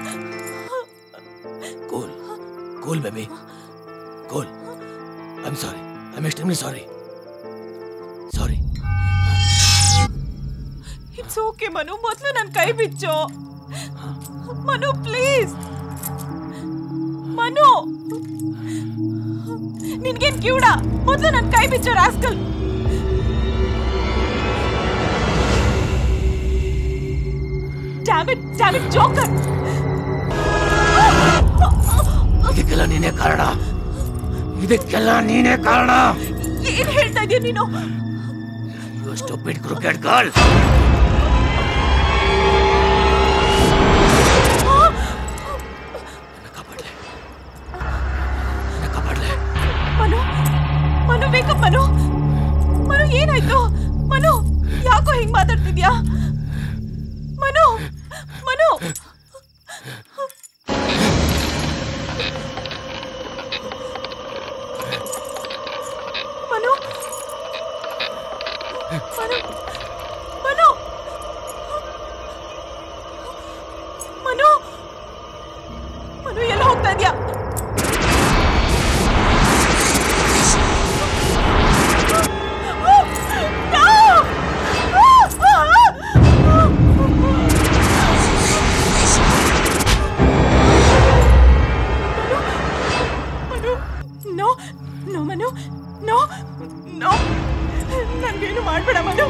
cool cool baby cool I am sorry I am extremely sorry sorry it's it's okay Manu ಮೊದಲು ನನ್ನ ಕೈ ಬಿಚ್ಚು ಮನು ಪ್ಲೀಸ್ ಮನು ನಿನ್ಗೇನ್ ಕಿವುಡ ಮೊದಲು ನನ್ನ ಕೈ ಬಿಚ್ಚು ರಾಸ್ಕಲ್ ಡ್ಯಾಮಿಟ್ ಡ್ಯಾಮಿಟ್ ಜೋಕರ್ ಇದಕ್ಕೆಲ್ಲ ನೀನೇ ಕಾರಣ ಇದಕ್ಕೆಲ್ಲ ನೀನೇ ಕಾರಣ ಏನ್ ಹೇಳ್ತಾ ಇದೀಯ ನೀನು you stupid cricket girl Manu Manu wake up Manu Manu ಏನಾಯ್ತು ಮನು ಯಾಕೋ ಹಿಂಗ್ ಮಾತಾಡ್ತಿದ್ಯಾ ಮನು ಮನು ಮನು ಮನು ಮನು ಮನು ಮನು ಎಲ್ಲ ಹೋಗ್ತಾ ಇದ್ಯಾ no no Manu no no ನನ್ಗೇನು ಮಾಡ್ಬೇಡ ಮನು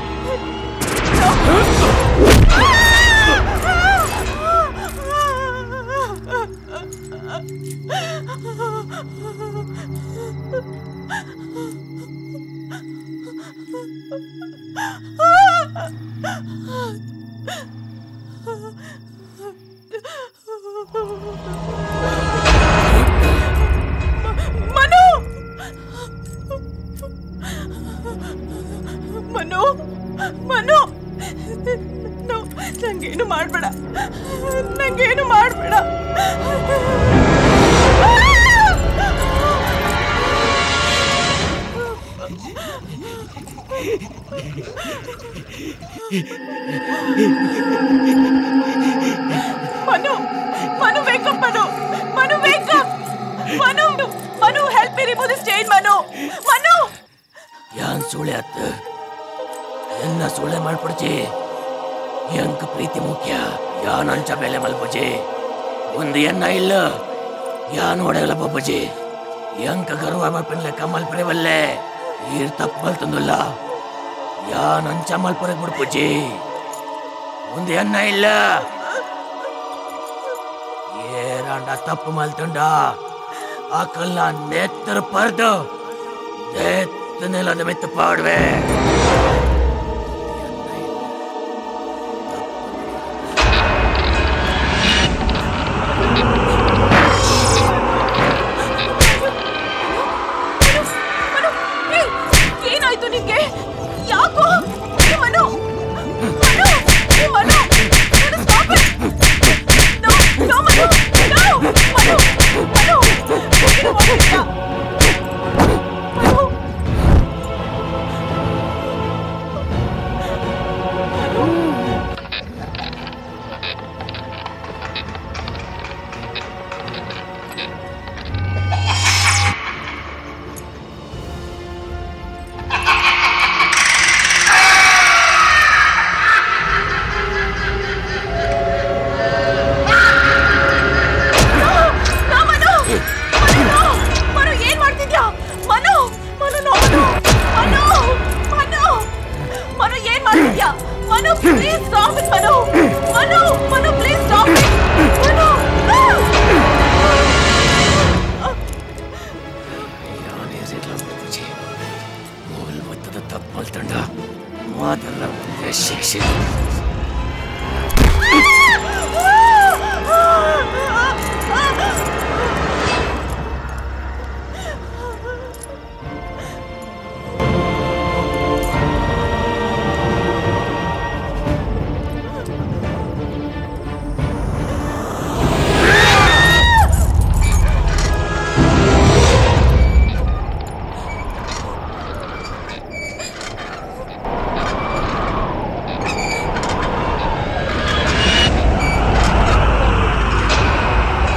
ಮನು ಮನು ಮನು ನೋ ನಂಗೇನು ಮಾಡ್ಬೇಡ ನಂಗೇನು ಮಾಡ್ಬೇಡ Manu Manu wake up Manu Manu wake up Manu Manu help me remove the stain Manu Manu ಯಾನ್ ಸುಳೆ ಅತ್ತ ಎನ್ನ ಸುಳೆ ಮಾಡ್ಬಿಡ್ಚಿ ಎಂಕ ಪ್ರೀತಿ ಮುಖ್ಯ ಯಾನ್ ಅಂಚ ಮೇಲೆ ಮಲ್ಪುಜಿ ಒಂದು ಎನ್ನ ಇಲ್ಲ ಯಾನ್ ಒಡೆಯಲ್ಲ ಬಬ್ಬುಜಿ ಎಂಕ ಗರ್ವ ಮಲ್ಪಿನ್ಲೆ ಕಮ್ಮಲ್ ಪ್ರೇವಲ್ಲೆ ಈರ್ ತಪ್ಪು ಮಲ್ತಂದುಲ್ಲ ಯಾನ್ ಅಂಚ ಮಲ್ಪುರಗ್ ಬಿಡ್ಪುಜಿ ಒಂದು ಎನ್ನ ಇಲ್ಲ ಏರಾಂಡ ತಪ್ಪು ಮಲ್ತುಂಡ ಆಕಲ್ಲ ನೆತ್ತರ ಪರ್ದು ನೆತ್ತ ನೆಲದ ಮೆತ್ತು ಪಾಡ್ವೆ ಏಯ್, ಏನಾಯ್ತು ನಿಂಗೆ ಯಾಕೋ ಏ ಮನು ಮನು ಏ Manu Manu stop it. No, no, Manu, no, Manu, Manu, ಏನು ಮಾಡ್ತಿದ್ಯಾ? ಮನು. No, Manu, Manu, no. ಮನು, ಏನ್ ಮಾಡ್ತಿದ್ಯಾ ಮನು ಮನು ನೋ, ಮನು ಮನು ಮನು ಮನು ಏನ್ ಮಾಡ್ತಿದ್ಯಾ Manu please stop it Manu Manu Manu please stop it Manu ಯಾನೇ ಸಿಡ್ಲ ಬಿಡ್ಪುಜಿ ಮೂಲ್ ಒತ್ತದ ತಪ್ಪು ಮಲ್ತಂಡ ಮಾತಲ್ಲ ಒಂದೇ ಶಿಕ್ಷೆ Manu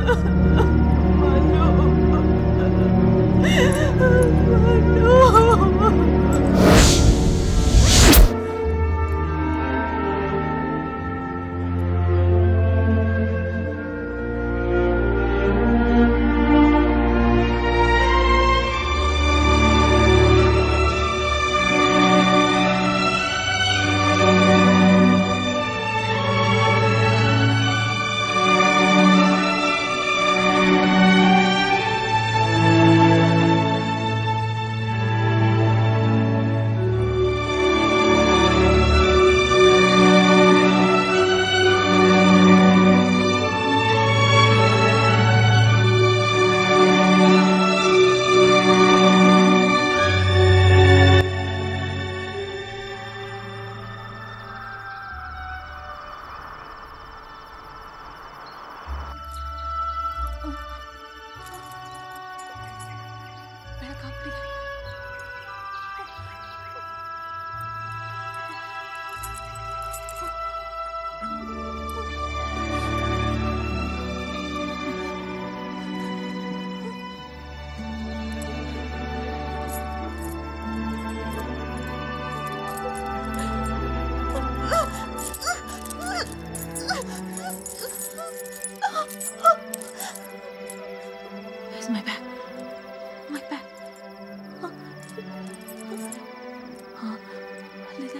Where's my bag? My bag. हाँ, ಅಲ್ಲಿದೆ.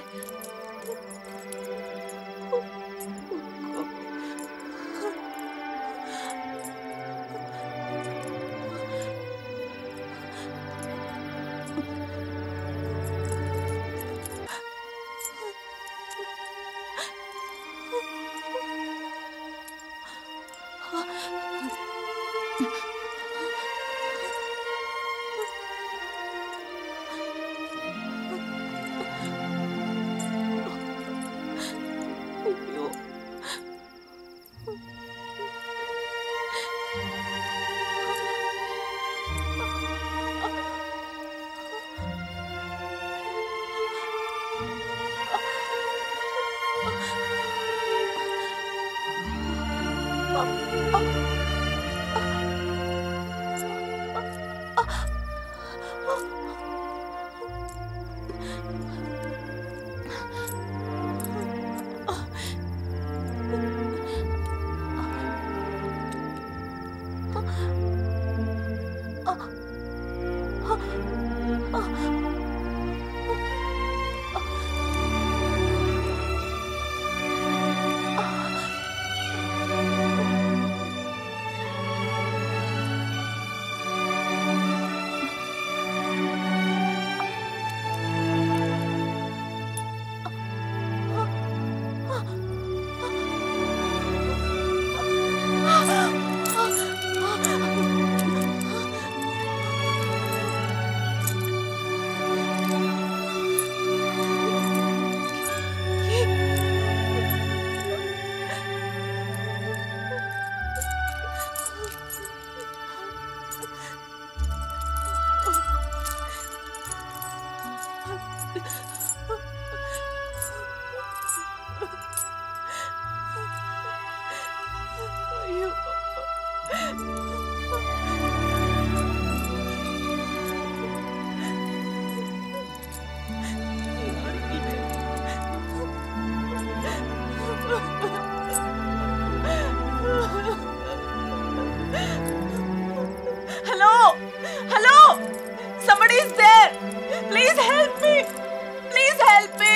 Hello? Hello? Somebody is there. Please help me. Please help me.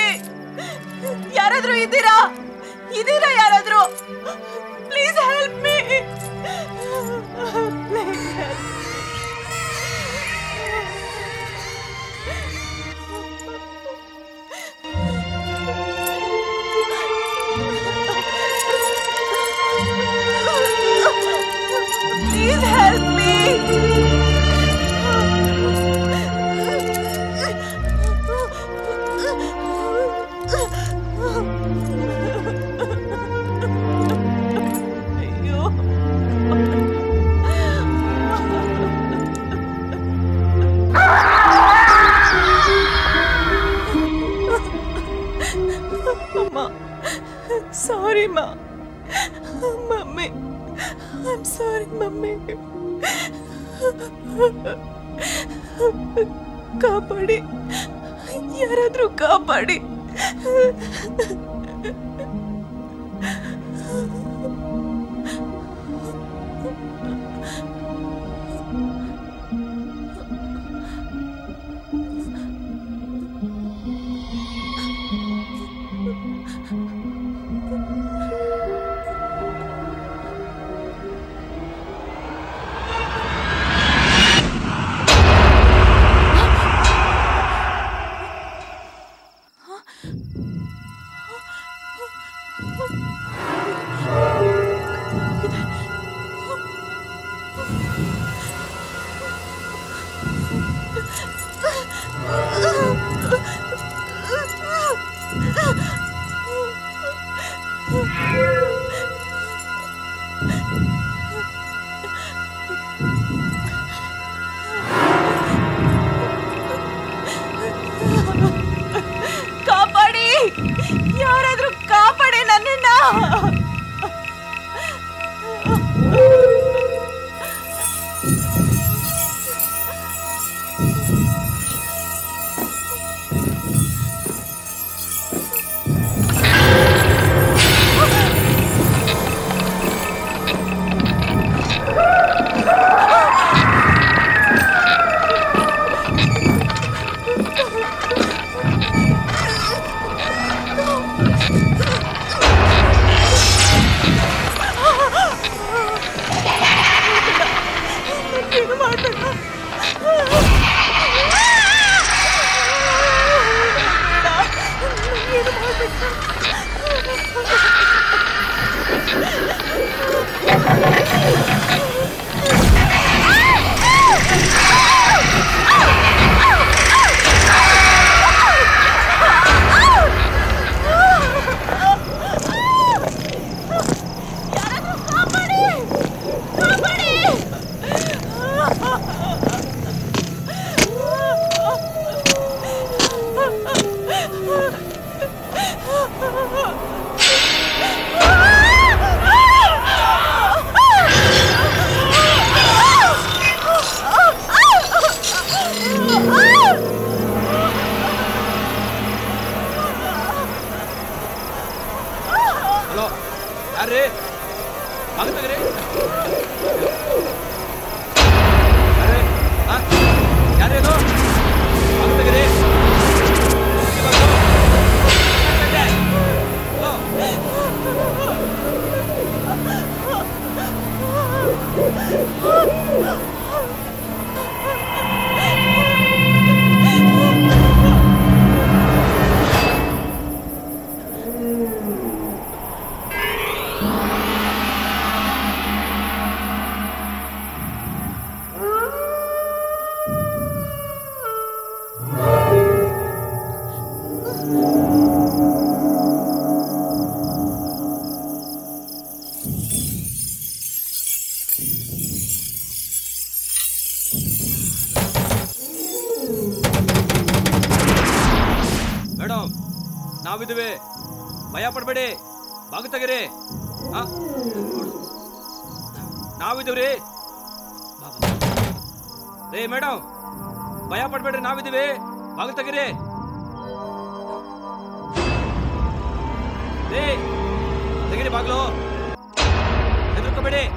ಯಾರಾದ್ರೂ ಇದ್ದೀರಾ ಇದ್ದೀರಾ ಯಾರಾದ್ರೂ please help me please help Please help me. ಅಮ್ಮ ಸಾರಿ ಮಾ ಮಮ್ಮಿ I'm sorry, ಮಮ್ಮಿ ಕಾಪಾಡಿ ಯಾರಾದ್ರೂ ಕಾಪಾಡಿ ಕಾಪಾಡಿ ಯಾರಾದ್ರೂ ಕಾಪಾಡಿ ನನ್ನನ್ನ ಏನು ಮಾಡ್ಬೇಡ ಏನು ಹಲೋ ಯಾರ್ರಿ ಮಗ ತೆಗ್ರಿ ಯಾರೇನು ಮಗ ತೆಗ್ರಿ ಮೇಡಮ್ ನಾವಿದ್ದೀವಿ ಭಯ ಪಡ್ಬೇಡಿ ಬಾಗು ತೆಗೀರಿ ಆ? ನಾವಿದ್ದೀವ್ರಿ ರೇ ಮೇಡಮ್ ಭಯ ಪಡ್ಬೇಡ್ರಿ ನಾವಿದ್ದೀವಿ ಬಾಗು ತೆಗೀರಿ ರೇ ತೆಗೀರಿ ಬಾಗ್ಲು ಹೆದರ್ಕೋಬೇಡಿ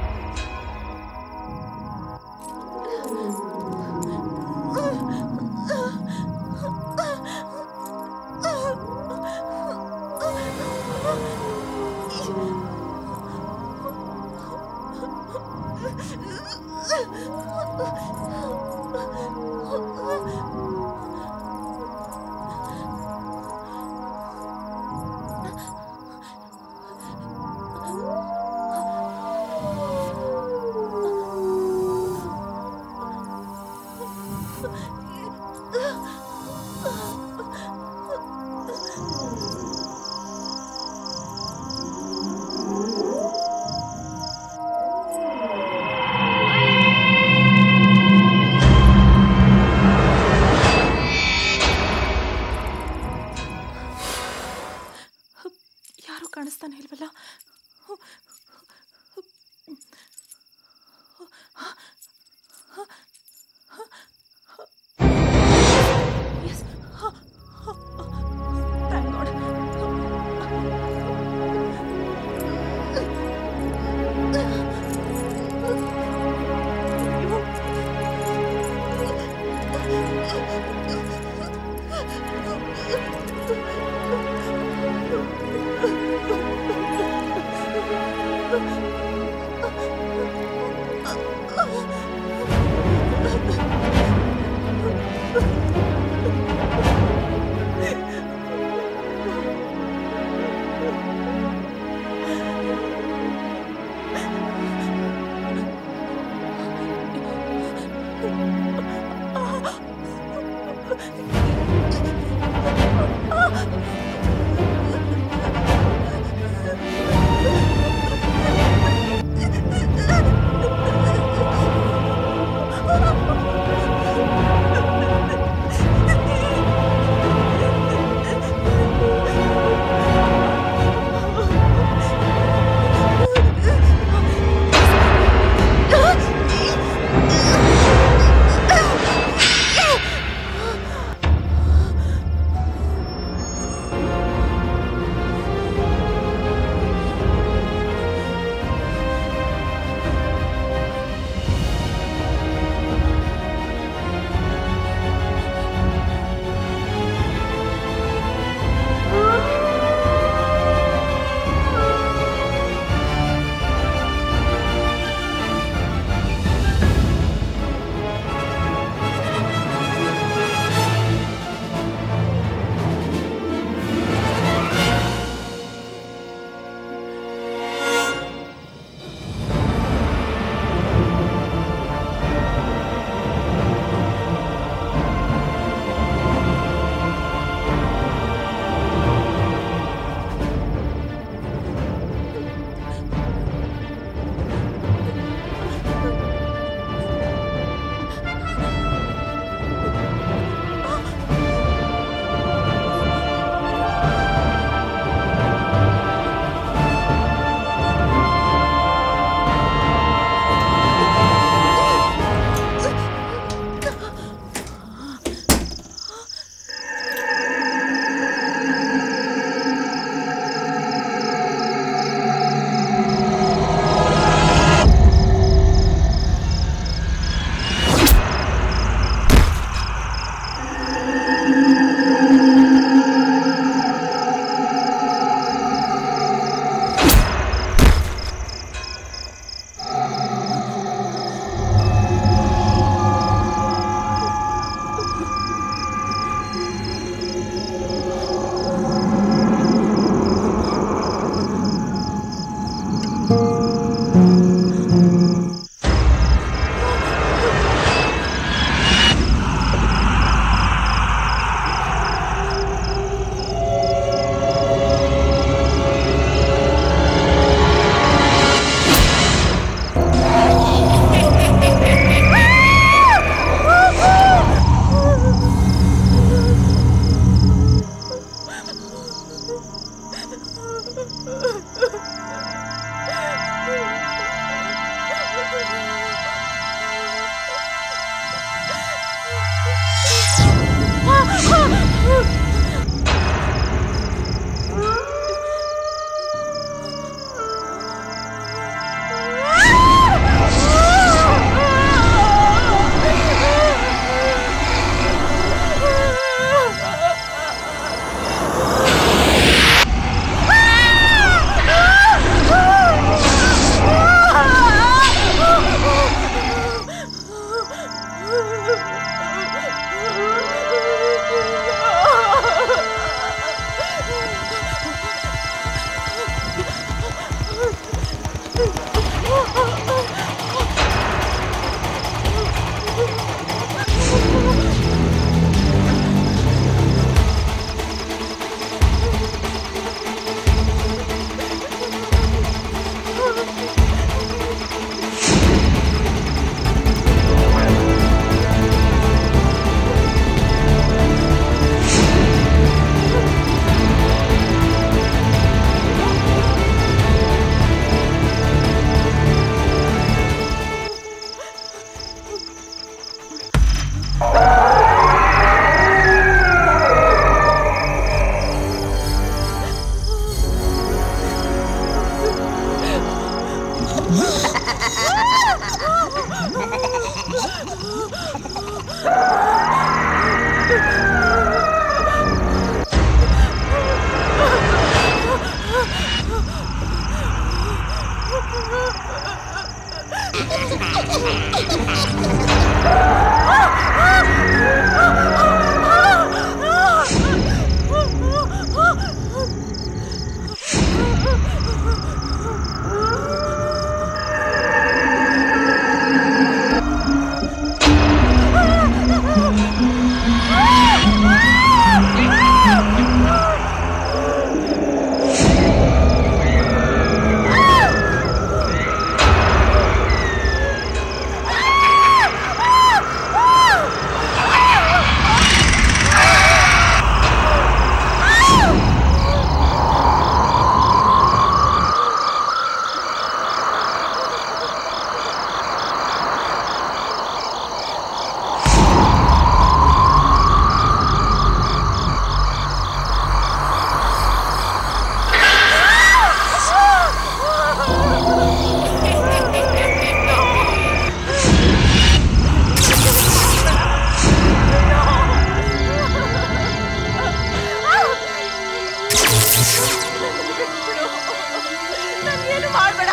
ನನ್ಗೇನು ಮಾಡ್ಬೇಡ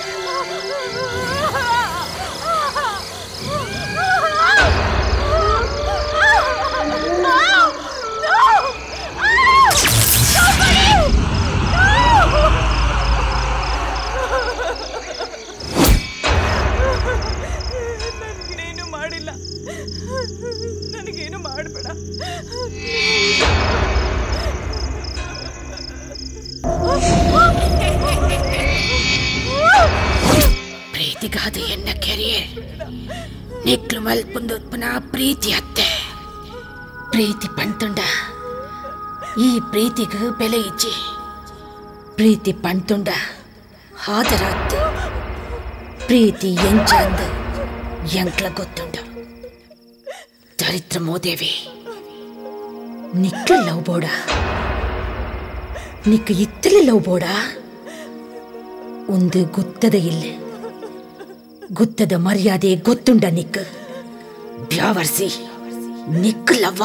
ನನಗೇನು ಮಾಡಿಲ್ಲ ನನಗೇನು ಮಾಡಬೇಡ ప్రీతిగాది ఎన్న కెరియర్ నెక్లు మల్పుందొప్పున ప్రీతి అತ್ತೆ ಪ್ರೀತಿ ಪಣ್ತುಂಡ ಈ ಪ್ರೀತಿಗೆ ಬೆಲೆ ಇಚ್ಚಿ ಪ್ರೀತಿ ಪಣ್ತುಂಡ ಹಾದರಾತ್ತು ಪ್ರೀತಿ ಎಂಚಂದ ಎಂಕ್ಲ ಗೊತ್ತುಂಡ ದರಿದ್ರ ಮೋದೇವಿ ನಿಕ್ಲ ಲವ್ ಬೋಡ ನಿಕ್ಕ ಇತ್ತಲಿ ಲವ್ ಬೋಡ ಒಂದು ಗುತ್ತದ ಇಲ್ಲ ಗುತ್ತದ ಮರ್ಯಾದೆ ಗೊತ್ತುಂಡ ನಿಕ್ ಬ್ಯಾವರ್ಸಿ ನಿಕ್ ಲವ್ವ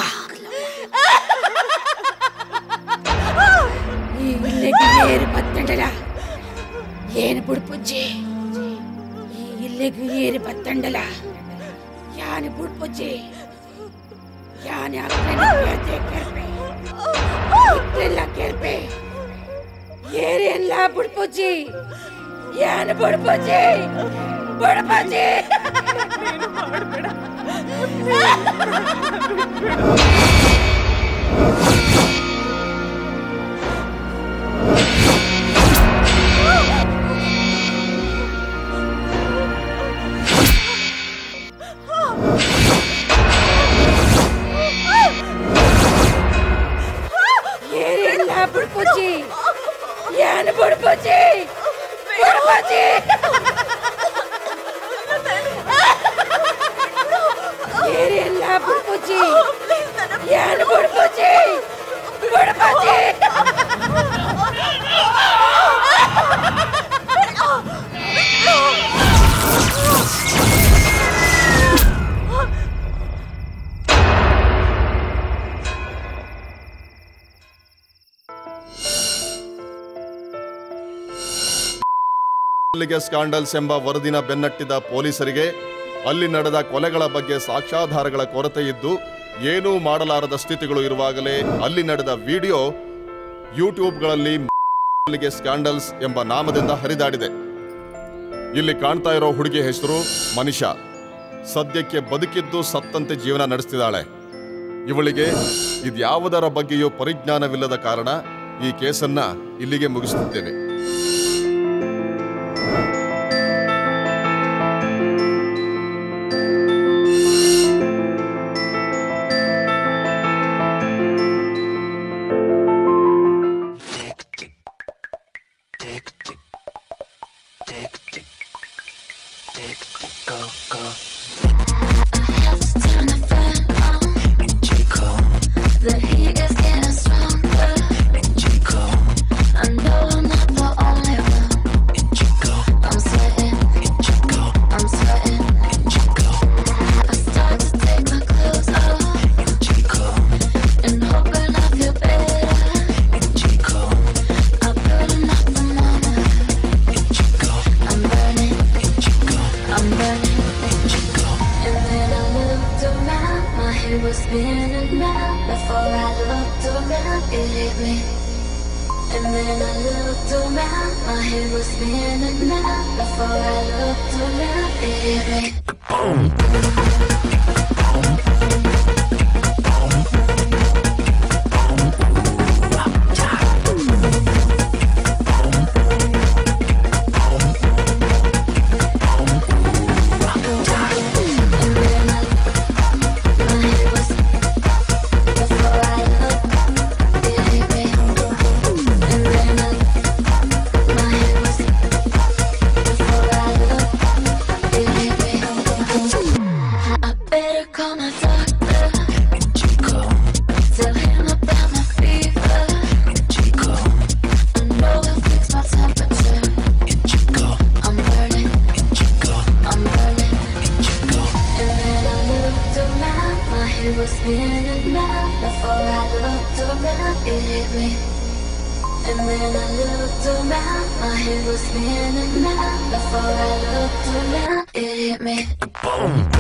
ಈ ಇಲ್ಲಿಗೆ ಏರು ಬತ್ತಂಡಲ ಏನು ಬುಡ್ಪುಜ್ಜಿ ಈ ಇಲ್ಲಿಗೆ ಏರು ಬತ್ತಂಡಲ ಯಾನು ಬುಡ್ಪುಜ್ಜಿ ಯಾನು ಅಕ್ಕನ ಕೇಳ್ತೆ ಕೆರ್ಪೆ ಇಕ್ಲೆಲ್ಲ ಕೆರ್ಪೆ ಏರಿ ಎಲ್ಲ ಬುಡ್ಪುಜ್ಜಿ ಯಾನು ಬುಡ್ಪುಜ್ಜಿ ಬುಡ್ಪುಜ್ಜಿ ಏರಿ ಎಲ್ಲ ಬುಡ್ಪುಜ್ಜಿ ಯಾನು ಬುಡ್ಪುಜ್ಜಿ ಬುಡ್ಪುಜ್ಜಿ ಏರಿ ಎಲ್ಲ ಬುಡ್ಪುಜ್ಜಿ ಯಾನು ಬುಡ್ಪುಜ್ಜಿ ಬುಡ್ಪುಜ್ಜಿ ಅಲ್ಲಿಗೆ ಸ್ಕಾಂಡಲ್ಸ್ ಎಂಬ ವರದಿನ ಬೆನ್ನಟ್ಟಿದ ಪೊಲೀಸರಿಗೆ ಅಲ್ಲಿ ನಡೆದ ಕೊಲೆಗಳ ಬಗ್ಗೆ ಸಾಕ್ಷ್ಯಾಧಾರಗಳ ಕೊರತೆ ಇದ್ದು ಏನೂ ಮಾಡಲಾರದ ಸ್ಥಿತಿಗಳು ಇರುವಾಗಲೇ ಅಲ್ಲಿ ನಡೆದ ವಿಡಿಯೋ ಯೂಟ್ಯೂಬ್ಗಳಲ್ಲಿ ಅಲ್ಲಿಗೆ ಸ್ಕ್ಯಾಂಡಲ್ಸ್ ಎಂಬ ನಾಮದಿಂದ ಹರಿದಾಡಿದೆ ಇಲ್ಲಿ ಕಾಣ್ತಾ ಇರೋ ಹುಡುಗಿ ಹೆಸರು ಮನಿಷಾ ಸದ್ಯಕ್ಕೆ ಬದುಕಿದ್ದು ಸತ್ತಂತೆ ಜೀವನ ನಡೆಸ್ತಿದ್ದಾಳೆ ಇವಳಿಗೆ ಇದ್ಯಾವುದರ ಬಗ್ಗೆಯೂ ಪರಿಜ್ಞಾನವಿಲ್ಲದ ಕಾರಣ ಈ ಕೇಸನ್ನ ಇಲ್ಲಿಗೆ ಮುಗಿಸುತ್ತಿದ್ದೇವೆ The heat is getting stronger. I know I'm not the only one. I'm sweating. I'm sweating. I start to take my clothes off and hoping I feel better. I put enough thermometer. I'm burning. was spinning round before I looked around. It hit me. And then I looked around, my head was spinning round before I looked around. It hit me. I better call my doctor. Tell him about my fever. I know he'll fix my temperature. I'm burning. I'm burning. And then I looked around. My head was spinning round. Before I looked around, it hit me. And then I looked around. My head was spinning round. Before I looked around, it hit me.